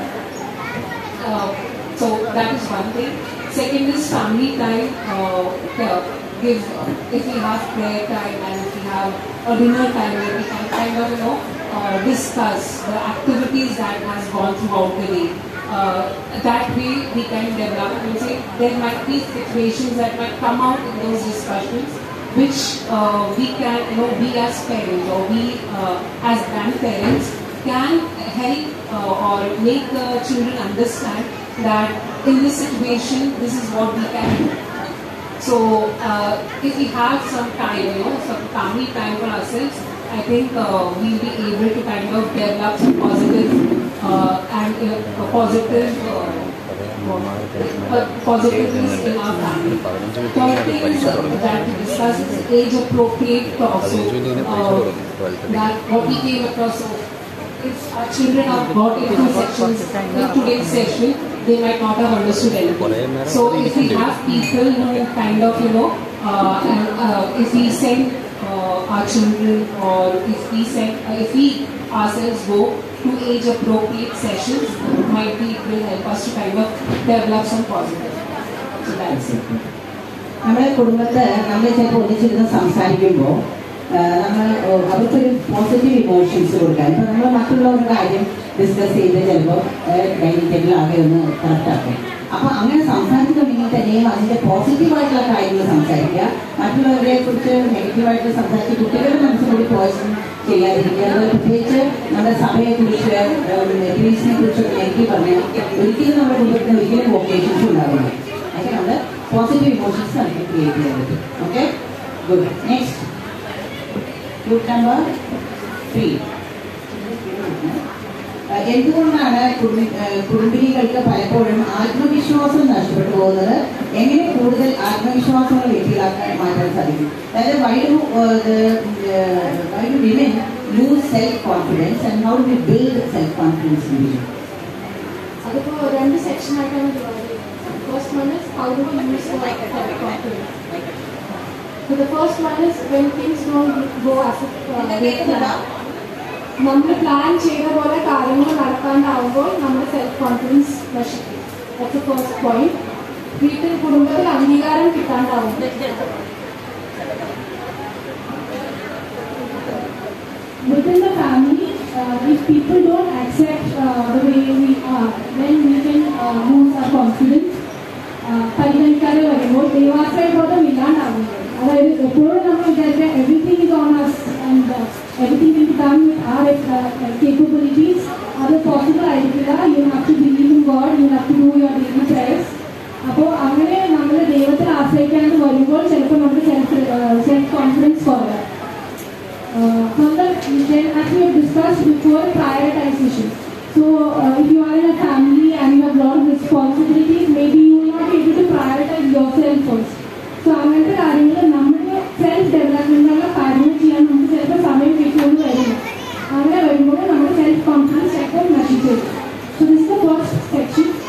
uh, so that is one thing. Second is family time. Uh, uh, give if we have prayer time and if we have a dinner time where we can kind of you know uh, discuss the activities that has gone throughout the day. Uh, that way we can develop and say there might be situations that might come out in those discussions which uh, we can you know we as parents or we uh, as grandparents can help uh, or make the children understand that in this situation this is what we can do so uh, if we have some time, you know, some family time for ourselves, I think uh, we'll be able to kind of develop some positive uh, and uh, a positive uh, uh, positiveness in our family. Third thing is uh, that we discuss is age appropriate talk. So uh, that what we came across. So if our children are got into sections in today's session, they might not have understood anything. So if we have people who kind of, you know, uh, and, uh, if we send uh, our children or if we send, uh, if we ourselves go to age appropriate sessions, might be it will help us to kind of develop some positive. So that's it. നമ്മുടെ കുടുംബത്തെ നമ്മൾ ചിലപ്പോൾ ഒന്നിച്ചിരുന്ന് സംസാരിക്കുമ്പോൾ നമ്മൾ അവർക്കൊരു പോസിറ്റീവ് ഇമോഷൻസ് കൊടുക്കാൻ ഇപ്പം നമ്മൾ മറ്റുള്ളവരുടെ കാര്യം ഡിസ്കസ് ചെയ്ത് ചിലപ്പോൾ ഡൈനിങ് ടേബിൾ ആകെ ഒന്ന് കറക്റ്റാക്കും അപ്പോൾ അങ്ങനെ സംസാരിക്കുന്നുണ്ടെങ്കിൽ തന്നെയും അതിൻ്റെ പോസിറ്റീവായിട്ടുള്ള കാര്യങ്ങൾ സംസാരിക്കുക മറ്റുള്ളവരെ കുറിച്ച് നെഗറ്റീവായിട്ട് സംസാരിച്ച് കുട്ടികളുടെ മനസ്സിലൂടെ പോയിസൺ ചെയ്യാതിരിക്കുക അതുപോലെ പ്രത്യേകിച്ച് നമ്മുടെ സഭയെക്കുറിച്ച് നെഗറ്റീവ്സിനെ കുറിച്ച് നെഗറ്റീവ് പറഞ്ഞാൽ ഒരിക്കലും നമ്മുടെ കുടുംബത്തിന് ഒരിക്കലും വൊക്കേഷൻസ് ഉണ്ടാവില്ല അതിന് നമ്മൾ പോസിറ്റീവ് ഇമോഷൻസ് നമുക്ക് ക്രിയേറ്റ് ചെയ്യാൻ പറ്റും okay good next group number three എന്തുകൊണ്ടാണ് കുടുംബി ഏഹ് കുടുംബിനികൾക്ക് പലപ്പോഴും ആത്മവിശ്വാസം നഷ്ടപ്പെട്ടു പോകുന്നത് എങ്ങനെ കൂടുതൽ ആത്മവിശ്വാസമുള്ള വ്യക്തികളാക്കാൻ മാറ്റാൻ സാധിക്കും അതായത് why do why do women lose self confidence and how do build self confidence in women അതിപ്പോ രണ്ട് സെക്ഷൻ ആയിട്ടാണ് ഡിവൈഡ് ചെയ്യുന്നത് first one is how do we use self confidence So the first one is when things don't go as a നമ്മൾ പ്ലാൻ ചെയ്ത പോലെ കാര്യങ്ങൾ നടക്കാണ്ടാവുമ്പോൾ നമ്മുടെ സെൽഫ് കോൺഫിഡൻസ് നശിക്കും ദാറ്റ്സ് ഫസ്റ്റ് പോയിന്റ് വീട്ടിൽ കുടുംബത്തിൽ അംഗീകാരം കിട്ടാണ്ടാവും within the family, uh, if people don't accept uh, the way we are, then we can uh, lose our confidence. Uh, പരിഗണിക്കാതെ വരുമ്പോൾ ദൈവാശ്രയബോധം ഇല്ലാണ്ടാവുന്നത് അതായത് എപ്പോഴും നമ്മൾ വിചാരിക്കുക everything is on us and everything will done with our capabilities അത് പോസിബിൾ ആയിരിക്കില്ല you have to believe in God you have to do your daily prayers അപ്പോൾ അങ്ങനെ നമ്മൾ ദൈവത്തിൽ ആശ്രയിക്കാണ്ട് വരുമ്പോൾ ചിലപ്പോൾ നമുക്ക് സെൽഫ് സെൽഫ് കോൺഫിഡൻസ് കുറവാണ് uh, from the then as we have discussed before prioritization so uh, if you are in a family and you have a lot of responsibilities maybe you will not be able to prioritize yourself first so അങ്ങനത്തെ കാര്യങ്ങൾ നമ്മുടെ സെൽഫ് ഡെവലപ്മെന്റിനുള്ള കാര്യങ്ങൾ ചെയ്യാൻ നമുക്ക് ചിലപ്പോൾ സമയം കിട്ടുമെന്ന് വരില്ല അങ്ങനെ വരുമ്പോൾ നമ്മുടെ സെൽഫ് കോൺഫിഡൻസ് ചിലപ്പോൾ നശിച്ചു so this the first section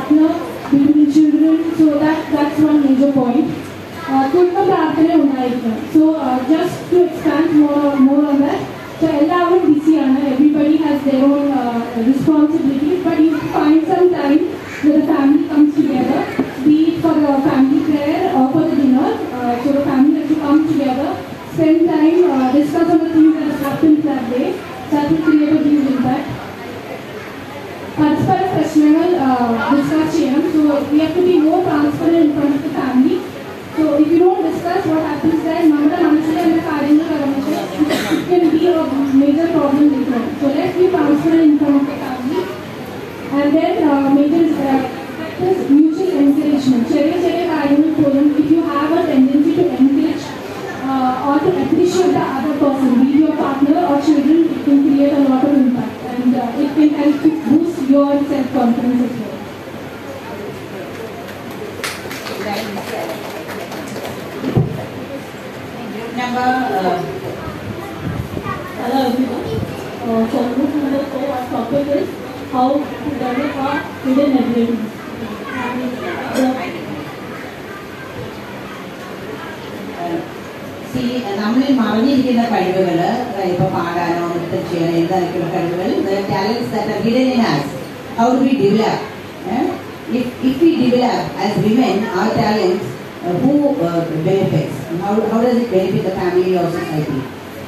partner between children. So that that's one major point. Uh, കുടുംബ പ്രാർത്ഥന ഉണ്ടായിരിക്കണം so just to expand more more on that so എല്ലാവരും ബിസിയാണ് everybody has their own responsibility but you find some time the family comes together, be it for the family prayer or for the dinner. Uh, so the family has to come together, spend time, uh, discuss on the things that have happened that day. That will create a huge impact. പരസ്പര പ്രശ്നങ്ങൾ ഡിസ്കസ് ചെയ്യണം so we have to be more transparent in front of the family so if you don't discuss what happens than നമ്മുടെ മനസ്സിൽ വരുന്ന കാര്യങ്ങൾ കടന്നിട്ട് it be a major problem later so let be transparent in front of the family and then major mutual encouragement ചെറിയ ചെറിയ കാര്യങ്ങൾ പോലും if you have a tendency to encourage or to appreciate the other person, be it your partner or children, it can create a lot of impact and uh, it can help to boost your self-confidence as well. Number uh, Hello everyone. Uh, so group number four, our topic is how to develop our hidden abilities. See നമ്മളിൽ മറിഞ്ഞിരിക്കുന്ന കഴിവുകൾ ഇപ്പൊ പാടാനോ നൃത്തം ചെയ്യാനോ എന്തായിരിക്കുന്ന കഴിവുകൾ talents that are hidden in us how do we develop if if we develop as women our talents uh, who uh, benefits how, how does it benefit the family or society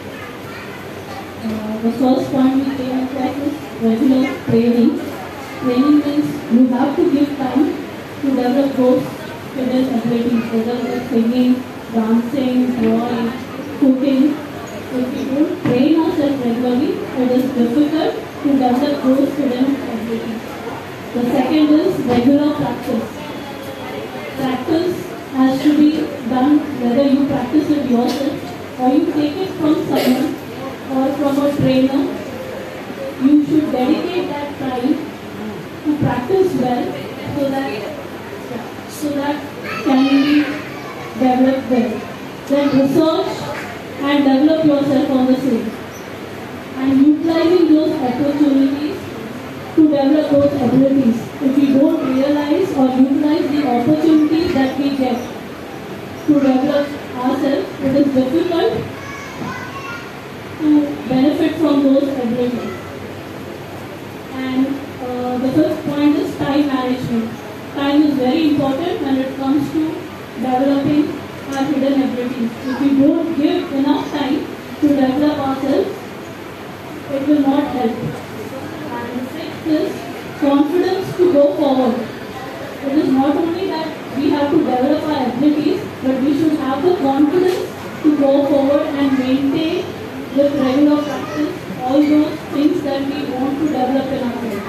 Uh, the first point we came across is regular training. Training means you have to give time to develop those hidden abilities, whether it's singing, dancing, drawing, cooking. If we don't train ourselves regularly, it is difficult to develop those hidden abilities. The second is regular practice. Practice has to be done whether you practice it yourself or you take it from someone or from a trainer. You should dedicate that time to practice well so that so that can be developed well. Then research and develop yourself on the same. And utilizing those opportunities to develop those abilities. If we don't realize or utilize the opportunities that we get to develop ourselves, it is difficult to benefit from those abilities. And uh, the fifth point is time management. Time is very important when it comes to developing our hidden abilities. If we don't give enough time to develop ourselves, it will not help. And the sixth is confidence to go forward. It is not only that we have to develop our abilities, but we should have the confidence to go forward and maintain with regular practice all those things that we want to develop in our lives.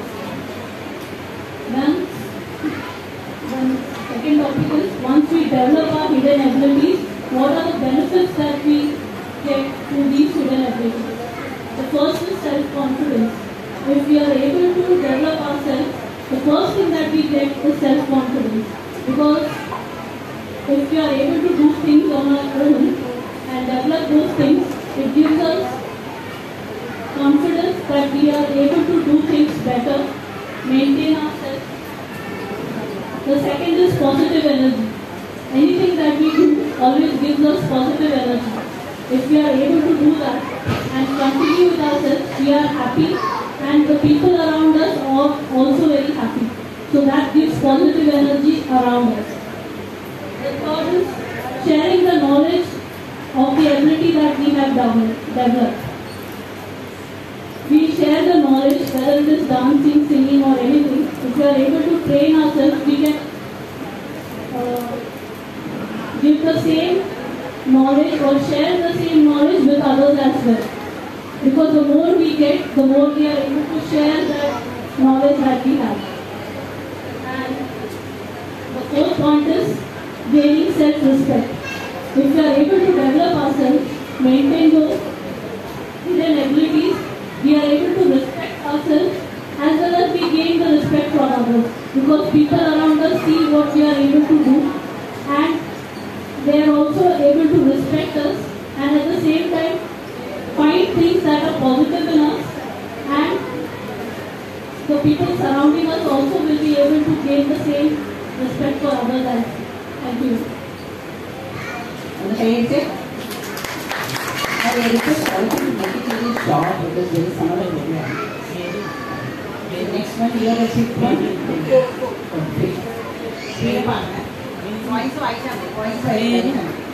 Then, then second topic is once we develop our hidden abilities, what are the benefits that we get through these hidden abilities? The first is self-confidence. If we are able to develop ourselves, the first thing that we get is self-confidence. Because if we are able to do things on our own and develop those things, it gives us confidence that we are able to do things better, maintain ourselves. The second is positive energy. Anything that we do always gives us positive energy. If we are able to do that and continue with ourselves, we are happy and the people around us are also very happy. So that gives positive energy around us. The third is sharing the knowledge of the ability that we have developed. developed. We share the knowledge, whether it is dancing, singing, or anything. If we are able to train ourselves, we can uh, give the same knowledge or share the same knowledge with others as well. Because the more we get, the more we are able to share the knowledge that we have. And the fourth point is gaining self-respect. If we are able to develop ourselves, maintain those hidden abilities, we are able to respect ourselves as well as we gain the respect from others. Because people around us see what we are able to do and they are also able to respect us and at the same time find things that are positive in us and So people surrounding us also will be able to gain the same respect for others as thank you. ഒന്ന് കഴിച്ച് I request all to make it really short because there is another program. The next one, here is it one. Okay. Speed up. Voice വായിച്ചാൽ മതി. Voice വായിച്ചാൽ മതി.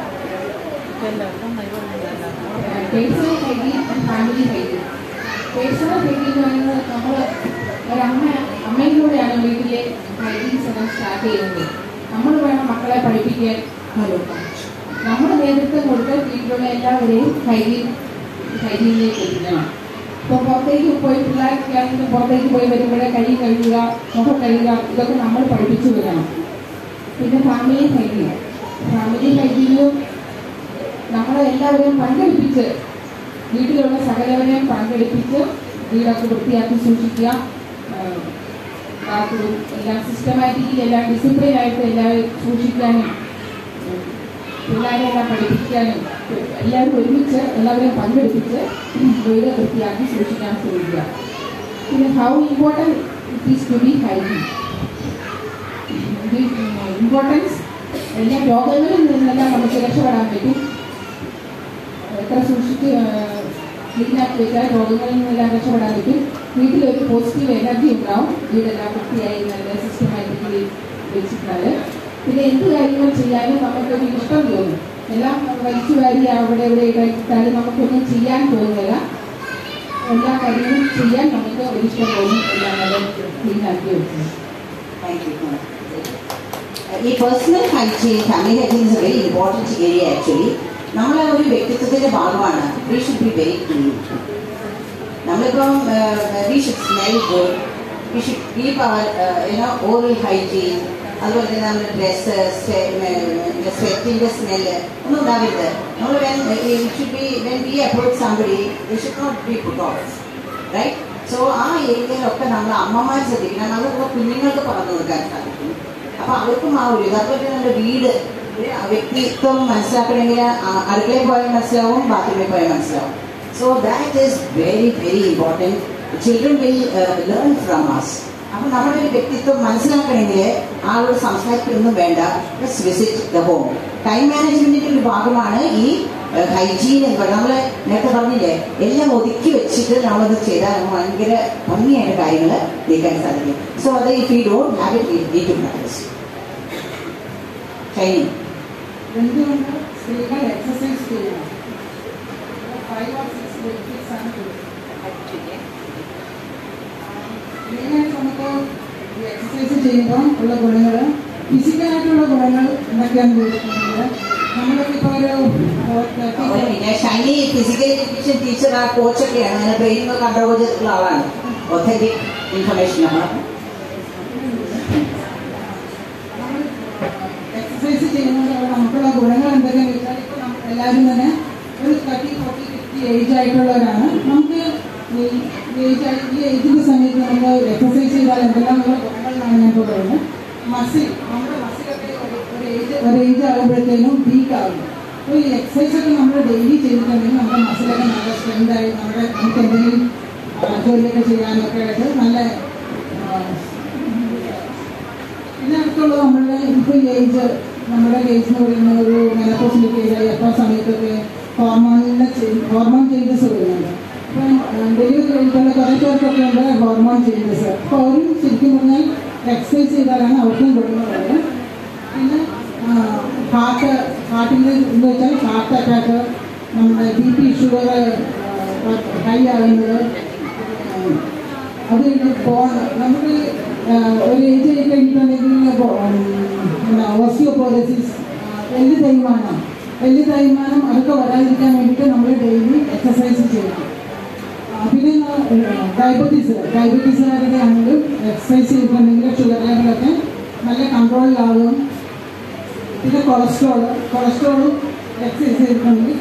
Personal hygiene and family hygiene personal hygiene എന്ന് പറയുന്നത് നമ്മൾ ഒരമ്മ അമ്മയിലൂടെയാണ് വീട്ടിലെ ഹൈജീൻസ് എല്ലാം സ്റ്റാർട്ട് ചെയ്യുന്നത് നമ്മൾ വേണം മക്കളെ പഠിപ്പിക്കാൻ നോക്കാം നമ്മൾ നേതൃത്വം കൊടുത്ത് വീട്ടിലുള്ള എല്ലാവരെയും ഹൈജീൻ ഹൈജീനിലേക്ക് എത്തിക്കണം ഇപ്പോൾ പുറത്തേക്ക് പോയി പിള്ളേർക്ക് ആണെങ്കിലും പുറത്തേക്ക് പോയി വരുമ്പോഴേ കൈ കഴുകുക മുഖം കഴുകുക ഇതൊക്കെ നമ്മൾ പഠിപ്പിച്ചു വരണം പിന്നെ ഫാമിലി ഹൈജീൻ ഫാമിലി ഹൈജീനിലും നമ്മളെ എല്ലാവരെയും പങ്കെടുപ്പിച്ച് വീട്ടിലുള്ള സകലവരെയും പങ്കെടുപ്പിച്ച് വീടൊക്കെ വൃത്തിയാക്കി സൂക്ഷിക്കുക ആഹ് ബാത്റൂം എല്ലാം സിസ്റ്റമാറ്റിക്കലി എല്ലാം ഡിസിപ്ലിൻ ആയിട്ട് എല്ലാവരും സൂക്ഷിക്കാനും ഉം, പിള്ളേരെ എല്ലാം പഠിപ്പിക്കാനും എല്ലാവരും ഒരുമിച്ച് എല്ലാവരെയും പങ്കെടുപ്പിച്ച് വീട് വൃത്തിയാക്കി സൂക്ഷിക്കാൻ ശ്രമിക്കുക പിന്നെ how important it is to be hygiene importance എല്ലാ രോഗങ്ങളിൽ നിന്നെല്ലാം നമുക്ക് രക്ഷപ്പെടാൻ പറ്റും എത്ര സൂക്ഷിച്ച് ക്ലീനാക്കി വെച്ചാൽ രോഗങ്ങളിൽ നിന്നെല്ലാം രക്ഷപ്പെടാൻ പറ്റും വീട്ടിലൊരു പോസിറ്റീവ് എനർജി ഉണ്ടാവും വീടെല്ലാം വൃത്തിയായി നല്ല സിസ്റ്റമാറ്റിക്കലി വെച്ചിട്ടാൽ പിന്നെ എന്ത് കാര്യങ്ങൾ ചെയ്യാനും നമുക്കൊരു ഇഷ്ടം തോന്നും എല്ലാം വലിച്ചു വാരി അവിടെ ഇവിടെ ഇട്ടാൽ നമുക്കൊന്നും ചെയ്യാൻ തോന്നുന്നില്ല എല്ലാ കാര്യങ്ങളും ചെയ്യാൻ നമുക്ക് ഒരു ഇഷ്ടം തോന്നും എല്ലാം നല്ല ക്ലീനാക്കി വെച്ചത് Thank you. ഈ personal hygiene family hygiene is a very important area actually നമ്മളെ ഒരു വ്യക്തിത്വത്തിന്റെ ഭാഗമാണ് we should be very clean നമ്മളിപ്പം we should smell good we should keep our you know oral hygiene അതുപോലെ തന്നെ നമ്മുടെ ഡ്രസ്സ് സ്വെറ്റിന്റെ സ്മെല്ല് ഒന്നും ഉണ്ടാവരുത് നമ്മൾ when should be when be approach somebody we should not be put off right so ആ ഏരിയയിലൊക്കെ നമ്മൾ അമ്മമാർ ശ്രദ്ധിക്കണം അതൊക്കെ കുഞ്ഞുങ്ങൾക്ക് പറഞ്ഞു കൊടുക്കാൻ സാധിക്കും അപ്പൊ അവർക്കും ആ ഒരു ഇത് അതുപോലെ നമ്മുടെ വീട് ഒരു വ്യക്തിത്വം മനസ്സിലാക്കണമെങ്കിൽ ആ- അടുക്കളയിൽ പോയാൽ മനസ്സിലാവും ബാത്റൂമിൽ പോയാൽ മനസ്സിലാവും so that is very very important children will learn from us അപ്പൊ നമ്മുടെ ഒരു വ്യക്തിത്വം മനസ്സിലാക്കണമെങ്കിൽ ആളോട് സംസാരിക്കൊന്നും വേണ്ട just visit the home time മാനേജ്മെന്റിന്റെ ഒരു ഭാഗമാണ് ഈ ഹൈജീൻ എന്ന് പറയുന്നത് നമ്മള് നേരത്തെ പറഞ്ഞില്ലേ എല്ലാം ഒതുക്കി വെച്ചിട്ട് നമ്മളത് ചെയ്താൽ നമുക്ക് ഭയങ്കര ഭംഗിയായിട്ട് കാര്യങ്ങൾ നീക്കാൻ സാധിക്കും സോ അത് if you don't have it need to practise Shiny എന്തുകൊണ്ട് സ്ത്രീകൾ എക്സസൈസ് ചെയ്യണം ഫൈവ് ഓർ സിക്സ് ബെനിഫിറ്റ്സ് ആണ് മെയിനായിട്ട് നമുക്ക് ഈ എക്സസൈസ് ചെയ്യുമ്പോൾ ഉള്ള ഗുണങ്ങൾ ഫിസിക്കലായിട്ടുള്ള ഗുണങ്ങൾ എന്തൊക്കെയാണെന്ന് ചോദിച്ചിട്ടുണ്ടെങ്കിൽ നമ്മളൊക്കെ ഇപ്പോൾ ഒരു ഒരു പിന്നെ ഷൈനി ഫിസിക്കൽ എഡ്യൂക്കേഷൻ ടീച്ചർ ആ കോച്ചൊക്കെയാണ് അങ്ങനെ ട്രെയിനിങ് ഒക്കെ അണ്ടർഗോ ചെയ്തിട്ടുള്ള ആളാണ് ഒത്തന്റിക് ഇൻഫർമേഷൻ ആണ് എക്സസൈസ് ചെയ്യുന്നതുകൊണ്ട് നമുക്കുള്ള ഗുണങ്ങൾ എന്തൊക്കെയാണെന്ന് വെച്ചാൽ ഇപ്പോൾ നമ്മൾ എല്ലാവരും തന്നെ ഒരു തേർട്ടി ഫോർട്ടി ഫിഫ്റ്റി ഏജ് ആയിട്ടുള്ളവരാണ് നമുക്ക് ഈ ഏജ് ആയി ഈ ഏജിന്റെ സമയത്ത് നമ്മൾ എക്സസൈസ് ചെയ്താൽ എന്തെല്ലാം ഉള്ള ഗുണങ്ങളാണ് ഞാൻ പറയുന്നത് മസിൽ നമ്മുടെ മസിലൊക്കെ ഒരു- ഒരു ഏജ് ഒരു ഏജ് ആകുമ്പോഴത്തേനും വീക്ക് ആകും അപ്പോൾ ഈ എക്സസൈസ് ഒക്കെ നമ്മൾ ഡെയിലി ചെയ്തിട്ടുണ്ടെങ്കിൽ നമ്മുടെ മസിലൊക്കെ നല്ല സ്ട്രെങ്ത് ആയി നമ്മുടെ നമുക്ക് എന്തെങ്കിലും ആ, ജോലിയൊക്കെ ചെയ്യാനൊക്കെ ആയിട്ട് നല്ല ആ, പിന്നെ അടുത്തുള്ളത് നമ്മളുടെ ഇപ്പോൾ ഏജ് നമ്മുടെ ഏജ് എന്ന് പറയുന്ന ഒരു മെനപ്പോസിലേക്ക് ഏജായി അപ്പോൾ സമയത്തൊക്കെ ഹോർമോണിൻ്റെ ഹോർമോൺ ചേഞ്ചസ് വരുന്നുണ്ട് അപ്പം ഡെലിവറി കഴിഞ്ഞിട്ടുള്ള കുറേ പേർക്കൊക്കെ ഉണ്ട് ഹോർമോൺ ചേഞ്ചസ് അപ്പോൾ അവരും ശരിക്കും പറഞ്ഞാൽ എക്സസൈസ് ചെയ്താലാണ് അവർക്കും കൊടുക്കുന്നത് പിന്നെ ഹാർട്ട് ഹാർട്ടിൻ്റെ എന്ന് വെച്ചാൽ ഹാർട്ട് അറ്റാക്ക് നമ്മുടെ ബി പി ഷുഗർ ഹൈ ആകുന്നത് അത് ഫോൺ നമുക്ക് ഒരു ഏജ് ആയി കഴിഞ്ഞിട്ടുണ്ടെങ്കിൽ ഓസ്റ്റിയോപോറസിസ് എല്ല് തേയ്മാനം എല്ല് തേയ്മാനം അതൊക്കെ വരാതിരിക്കാൻ വേണ്ടിയിട്ട് നമ്മൾ ഡെയിലി എക്സസൈസ് ചെയ്യണം ആ, പിന്നെ ഡയബറ്റീസ് ഡയബറ്റീസുകാരുടെ ആണെങ്കിലും എക്സസൈസ് ചെയ്തിട്ടുണ്ടെങ്കിൽ ഷുഗർ ലെവലൊക്കെ നല്ല കൺട്രോളിലാകും പിന്നെ കൊളസ്ട്രോൾ കൊളസ്ട്രോളും എക്സസൈസ് ചെയ്തിട്ടുണ്ടെങ്കിൽ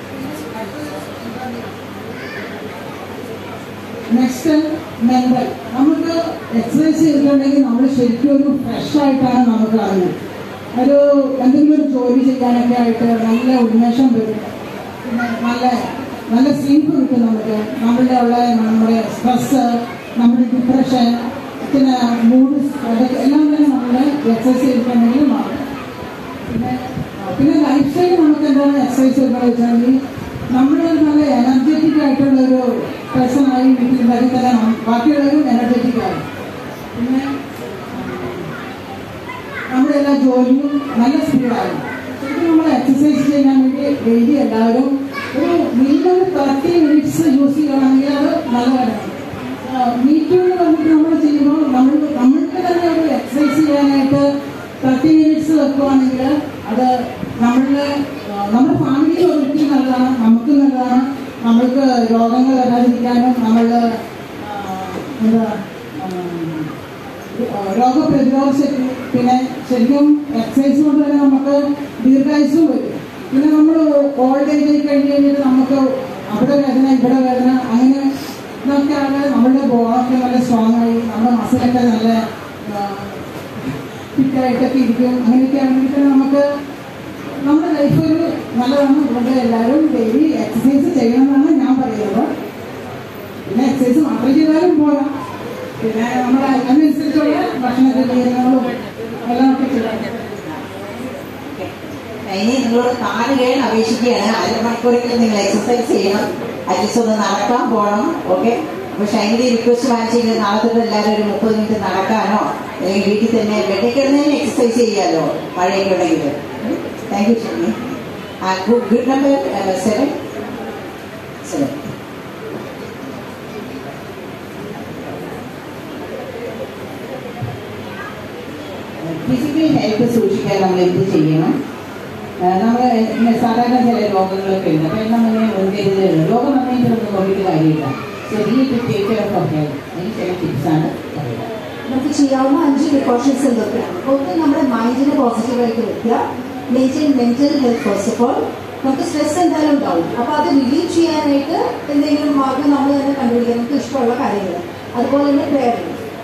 നെക്സ്റ്റ് മെന്റൽ നമുക്ക് എക്സസൈസ് ചെയ്തിട്ടുണ്ടെങ്കിൽ നമ്മൾ ശരിക്കും ഒരു ഫ്രഷ് ആയിട്ടാണ് നമുക്ക് കാണുന്നത് ഒരു എന്തെങ്കിലും ഒരു ജോലി ചെയ്യാനൊക്കെ ആയിട്ട് നല്ല ഉന്മേഷം വരും പിന്നെ നല്ല നല്ല സ്ലീപ്പ് കിട്ടും നമുക്ക് നമ്മളുടെ ഉള്ള നമ്മുടെ സ്ട്രെസ് നമ്മുടെ ഡിപ്രഷൻ പിന്നെ മൂഡ് അതൊക്കെ എല്ലാം തന്നെ നമ്മുടെ എക്സസൈസ് ചെയ്തിട്ടുണ്ടെങ്കിൽ മാറും പിന്നെ പിന്നെ ലൈഫ് സ്റ്റൈൽ നമുക്ക് എന്താണ് എക്സസൈസ് ചെയ്യണമെന്ന് വെച്ചാൽ നമ്മൾ നല്ല എനർജറ്റിക് ആയിട്ടുള്ള ഒരു പേഴ്സൺ ആയി വീട്ടിലുണ്ടാക്കി തന്നെ നം- ബാക്കിയുള്ളവരും എനർജറ്റിക് ആവും പിന്നെ നമ്മുടെ എല്ലാ ജോലിയും നല്ല സ്പീഡാകും ശരിക്കും നമ്മൾ എക്സസൈസ് ചെയ്യാൻ വേണ്ടി ഡെയിലി എല്ലാവരും ഒരു മിനിമം തേർട്ടി മിനിറ്റ്സ് യൂസ് ചെയ്യണമെങ്കിൽ അത് നല്ലതാണ് മീറ്റുകൾ വന്നിട്ട് നമ്മൾ ചെയ്യുമ്പോൾ നമ്മൾ നമ്മൾക്ക് തന്നെ ഒരു എക്സസൈസ് ചെയ്യാനായിട്ട് തേർട്ടി മിനിറ്റ്സ് വെക്കുവാണെങ്കിൽ അത് നമ്മളുടെ ആ, നമ്മുടെ ഫാമിലിക്ക് ഒരിക്കലും നല്ലതാണ് നമുക്ക് നല്ലതാണ് നമ്മൾക്ക് രോഗങ്ങൾ വരാതിരിക്കാനും നമ്മൾ എന്താ ആ, രോഗപ്രതിരോധ ശക്തി പിന്നെ ശരിക്കും എക്സസൈസ് കൊണ്ട് തന്നെ നമുക്ക് ദീർഘായുസും വരും പിന്നെ നമ്മൾ ഓൾഡ് ഏജ് ആയി കഴിഞ്ഞ് കഴിഞ്ഞിട്ട് നമുക്ക് അവിടെ വേദന ഇവിടെ വേദന അങ്ങനെ ഇതൊക്കെ ആണ് നമ്മളുടെ ബോളൊക്കെ നല്ല സ്ട്രോങ് ആയി നമ്മുടെ മസിലൊക്കെ നല്ല ഫിറ്റായിട്ടൊക്കെ ഇരിക്കും അങ്ങനെയൊക്കെ ആണെങ്കിൽ നമുക്ക് നമ്മുടെ ലൈഫ് ഒരു നല്ലതാണ് ഇവിടെ എല്ലാവരും ഡെയിലി എക്സസൈസ് ചെയ്യണമെന്നാണ് ഞാൻ പറയുന്നത് പിന്നെ എക്സസൈസ് മാത്രം ചെയ്താലും പോരാ പിന്നെ നമ്മുടെ അതിനനുസരിച്ചുള്ള ഭക്ഷണ ക്രമീകരണങ്ങളും എല്ലാം ഒക്കെ ചെയ്യണം ഇനി നിങ്ങളോട് കാല് കേൺ അപേക്ഷിക്കുകയാണ് അരമണിക്കൂറെങ്കിലും നിങ്ങൾ എക്സസൈസ് ചെയ്യണം അറ്റ്ലീസ്റ്റ് ഒന്ന് നടക്കാൻ പോകണം ഓക്കെ അപ്പൊ ഷൈനി റിക്വസ്റ്റ് വാങ്ങിച്ചെങ്കിൽ നാളെ തൊട്ട് എല്ലാവരും ഒരു മുപ്പത് മിനിറ്റ് നടക്കാനോ അല്ലെങ്കിൽ വീട്ടിൽ തന്നെ ബെഡിൽ കിടന്ന് തന്നെ എക്സസൈസ് ചെയ്യാലോ മഴയൊക്കെ ഉണ്ടെങ്കിൽ thank you Shiny good number seven seven physical health സൂക്ഷിക്കാൻ നമ്മൾ എന്ത് ചെയ്യണം നമ്മൾ സാധാരണ ചില രോഗങ്ങളൊക്കെ ഉണ്ട് അപ്പം നമ്മളിങ്ങനെ മുൻകരുതലുകൾ രോഗം വന്നതിൻ്റെ ഒന്നും നോക്കിയിട്ട് കാര്യമില്ല so we to take care of health അതിന് ചില ടിപ്സാണ് പറയുക നമുക്ക് ചെയ്യാവുന്ന അഞ്ച് പ്രിക്കോഷൻസ് എന്തൊക്കെയാണ് ഒന്ന് നമ്മുടെ മൈൻഡിനെ പോസിറ്റീവായിട്ട് വെക്കുക maintain mental health first of all നമുക്ക് സ്ട്രെസ് എന്തായാലും ഉണ്ടാവും അപ്പൊ അത് റിലീവ് ചെയ്യാനായിട്ട് എന്തെങ്കിലും മാർഗം നമ്മൾ തന്നെ കണ്ടുപിടിക്കുക നമുക്ക് ഇഷ്ടമുള്ള കാര്യങ്ങൾ അതുപോലെ തന്നെ പ്രെയർ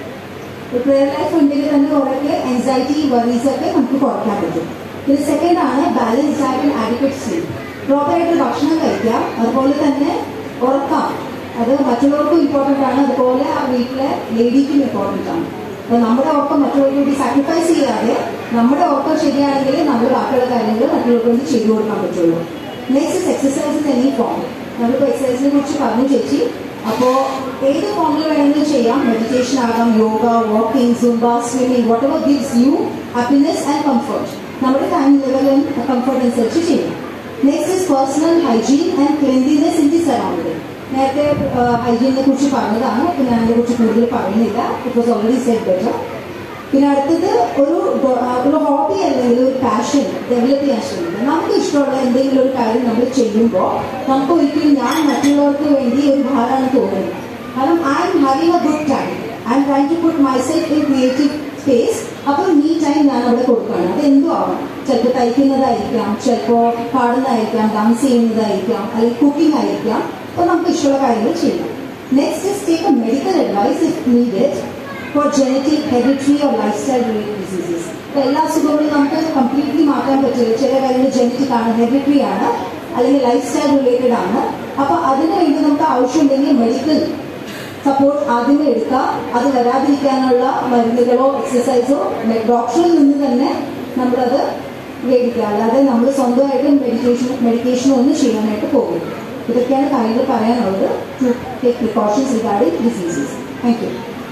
പ്രെയർ ലൈഫ് ഉണ്ടെങ്കിൽ തന്നെ കുറേയൊക്കെ എൻസൈറ്റി വറീസ് ഒക്കെ നമുക്ക് കുറയ്ക്കാൻ പറ്റും പിന്നെ സെക്കൻഡ് ആണ് balance diet and adequate sleep പ്രോപ്പറായിട്ട് ഭക്ഷണം കഴിക്കുക അതുപോലെ തന്നെ ഉറക്കാം അത് മറ്റുള്ളവർക്കും ഇമ്പോർട്ടൻ്റ് ആണ് അതുപോലെ ആ വീട്ടിലെ ലേഡിക്കും ഇമ്പോർട്ടൻ്റ് ആണ് അപ്പൊ നമ്മുടെ ഉറക്കം മറ്റുള്ളവർക്ക് വേണ്ടി സാക്രിഫൈസ് ചെയ്യാതെ നമ്മുടെ ഉറക്കം ശരിയാണെങ്കിൽ നമ്മൾ ബാക്കിയുള്ള കാര്യങ്ങൾ മറ്റുള്ളവർക്ക് വേണ്ടി ചെയ്തു കൊടുക്കാൻ പറ്റുള്ളൂ നെക്സ്റ്റ് എക്സസൈസ് എനി ഫോം നമ്മളിപ്പോൾ എക്സസൈസിനെ കുറിച്ച് പറഞ്ഞു ചേച്ചി അപ്പോ ഏത് ഫോമിൽ വേണമെങ്കിലും ചെയ്യാം മെഡിറ്റേഷൻ ആകാം yoga walking Zumba swimming whatever gives you happiness and comfort നമ്മുടെ ടൈം ലെവലും കംഫർട്ട് അനുസരിച്ച് ചെയ്യും next is personal hygiene and cleanliness in the surrounding നേരത്തെ ഹൈജീനെ കുറിച്ച് പറഞ്ഞതാണ് പിന്നെ അതിനെ കുറിച്ച് കൂടുതൽ പറയുന്നില്ല it was already set better പിന്നെ അടുത്തത് ഒരു ഡോ- ആ, ഒരു ഹോബി അല്ലെങ്കിൽ ഒരു പാഷൻ ഡെവലപ്പ് ചെയ്യാൻ ശ്രമിക്കുക നമുക്ക് ഇഷ്ടമുള്ള എന്തെങ്കിലും ഒരു കാര്യം നമ്മൾ ചെയ്യുമ്പോൾ നമുക്ക് ഒരിക്കലും ഞാൻ മറ്റുള്ളവർക്ക് വേണ്ടി ഒരു ഭാരമാണ് തോന്നുന്നത് കാരണം I'm having a good time I'm try to put myself in creative space അപ്പോൾ നീ ടൈം ഞാൻ അവിടെ കൊടുക്കുകയാണ് അത് എന്തും ആവാം ചിലപ്പോൾ തയ്ക്കുന്നതായിരിക്കാം ചിലപ്പോൾ പാടുന്നതായിരിക്കാം ഡാൻസ് ചെയ്യുന്നതായിരിക്കാം അല്ലെങ്കിൽ കുക്കിംഗ് ആയിരിക്കാം അപ്പോൾ നമുക്ക് ഇഷ്ടമുള്ള കാര്യങ്ങൾ ചെയ്യാം next is take a medical advice if needed for genetic hereditary or lifestyle related diseases എല്ലാ അസുഖങ്ങളും നമുക്ക് കംപ്ലീറ്റ്ലി മാറ്റാൻ പറ്റില്ല ചില കാര്യങ്ങൾ ജനറ്റിക് ആണ് ഹെറിറ്ററി ആണ് അല്ലെങ്കിൽ ലൈഫ് സ്റ്റൈൽ റിലേറ്റഡ് ആണ് അപ്പൊ അതിന് വേണ്ടി നമുക്ക് ആവശ്യമുണ്ടെങ്കിൽ മെഡിക്കൽ സപ്പോർട്ട് ആദ്യമേ എടുക്കുക അത് വരാതിരിക്കാനുള്ള മരുന്നുകളോ എക്സസൈസോ ഡോക്ടറിൽ നിന്ന് തന്നെ നമ്മളത് മേടിക്കുക അല്ലാതെ നമ്മൾ സ്വന്തമായിട്ട് മെഡിക്കേഷൻ മെഡിക്കേഷനോ ഒന്നും ചെയ്യാനായിട്ട് പോകും ഇതൊക്കെയാണ് കാര്യങ്ങൾ പറയാനുള്ളത് to take precautions regarding diseases thank you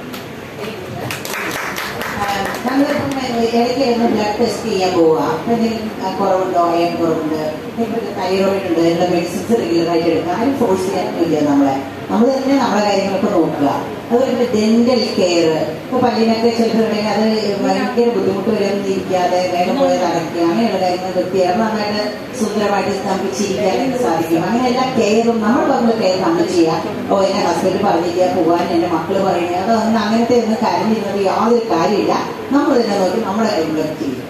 നമ്മളിപ്പം ഇടയ്ക്ക് ഒന്ന് ബ്ലഡ് ടെസ്റ്റ് ചെയ്യാൻ പോവുക അപ്പം എന്തെങ്കിലും ആ, കുറവുണ്ടോ അയൺ കുറവുണ്ട് എന്തെങ്കിലും തൈറോയിഡ് ഉണ്ട് അതിനുള്ള മെഡിസിൻസ് റെഗുലർ ആയിട്ട് എടുക്കുക ആരും ഫോഴ്സ് ചെയ്യാനൊന്നുമില്ല നമ്മളെ നമ്മൾ തന്നെ നമ്മുടെ കാര്യങ്ങളൊക്കെ നോക്കുക അതുപോലെ ഡെന്റൽ കെയർ ഇപ്പൊ പല്ലിനൊക്കെ ചിലപ്പോഴുണ്ടെങ്കിൽ അത് ഭയങ്കര ബുദ്ധിമുട്ട് വരും ഇരിക്കാതെ വേഗം പോയത് അടയ്ക്കുക അങ്ങനെയുള്ള കാര്യങ്ങൾ വൃത്തിയായി നന്നായിട്ട് സുന്ദരമായിട്ട് നമുക്ക് ചിരിക്കാനായിട്ട് സാധിക്കും അങ്ങനെ എല്ലാ കെയറും നമ്മൾ പറഞ്ഞ കെയർ നമ്മൾ ചെയ്യാം ഓ എന്നെ ഹസ്ബൻഡ് പറഞ്ഞില്ല പോകാൻ എന്റെ മക്കള് പറയുന്നത് അതൊന്നും അങ്ങനത്തെ ഒന്നും കരഞ്ഞിരുന്നത് യാതൊരു കാര്യമില്ല നമ്മൾ തന്നെ നോക്കി നമ്മുടെ കാര്യങ്ങളൊക്കെ ചെയ്യും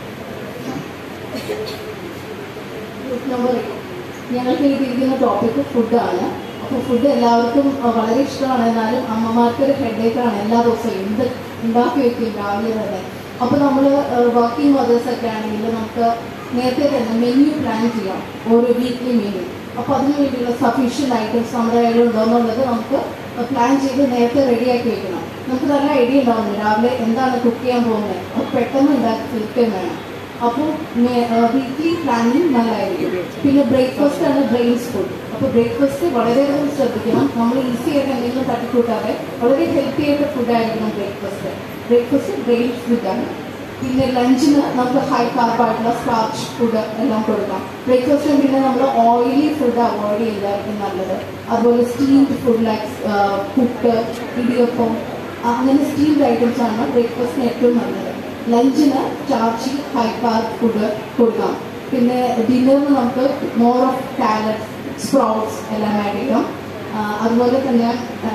നമ്പർ ഞങ്ങൾക്ക് കിട്ടിയിരിക്കുന്ന ടോപ്പിക് ഫുഡാണ് അപ്പോൾ ഫുഡ് എല്ലാവർക്കും അഹ് വളരെ ഇഷ്ടമാണ് എന്നാലും അമ്മമാർക്കൊരു ഹെഡേക്കാണ് എല്ലാ ദിവസവും എന്ത് ഉണ്ടാക്കി വെക്കും രാവിലെ തന്നെ അപ്പോൾ നമ്മൾ വർക്കിംഗ് മദേഴ്സ് ഒക്കെ ആണെങ്കിൽ നമുക്ക് നേരത്തെ തന്നെ മെനു പ്ലാൻ ചെയ്യാം ഓരോ വീക്ക്ലി മെനു അപ്പോൾ അതിന് വേണ്ടിയുള്ള സഫീഷ്യൻറ്റ് ഐറ്റംസ് നമ്മുടെ കയ്യിലുണ്ടോ എന്നുള്ളത് നമുക്ക് പ്ലാൻ ചെയ്ത് നേരത്തെ റെഡിയാക്കി വെക്കണം നമുക്ക് നല്ല ഐഡിയ ഉണ്ടാവുന്നു രാവിലെ എന്താണ് കുക്ക് ചെയ്യാൻ പോകുന്നത് അത് പെട്ടെന്ന് ഉണ്ടാക്കി തീർക്കുകയും വേണം അപ്പോൾ വീക്ക്ലി പ്ലാനിങ് നല്ലതായിരിക്കും പിന്നെ ബ്രേക്ക്ഫാസ്റ്റ് ആണ് ബ്രെയിൻസ് ഫുഡ് അപ്പോൾ ബ്രേക്ക്ഫാസ്റ്റ് വളരെയധികം ശ്രദ്ധിക്കണം നമ്മൾ ഈസി ആയിട്ട് എന്തെങ്കിലും തട്ടിക്കൂട്ടാതെ വളരെ ഹെൽത്തി ആയിട്ട് ഫുഡായിരിക്കണം ബ്രേക്ക്ഫാസ്റ്റ് ബ്രേക്ക്ഫാസ്റ്റ് ബ്രെയിൻസ് ഫുഡാണ് പിന്നെ ലഞ്ചിന് നമുക്ക് ഹൈ കാർബായിട്ടുള്ള സ്റ്റാർച്ച് ഫുഡ് എല്ലാം കൊടുക്കാം ബ്രേക്ക്ഫാസ്റ്റിന് പിന്നെ നമ്മൾ ഓയിലി ഫുഡ് അവോയ്ഡ് ചെയ്തായിരിക്കും നല്ലത് അതുപോലെ steamed food like puttu idiyappam അങ്ങനെ സ്റ്റീംഡ് ഐറ്റംസ് ആണ് ബ്രേക്ക്ഫാസ്റ്റിന് ഏറ്റവും നല്ലത് ലഞ്ചിന് സ്റ്റാർച്ചി ഹൈ കാർബ് ഫുഡ് കൊടുക്കാം പിന്നെ ഡിന്നറിന് നമുക്ക് മോർ ഓഫ് സാലഡ് സ്പ്രൗട്ട്സ് എല്ലാം ആഡ് ചെയ്യാം ആ, അതുപോലെ തന്നെ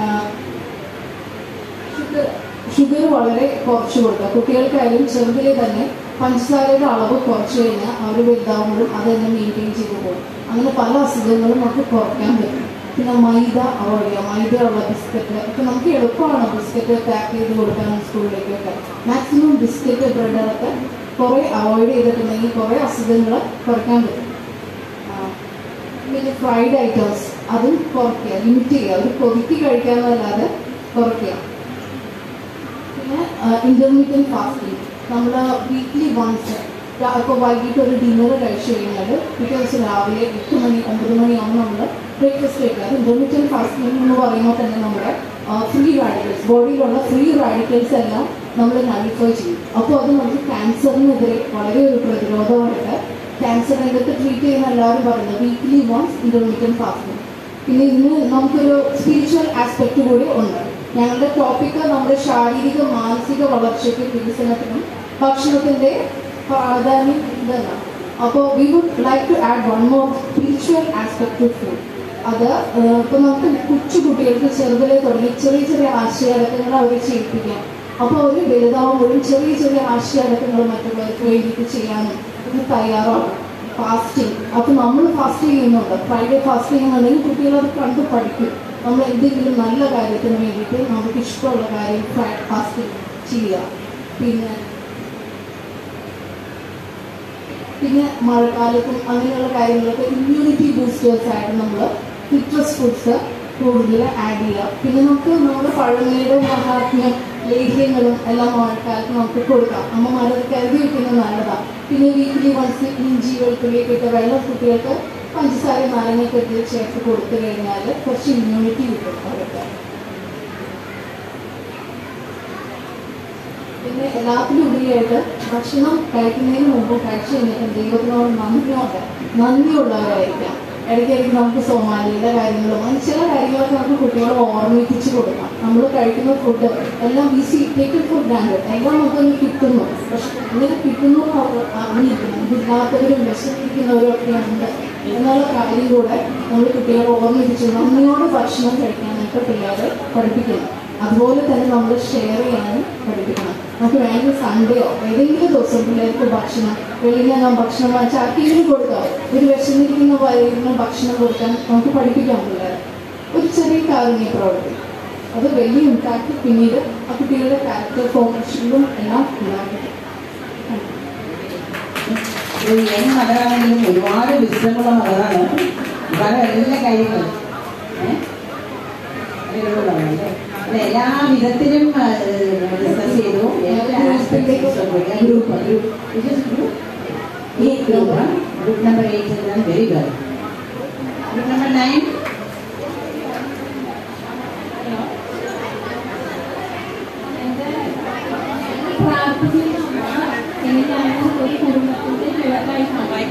ഷുഗർ ഷുഗർ വളരെ കുറച്ച് കൊടുക്കുക കുട്ടികൾക്കായാലും ചെറുതിലെ തന്നെ പഞ്ചസാരയുടെ അളവ് കുറച്ച് കഴിഞ്ഞാൽ അവർ വലുതാവുമ്പോഴും അത് തന്നെ മെയിൻറ്റെയിൻ ചെയ്തു പോകും അങ്ങനെ പല അസുഖങ്ങളും നമുക്ക് കുറയ്ക്കാൻ പറ്റും പിന്നെ മൈദ അവോയ്ഡ് ചെയ്യാം മൈദ ഉള്ള ബിസ്ക്കറ്റ് ഇപ്പം നമുക്ക് എളുപ്പമാണ് ബിസ്ക്കറ്റ് പാക്ക് ചെയ്ത് കൊടുക്കാനും സ്കൂളിലേക്കൊക്കെ മാക്സിമം ബിസ്ക്കറ്റ് ബ്രെഡൊക്കെ കുറേ അവോയ്ഡ് ചെയ്തിട്ടുണ്ടെങ്കിൽ കുറേ അസുഖങ്ങൾ കുറയ്ക്കാൻ പറ്റും ആ, പിന്നെ ഫ്രൈഡ് ഐറ്റംസ് അതും കുറയ്ക്കുക ലിമിറ്റ് ചെയ്യുക ഒരു കൊതിക്ക് കഴിക്കാമെന്നല്ലാതെ കുറയ്ക്കുക പിന്നെ ഇന്റർമീഡിയറ്റ് ഫാസ്റ്റിംഗ് നമ്മൾ വീക്ക്ലി വൺസ് ഇപ്പോൾ വൈകിട്ട് ഒരു ഡിന്നർ കഴിച്ചു കഴിഞ്ഞാൽ പിറ്റേ ദിവസം രാവിലെ എട്ട് മണി ഒമ്പത് മണിയാകുമ്പോൾ നമ്മൾ ബ്രേക്ക്ഫാസ്റ്റ് കഴിക്കുക അത് ഇന്റർമീഡിയറ്റ് ഫാസ്റ്റിംഗ് എന്ന് പറയുമ്പോൾ തന്നെ നമ്മുടെ ഫ്രീ റാഡിക്കൽസ് ബോഡിയിലുള്ള ഫ്രീ റാഡിക്കൽസ് എല്ലാം നമ്മൾ നളിഫൈ ചെയ്യും അപ്പോൾ അത് നമുക്ക് ക്യാൻസറിനെതിരെ വളരെ ഒരു പ്രതിരോധമായിട്ട് ക്യാൻസർ രംഗത്ത് ട്രീറ്റ് ചെയ്യുന്ന എല്ലാവരും പറയുന്നത് വീക്ക്ലി വൺസ് ഇന്റർമീഡിയറ്റ് ഫാസ്റ്റിംഗ് പിന്നെ ഇതിന് നമുക്കൊരു സ്പിരിച്വൽ ആസ്പെക്ട് കൂടി ഉണ്ട് ഞങ്ങളുടെ ടോപ്പിക്ക് നമ്മുടെ ശാരീരിക മാനസിക വളർച്ചയ്ക്കും വികസനത്തിനും ഭക്ഷണത്തിന്റെ പ്രാധാന്യം ഇതാണ് അപ്പോൾ we would like to add one more spiritual aspect to food അത് ഇപ്പം നമുക്ക് കൊച്ചു കുട്ടികൾക്ക് ചെറുതിലെ തുടങ്ങി ചെറിയ ചെറിയ ആശയടക്കങ്ങൾ അവരെ ചെയ്യിപ്പിക്കാം അപ്പോൾ അവർ വലുതാവുമ്പോഴും ചെറിയ ചെറിയ ആശയടക്കങ്ങൾ മറ്റുള്ളവർക്ക് വേണ്ടിയിട്ട് ചെയ്യാനും ഇത് തയ്യാറാണ് ഫാസ്റ്റിംഗ് അപ്പോൾ നമ്മൾ ഫാസ്റ്റ് ചെയ്യുന്നുണ്ട് ഫ്രൈഡേ ഫാസ്റ്റ് ചെയ്യുന്നുണ്ടെങ്കിൽ കുട്ടികൾ അത് കണ്ട് പഠിക്കും നമ്മൾ എന്തെങ്കിലും നല്ല കാര്യത്തിന് വേണ്ടിയിട്ട് നമുക്ക് ഇഷ്ടമുള്ള കാര്യം ഫാസ്റ്റിംഗ് ചെയ്യുക പിന്നെ പിന്നെ മഴക്കാലത്തും അങ്ങനെയുള്ള കാര്യങ്ങളൊക്കെ ഇമ്മ്യൂണിറ്റി ബൂസ്റ്റേഴ്സ് ആയിട്ട് നമ്മൾ സിട്രസ് ഫുഡ്സ് കൂടുതൽ ആഡ് ചെയ്യുക പിന്നെ നമുക്ക് നമ്മുടെ പഴമയുടെ മഹാത്മ്യം ലേഹ്യങ്ങളും എല്ലാം മഴക്കാലത്ത് നമുക്ക് കൊടുക്കാം അമ്മമാരത് കരുതി വെക്കുന്നത് നല്ലതാണ് പിന്നെ വീക്കിലി വൺസ് ഇഞ്ചി വെളുത്തുള്ളിയൊക്കെ ഇട്ട വെള്ളം കുട്ടികൾക്ക് പഞ്ചസാര നാരങ്ങയൊക്കെ ഇട്ട് ചേർത്ത് കൊടുത്തു കഴിഞ്ഞാൽ കുറച്ച് ഇമ്മ്യൂണിറ്റി കിട്ടും അവർക്ക് പിന്നെ എല്ലാത്തിലും ഉപരിയായിട്ട് ഭക്ഷണം കഴിക്കുന്നതിന് മുമ്പ് കഴിച്ചു കഴിഞ്ഞിട്ട് ദൈവത്തിനോട് നന്ദിയോടെ നന്ദിയുള്ളവരായിരിക്കാം ഇടയ്ക്കിടയ്ക്ക് നമുക്ക് സോമാലിയുടെ കാര്യങ്ങളും അങ്ങനെ ചില കാര്യങ്ങളൊക്കെ നമുക്ക് കുട്ടികളെ ഓർമ്മിപ്പിച്ച് കൊടുക്കാം നമ്മൾ കഴിക്കുന്ന ഫുഡ് എല്ലാം ഈസി ടേക്ക് ഫുഡാണ് എല്ലാം നമുക്കൊന്ന് കിട്ടുന്നു പക്ഷെ ഇങ്ങനെ കിട്ടുന്നു എന്ന് അവർ അറിഞ്ഞിരിക്കണം ഇതില്ലാത്തവരും വിശന്നിരിക്കുന്നവരും ഒക്കെ ഉണ്ട് എന്നുള്ള കാര്യം കൂടെ നമ്മൾ കുട്ടികളെ ഓർമ്മിപ്പിച്ച് നന്ദിയോട് ഭക്ഷണം കഴിക്കാനായിട്ട് പിള്ളേരെ പഠിപ്പിക്കണം അതുപോലെ തന്നെ നമ്മൾ ഷെയർ ചെയ്യാനും പഠിപ്പിക്കണം നമുക്ക് വേണ്ട സൺഡേയോ ഏതെങ്കിലും ദിവസം പിള്ളേർക്ക് ഭക്ഷണം വെളിയിൽ നാം ഭക്ഷണം വാങ്ങിച്ച് ആർക്കെങ്കിലും കൊടുക്കാം ഒരു വിശന്നിരിക്കുന്ന വയറിന് ഭക്ഷണം കൊടുക്കാൻ നമുക്ക് പഠിപ്പിക്കാം പിള്ളേരെ ഒരു ചെറിയ കാരുണ്യ പ്രവൃത്തി അത് വലിയ ഇമ്പാക്ട് പിന്നീട് ആ കുട്ടികളുടെ ക്യാരക്ടർ ഫോർമേഷനിലും എല്ലാം ഉണ്ടാകും ഒരു യങ് മദറാണെങ്കിലും ഒരുപാട് വിശ്രമമുള്ള മദറാണ് കാരണം എല്ലാ കാര്യങ്ങളും ഏഹ്? അതിലുള്ളതാണ് അല്ലേ? അത് എല്ലാ വിധത്തിലും ഡിസ്കസ് ചെയ്തു എല്ലാ ആസ്പെക്ട്സ് ഗ്രൂപ്പ് ഗ്രൂപ്പ് ഗ്രൂപ്പ് ഈ group group number eight very well group number nine പ്രാർത്ഥിക്കുന്ന എനിക്കാണ് ഒരു കുടുംബത്തിന്റെ വിളക്കായി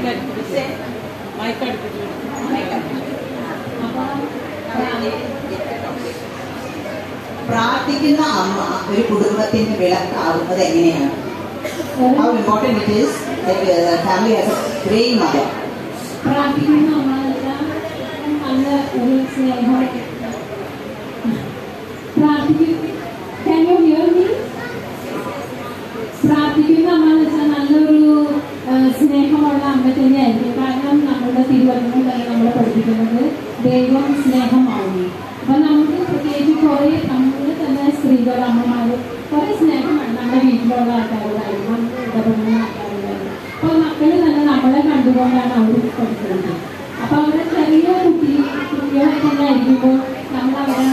പ്രാർത്ഥിക്കുന്ന അമ്മ ഒരു കുടുംബത്തിന്റെ വിളക്കാവുന്നത് എങ്ങനെയാണ് how important it is family has a great mother പ്രാർത്ഥിക്കുന്ന നമ്മളെല്ലാം നല്ല ഒരു സ്നേഹം പ്രാർത്ഥിക്കും Can you hear me? പ്രാർത്ഥിക്കുന്ന അമ്മ എന്ന് വെച്ചാൽ നല്ലൊരു ആ, സ്നേഹമുള്ള അമ്മ തന്നെയായിരിക്കും കാരണം നമ്മുടെ തിരുവചനം തന്നെ നമ്മളെ പഠിപ്പിക്കുന്നത് ദൈവം സ്നേഹമാവുന്നു അപ്പൊ നമുക്ക് പ്രത്യേകിച്ച് കുറെ നമ്മൾ തന്നെ സ്ത്രീകൾ അമ്മമാർ കുറെ സ്നേഹമാണ് നമ്മുടെ വീട്ടിലുള്ള ആൾക്കാരോടായാലും നമ്മൾ ഇടപെടുന്ന ആൾക്കാരോടായാലും അപ്പൊ മക്കള് തന്നെ നമ്മളെ കണ്ടുകൊണ്ടാണ് അവർ പഠിക്കുന്നത് അപ്പൊ അവിടെ ചെറിയ കുട്ടി കുട്ടികളെ തന്നെ ആയിരിക്കുമ്പോൾ നമ്മൾ അവരെ ആ,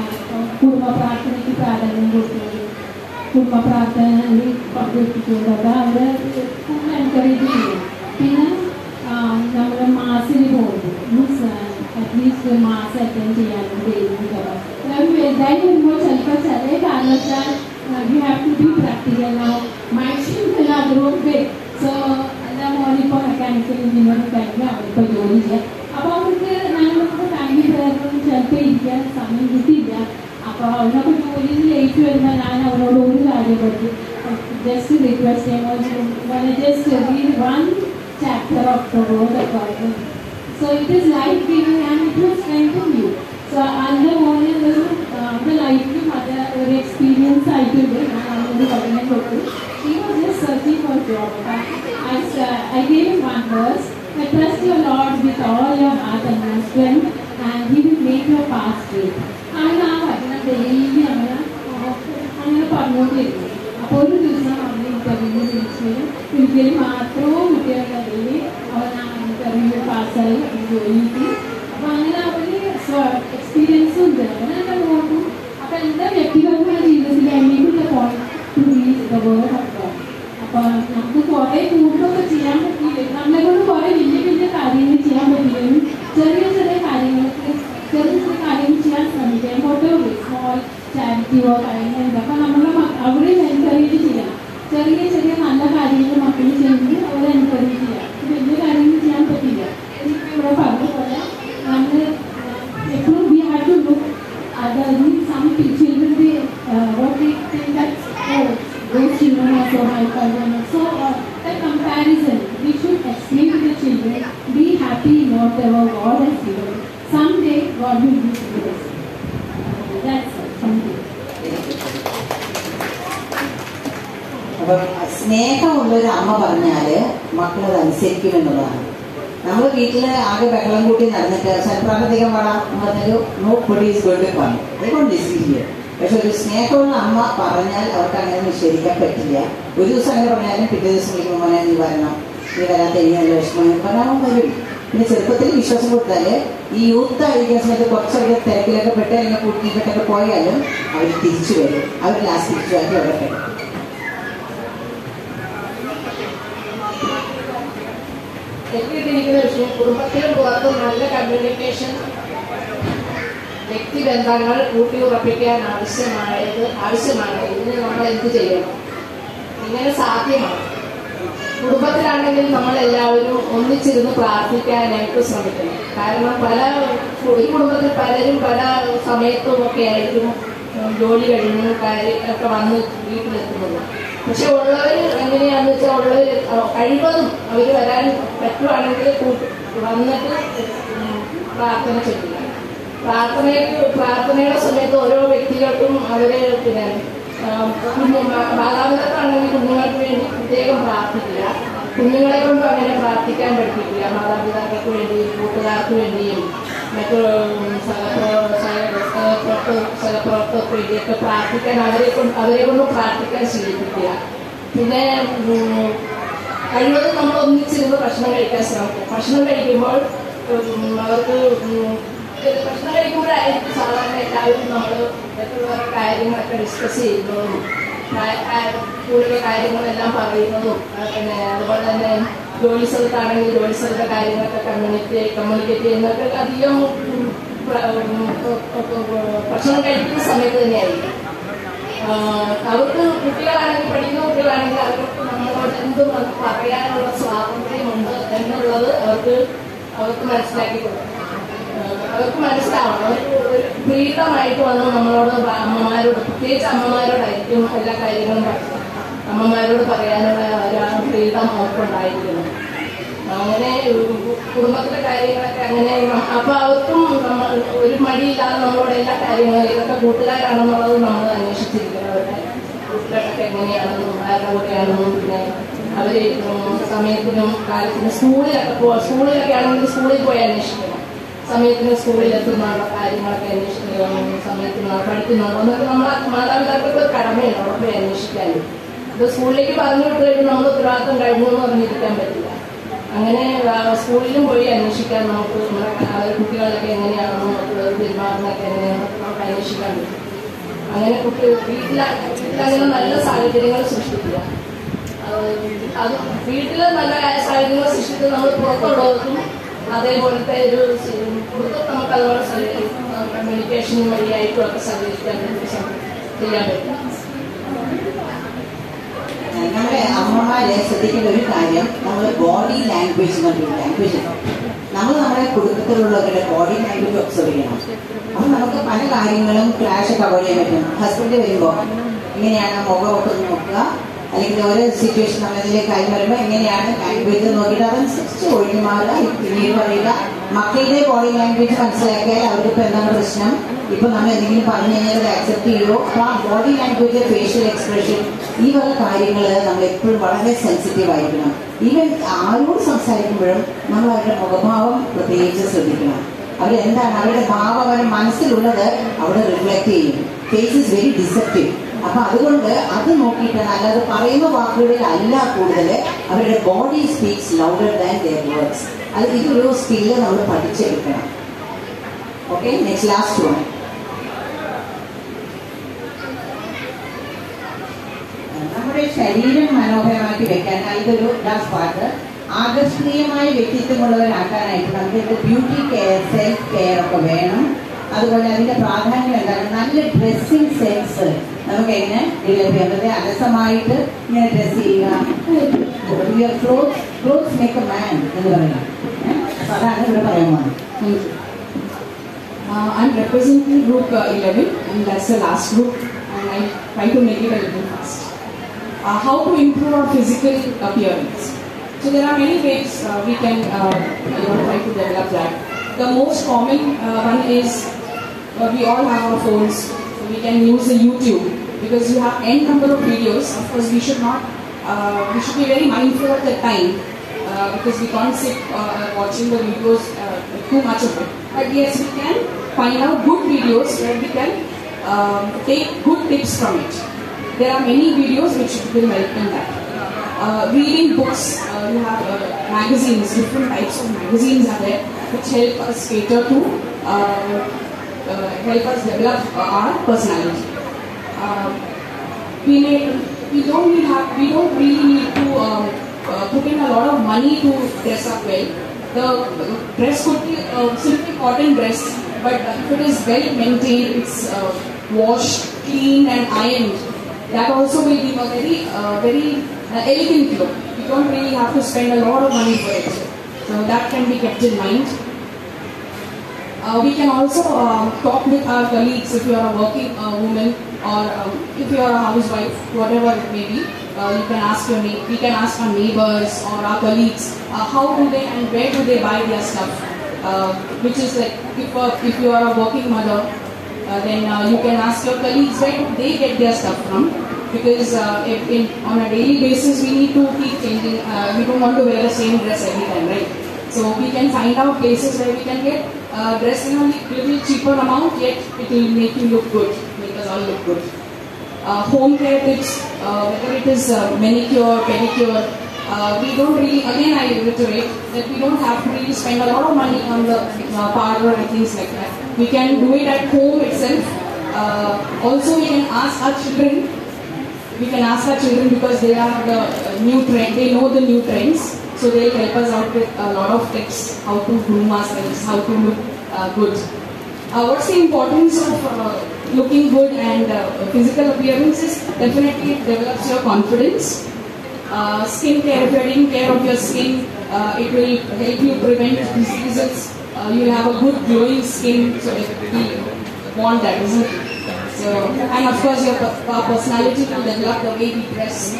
കുടുംബ പ്രാർത്ഥനയ്ക്ക് പ്രാധാന്യം കൊടുക്കുന്നത് കുടുംബ പ്രാർത്ഥനയിൽ പങ്കെടുപ്പിച്ചുകൊണ്ട് അത് അവരെ ഫുൾ എൻകറേജ് ചെയ്യും പിന്നെ നമ്മൾ മാസിന് പോകുന്നു മീൻസ് അറ്റ്ലീസ്റ്റ് മാസം അറ്റൻഡ് ചെയ്യാനും ഡെയിലി വലുതായി വരുമ്പോൾ ചിലപ്പോൾ ചില കാരണവശാൽ you have to be practical no maximum അതിലൂടെ സോ എൻ്റെ മോനിപ്പോൾ മെക്കാനിക്കൽ എഞ്ചിനീയറിംഗ് കഴിഞ്ഞ് അവരിപ്പോൾ ജോലി ചെയ്യാം അപ്പോൾ അവർക്ക് ഞങ്ങൾക്ക് ഫാമിലി പ്രയറിനും ചിലപ്പോൾ ഇരിക്കാൻ സമയം കിട്ടിയില്ല അപ്പോൾ അവനൊക്കെ ജോലിയിൽ ലേറ്റ് വരുമ്പോൾ ഞാൻ അവനോട് ഒരു കാര്യം പറ്റി ജസ്റ്റ് റിക്വസ്റ്റ് ചെയ്യുമ്പോൾ just read one chapter of the word of God so it is life giving and it will strengthen you so അതിൻ്റെ മോനെ ഒരു അവരുടെ ലൈഫിലും അത് ഒരു എക്സ്പീരിയൻസ് ആയിട്ടുണ്ട് ഞാൻ അവനോട് പഠനം കൊടുത്തു he was just searching for a job. But I, uh, I gave him one verse. I trust your Lord with all your heart and your strength, and He will make your path straight. അങ്ങനെ ആ വചനം ഡെയിലി അങ്ങനെ അങ്ങനെ പറഞ്ഞുകൊണ്ടിരുന്നു അപ്പോൾ ഒരു ദിവസം അവനെ ഇന്റർവ്യൂവിന് വിളിച്ചു ഒരിക്കലും മാത്രവും കുട്ടികളുടെ ഇടയിൽ അവൻ ആ ഇന്റർവ്യൂ പാസ്സായി ജോലി കിട്ടി അപ്പോൾ അങ്ങനെ അവന് എക്സ്പീരിയൻസും ഉണ്ട് അങ്ങനെ എൻ്റെ നോക്കും അപ്പോൾ എൻ്റെ വ്യക്തിപരമായ ജീവിതത്തിൽ എനിക്ക് point to read the word of God അപ്പോൾ നമുക്ക് കുറേ കൂടുതലൊക്കെ ചെയ്യാൻ പറ്റിയില്ല നമ്മളെ കൊണ്ട് കുറേ വലിയ വലിയ കാര്യങ്ങൾ ചെയ്യാൻ പറ്റില്ലെങ്കിലും ചെറിയ ചെറിയ കാര്യങ്ങൾക്ക് ചെറിയ ചെറിയ കാര്യങ്ങൾ ചെയ്യാൻ ശ്രമിക്കാം ഫോട്ടോ സ്മോൾ ചാരിറ്റിയോ കാര്യങ്ങളുണ്ട് അപ്പോൾ നമ്മളെ അവരെ എൻകറേജ് ചെയ്യാം ചെറിയ ചെറിയ നല്ല കാര്യങ്ങൾ മക്കൾ ചെയ്ത് അവരെ എൻകറേജ് ചെയ്യാം വലിയ കാര്യങ്ങൾ ചെയ്യാൻ പറ്റില്ല എനിക്ക് ഇവിടെ പറഞ്ഞ പോലെ നമ്മൾ എപ്പോഴും വി ഹാവ് ടു ലുക്ക് അതായത് some children what they think that oh, those children are so hyper and so uh, that comparison we should explain to the children be happy in whatever God has given someday God will give you this that's it thank you അപ്പം സ്നേഹമുള്ള ഒരു അമ്മ പറഞ്ഞാല് മക്കൾ അത് അനുസരിക്കും എന്നുള്ളതാണ് നമ്മൾ വീട്ടിൽ ആകെ ബഹളം കൂട്ടി നടന്നിട്ട് സൽപ്രാകൃതികം വള എന്ന് പറഞ്ഞൊരു നോ പൊടീസ് കൊണ്ട് പറഞ്ഞു അതുകൊണ്ട് ഡിസീസ് പക്ഷെ ഒരു സ്നേഹമുള്ള അമ്മ പറഞ്ഞാൽ അവർക്ക് അങ്ങനെ നിഷേധിക്കാൻ പറ്റില്ല ഒരു ദിവസം അങ്ങനെ പറഞ്ഞാലും പിറ്റേ ദിവസം വിളിക്കുമ്പോൾ മോനെ നീ വരണം നീ വരാത്ത ഇനി നല്ല വിഷമം എന്ന് പറഞ്ഞാൽ അവൻ വരും പിന്നെ ചെറുപ്പത്തിൽ വിശ്വാസം കൊടുത്താല് ഈ യൂത്ത് ആയിരിക്കുന്ന സമയത്ത് കുറച്ചൊക്കെ തിരക്കിലൊക്കെ പെട്ട് അല്ലെങ്കിൽ കൂട്ടിയിട്ടൊക്കെ പോയാലും അവർ തിരിച്ചു വരും അവർ ലാസ്റ്റ് തിരിച്ചു ആക്കി അവിടെ കിടക്കും എത്തിയിട്ടിരിക്കുന്ന വിഷയം കുടുംബത്തിലും പുറത്തും നല്ല കമ്മ്യൂണിക്കേഷൻ വ്യക്തിബന്ധങ്ങൾ ഊട്ടിയുറപ്പിക്കാൻ ആവശ്യമായത് ആവശ്യമാണ് ഇതിന് നമ്മൾ എന്ത് ചെയ്യണം ഇങ്ങനെ സാധ്യമാണ് കുടുംബത്തിലാണെങ്കിൽ നമ്മൾ എല്ലാവരും ഒന്നിച്ചിരുന്ന് പ്രാർത്ഥിക്കാനായിട്ട് ശ്രമിക്കണം കാരണം പല ഈ കുടുംബത്തിൽ പലരും പല സമയത്തും ഒക്കെ ആയിരിക്കും ഉം, ജോലി കഴിഞ്ഞ് കാര്യം ഒക്കെ വന്ന് വീട്ടിലെത്തുന്നത് പക്ഷെ ഉള്ളവർ എങ്ങനെയാന്ന് വെച്ചാൽ ഉള്ളവർ കഴിവതും അവർ വരാൻ പറ്റുവാണെങ്കിൽ കൂട്ടി വന്നിട്ട് ഉം, പ്രാർത്ഥന ചൊല്ലുക പ്രാർത്ഥനയ്ക്ക് പ്രാർത്ഥനയുടെ സമയത്ത് ഓരോ വ്യക്തികൾക്കും അവര് പിന്നെ ആം, കുഞ്ഞു മാ- മാതാപിതാക്കളാണെങ്കിൽ കുഞ്ഞുങ്ങൾക്ക് വേണ്ടി പ്രത്യേകം പ്രാർത്ഥിക്കുക കുഞ്ഞുങ്ങളെ കൊണ്ടും അങ്ങനെ പ്രാർത്ഥിക്കാൻ പഠിപ്പിക്കുക മാതാപിതാക്കൾക്ക് വേണ്ടിയും കൂട്ടുകാർക്ക് വേണ്ടിയും മറ്റു ഉം, സഹപ്രവ- സഹ- സഹപ്രവർത്തക- സഹപ്രവർത്തകർക്ക് വേണ്ടിയൊക്കെ പ്രാർത്ഥിക്കാൻ അവരെ കൊണ്ട് അവരെ കൊണ്ട് പ്രാർത്ഥിക്കാൻ ശീലിപ്പിക്കുക പിന്നെ ഉം, കഴിവതും നമ്മൾ ഒന്നിച്ചിരുന്ന് ഭക്ഷണം കഴിക്കാൻ ശ്രമിക്കും ഭക്ഷണം കഴിക്കുമ്പോൾ ഉം, അവർക്ക് ഉം, ഇത് ഭക്ഷണം കഴിക്കുമ്പോഴായിരിക്കും സാധാരണ എല്ലാവരും നമ്മൾ മറ്റുള്ളവരുടെ കാര്യങ്ങളൊക്കെ ഡിസ്കസ് ചെയ്യുന്നതും കാ- കാ- കൂടുതൽ കാര്യങ്ങളെല്ലാം പറയുന്നതും ആ, പിന്നെ അതുപോലെ തന്നെ ജോലി സ്ഥലത്താണെങ്കിൽ ജോലി സ്ഥലത്തെ കാര്യങ്ങളൊക്കെ കമ്മ്യൂണിറ്റി കമ്മ്യൂണിക്കേറ്റ് ചെയ്യുന്നതൊക്കെ അധികം ഉം, പ്ര- ഉം, ഭക്ഷണം കഴിക്കുന്ന സമയത്ത് തന്നെയായിരിക്കും ആഹ് അവർക്ക് കുട്ടികളാണെങ്കിൽ പഠിക്കുന്ന കുട്ടികളാണെങ്കിൽ അവർക്ക് നമ്മളോട് എന്തും അത് പറയാനുള്ള സ്വാതന്ത്ര്യമുണ്ട് എന്നുള്ളത് അവർക്ക് അവർക്ക് മനസ്സിലാക്കി കൊടുക്കണം ആഹ് അവർക്ക് മനസ്സിലാവണം അവർക്ക് ഒരു ഫ്രീഡമായിട്ട് വന്ന് നമ്മളോട് പ- അമ്മമാരോട് പ്രത്യേകിച്ച് അമ്മമാരോടായിരിക്കും എല്ലാ കാര്യങ്ങളും പറയുന്നത് അമ്മമാരോട് പറയാനുള്ള ഒരു ഫ്രീഡം അവർക്കുണ്ടായിരിക്കണം അങ്ങനെ കു- കുടുംബത്തിലെ കാര്യങ്ങളൊക്കെ അങ്ങനെ ന- അപ്പൊ അവർക്കും നമ്മൾ ഒരു മടിയില്ലാതെ നമ്മളോട് എല്ലാ കാര്യങ്ങളും ഇതൊക്കെ കൂട്ടുകാരാണെന്നുള്ളത് നമ്മൾ അന്വേഷിച്ചിരിക്കണം അവരുടെ കൂട്ടുകാരൊക്കെ എങ്ങനെയാണെന്നും ആരുടെ കൂടെയാണെന്നും പിന്നെ അവര് ഉം സമയത്തിനും കാലത്തിനും സ്കൂളിലൊക്കെ പോ സ്കൂളിലൊക്കെ ആണെങ്കിൽ സ്കൂളിൽ പോയി അന്വേഷിക്കണം സമയത്തിന് സ്കൂളിൽ എത്തുന്നുള്ള കാര്യങ്ങളൊക്കെ അന്വേഷിക്കണം സമയത്തിന് പഠിക്കുന്നുണ്ടോ എന്നൊക്കെ നമ്മളെ മാതാപിതാക്കൾക്ക് ഒരു കടമയാണ് അവിടെ പോയി അന്വേഷിക്കാനും ഇത് സ്കൂളിലേക്ക് പറഞ്ഞു വിട്ട് കഴിഞ്ഞ് നമ്മൾ ഉത്തരവാദിത്വം കഴിഞ്ഞു എന്ന് പറഞ്ഞിരിക്കാൻ പറ്റില്ല അങ്ങനെ ആ, സ്കൂളിലും പോയി അന്വേഷിക്കാൻ നമുക്ക് നമ്മുടെ ആ, കുട്ടികളൊക്കെ എങ്ങനെയാണെന്നും മറ്റുള്ളത് പെരുമാറുന്നതൊക്കെ എങ്ങനെയാണെന്നൊക്കെ നമുക്ക് അന്വേഷിക്കാൻ പറ്റും അങ്ങനെ കുട്ടി വീട്ടിലെ വീട്ടിലങ്ങനെ നല്ല സാഹചര്യങ്ങൾ സൃഷ്ടിക്കുക ആഹ് അത് വീട്ടിൽ നല്ല സാഹചര്യങ്ങൾ സൃഷ്ടിച്ച് നമ്മൾ പുറത്തുള്ളവർക്കും അതേപോലത്തെ ഒരു സ- പുറത്ത് നമുക്ക് അതുപോലെ കമ്മ്യൂണിക്കേഷൻ വഴിയായിട്ടും ഒക്കെ സഹകരിക്കാൻ വേണ്ടി സാ- ചെയ്യാൻ പറ്റും നമ്മുടെ അമ്മമാരെ ശ്രദ്ധിക്കേണ്ട ഒരു കാര്യം നമ്മൾ ബോഡി ലാംഗ്വേജ് എന്നൊരു ലാംഗ്വേജ് നമ്മൾ നമ്മുടെ കുടുംബത്തിലുള്ളവരുടെ ബോഡി ലാംഗ്വേജ് ഒബ്സർവ് ചെയ്യണം അപ്പൊ നമുക്ക് പല കാര്യങ്ങളും ക്ലാഷ് ഒക്കെ അവോയ്ഡ് ചെയ്യാൻ പറ്റും ഹസ്ബൻഡ് വരുമ്പോൾ ഇങ്ങനെയാണ് മുഖമൊക്കെ ഒന്ന് നോക്കുക അല്ലെങ്കിൽ ഓരോ സിറ്റുവേഷൻ നമ്മളതിലേക്ക് കാര്യം വരുമ്പോൾ എങ്ങനെയാണ് ലാംഗ്വേജ് നോക്കിയിട്ട് അതനുസരിച്ച് ഒഴിഞ്ഞു മാറുക പിന്നീട് പറയുക മക്കളുടെ ബോഡി ലാംഗ്വേജ് മനസ്സിലാക്കിയാൽ അവർക്കിപ്പോൾ എന്താണ് പ്രശ്നം ഇപ്പൊ നമ്മൾ എന്തെങ്കിലും പറഞ്ഞു കഴിഞ്ഞാൽ അത് ആക്സെപ്റ്റ് ചെയ്യുമോ അപ്പൊ ആ ബോഡി ലാംഗ്വേജ് ഫേഷ്യൽ എക്സ്പ്രഷൻ ഈ വക കാര്യങ്ങൾ നമ്മൾ എപ്പോഴും വളരെ സെൻസിറ്റീവ് ആയിരിക്കണം ഈവൻ ആരോട് സംസാരിക്കുമ്പോഴും നമ്മൾ അവരുടെ മുഖഭാവം പ്രത്യേകിച്ച് ശ്രദ്ധിക്കണം അവരെന്താണ് അവരുടെ ഭാവം അവരുടെ മനസ്സിലുള്ളത് അവിടെ റിഫ്ലക്ട് ചെയ്യും ഫേസ് ഇസ് വെരി ഡിസെപ്റ്റീവ് അപ്പൊ അതുകൊണ്ട് അത് നോക്കിയിട്ടാണ് അല്ലാതെ പറയുന്ന വാക്കുകളിൽ അല്ല കൂടുതൽ അവരുടെ body speaks louder than their words അത് ഇതൊരു സ്കില്ല് നമ്മൾ പഠിച്ചെടുക്കണം ഓക്കെ നെക്സ്റ്റ് ലാസ്റ്റ് വൺ നമ്മുടെ ശരീരം മനോഹരമാക്കി വെക്കാൻ ഇതൊരു ലാസ്റ്റ് പാർട്ട് ആകർഷണീയമായ വ്യക്തിത്വമുള്ളവരാക്കാനായിട്ട് നമുക്ക് ബ്യൂട്ടി കെയർ സെൽഫ് കെയർ ഒക്കെ വേണം അതുപോലെ അതിന്റെ പ്രാധാന്യം എന്താണ് നല്ല ഡ്രസ്സിംഗ് സെൻസ് നമുക്ക് എങ്ങനെ ഡെവലപ്പ് ചെയ്യാൻ പറ്റും അലസമായിട്ട് ഇങ്ങനെ ഡ്രസ് ചെയ്യുക cloth cloth make a man എന്ന് പറയുന്നത് ഏ? അപ്പൊ അതാണ് ഇവിടെ പറയാൻ പോകുന്നത് Uh, I'm representing group uh, 11 and that's the last group and I try to make it a little fast. Uh, how to improve our physical appearance. So there are many ways uh, we can uh, you know, try to develop that. The most common uh, one is uh, we all have our phones, so we can use the YouTube because you have n number of videos. Of course, we should not, uh, we should be very mindful of the time uh, because we can't sit uh, watching the videos uh, too much of it. But yes, we can find out good videos where we can um, take good tips from it. There are many videos which will help in that. Uh, reading books, uh, you have uh, magazines, different types of magazines are there which help us cater to uh, uh, help us develop uh, our personality. Uh, we may we don't need have we don't really need to um, uh, put in a lot of money to dress up well. The dress could be a simply cotton dress, but if it is well maintained, it's uh, washed, cleaned, and ironed. That also will give a very uh, very uh, elegant look. You don't really have to spend a lot of money for it. So that can be kept in mind. Uh, we can also um, talk with our colleagues if you are a working uh, woman or um, if you are a housewife, whatever it may be. Uh, you can ask your na- we can ask our neighbors or our colleagues uh, how do they and where do they buy their stuff. Uh, which is like if, uh, if you are a working mother, uh, then uh, you can ask your colleagues where do they get their stuff from. Because uh, if in, on a daily basis we need to keep changing. Uh, we don't want to wear the same dress every time, right? So we can find out places where we can get uh, dress in a li- little cheaper amount, yet it will make you look good, make us all look good. Uh, home care tips, uh, whether it is uh, manicure, pedicure, uh, we don't really, again I reiterate, that we don't have to really spend a lot of money on the uh, parlor and things like that. We can do it at home itself. Uh, also we can ask our children we can ask our children because they are the uh, new trend, they know the new trends, so they'll help us out with a lot of tips how to groom ourselves, how to look uh, good. Uh, what's the importance of uh, looking good and uh, physical appearance is definitely it develops your confidence. Uh, skin care, if you're taking care of your skin, uh, it will help you prevent diseases. Uh, you'll have a good glowing skin, so we want that, isn't it? So, and of course, your per- our personality will develop the way we dress.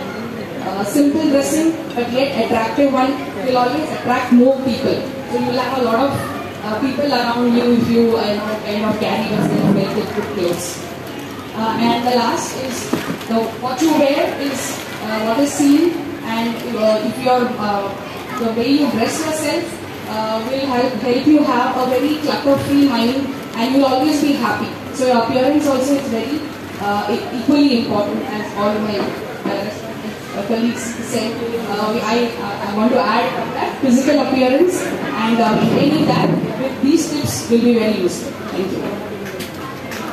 Uh, simple dressing, but yet attractive one will always attract more people. So you will have a lot of uh, people around you if you uh, know, kind of carry yourself well with good clothes. Uh, and the last is the, what you wear is uh, what is seen, and uh, if you are uh, the way you dress yourself uh, will help help you have a very clutter-free mind, and you'll always be happy. So your appearance also is very uh, e- equally important as all my uh, uh, colleagues said. Uh, we- I, I want to add that physical appearance and uh, maintaining that with these tips will be very useful. Thank you.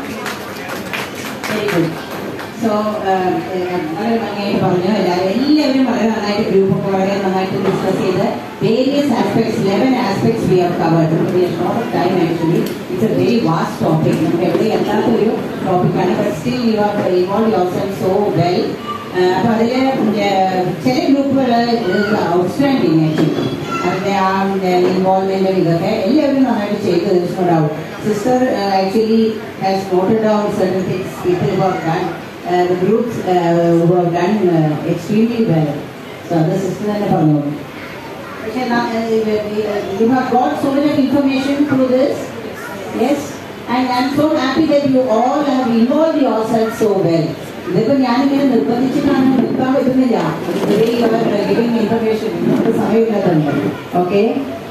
Very good so വളരെ ഭംഗിയായിട്ട് പറഞ്ഞു എല്ലാവരും എല്ലാവരും വളരെ നന്നായിട്ട് ഗ്രൂപ്പ് വളരെ നന്നായിട്ട് ഡിസ്കസ് ചെയ്ത് various aspects eleven aspects we have covered short time actually it's a very vast topic നമുക്ക് എവിടെ എത്താത്ത ഒരു ടോപ്പിക്കാണ് but still you are involve yourself so well അപ്പൊ അതില് ചില ഗ്രൂപ്പുകൾ ഔട്ട്സ്റ്റാൻഡിങ് ആക്ച്വലി അതിന്റെ ആ ഇൻവോൾവ്മെന്റും ഇതൊക്കെ എല്ലാവരും നന്നായിട്ട് ചെയ്ത് തീർച്ചയായിട്ടും sister actually has noted down certain things people who have done uh, the groups uh, who have done uh, extremely well so അത് സിസ്റ്റർ തന്നെ പറഞ്ഞു പക്ഷേ you have got so much of information through this yes and I'm so happy that you all have involved yourselves so well ഇതിപ്പോ ഞാനിങ്ങനെ നിർബന്ധിച്ചിട്ടാണ് നിൽക്കാൻ പറ്റുന്നില്ല ഗിവിംഗ് ഇൻഫർമേഷൻ നമുക്ക് സമയമില്ലാത്തതുണ്ട് ഓക്കെ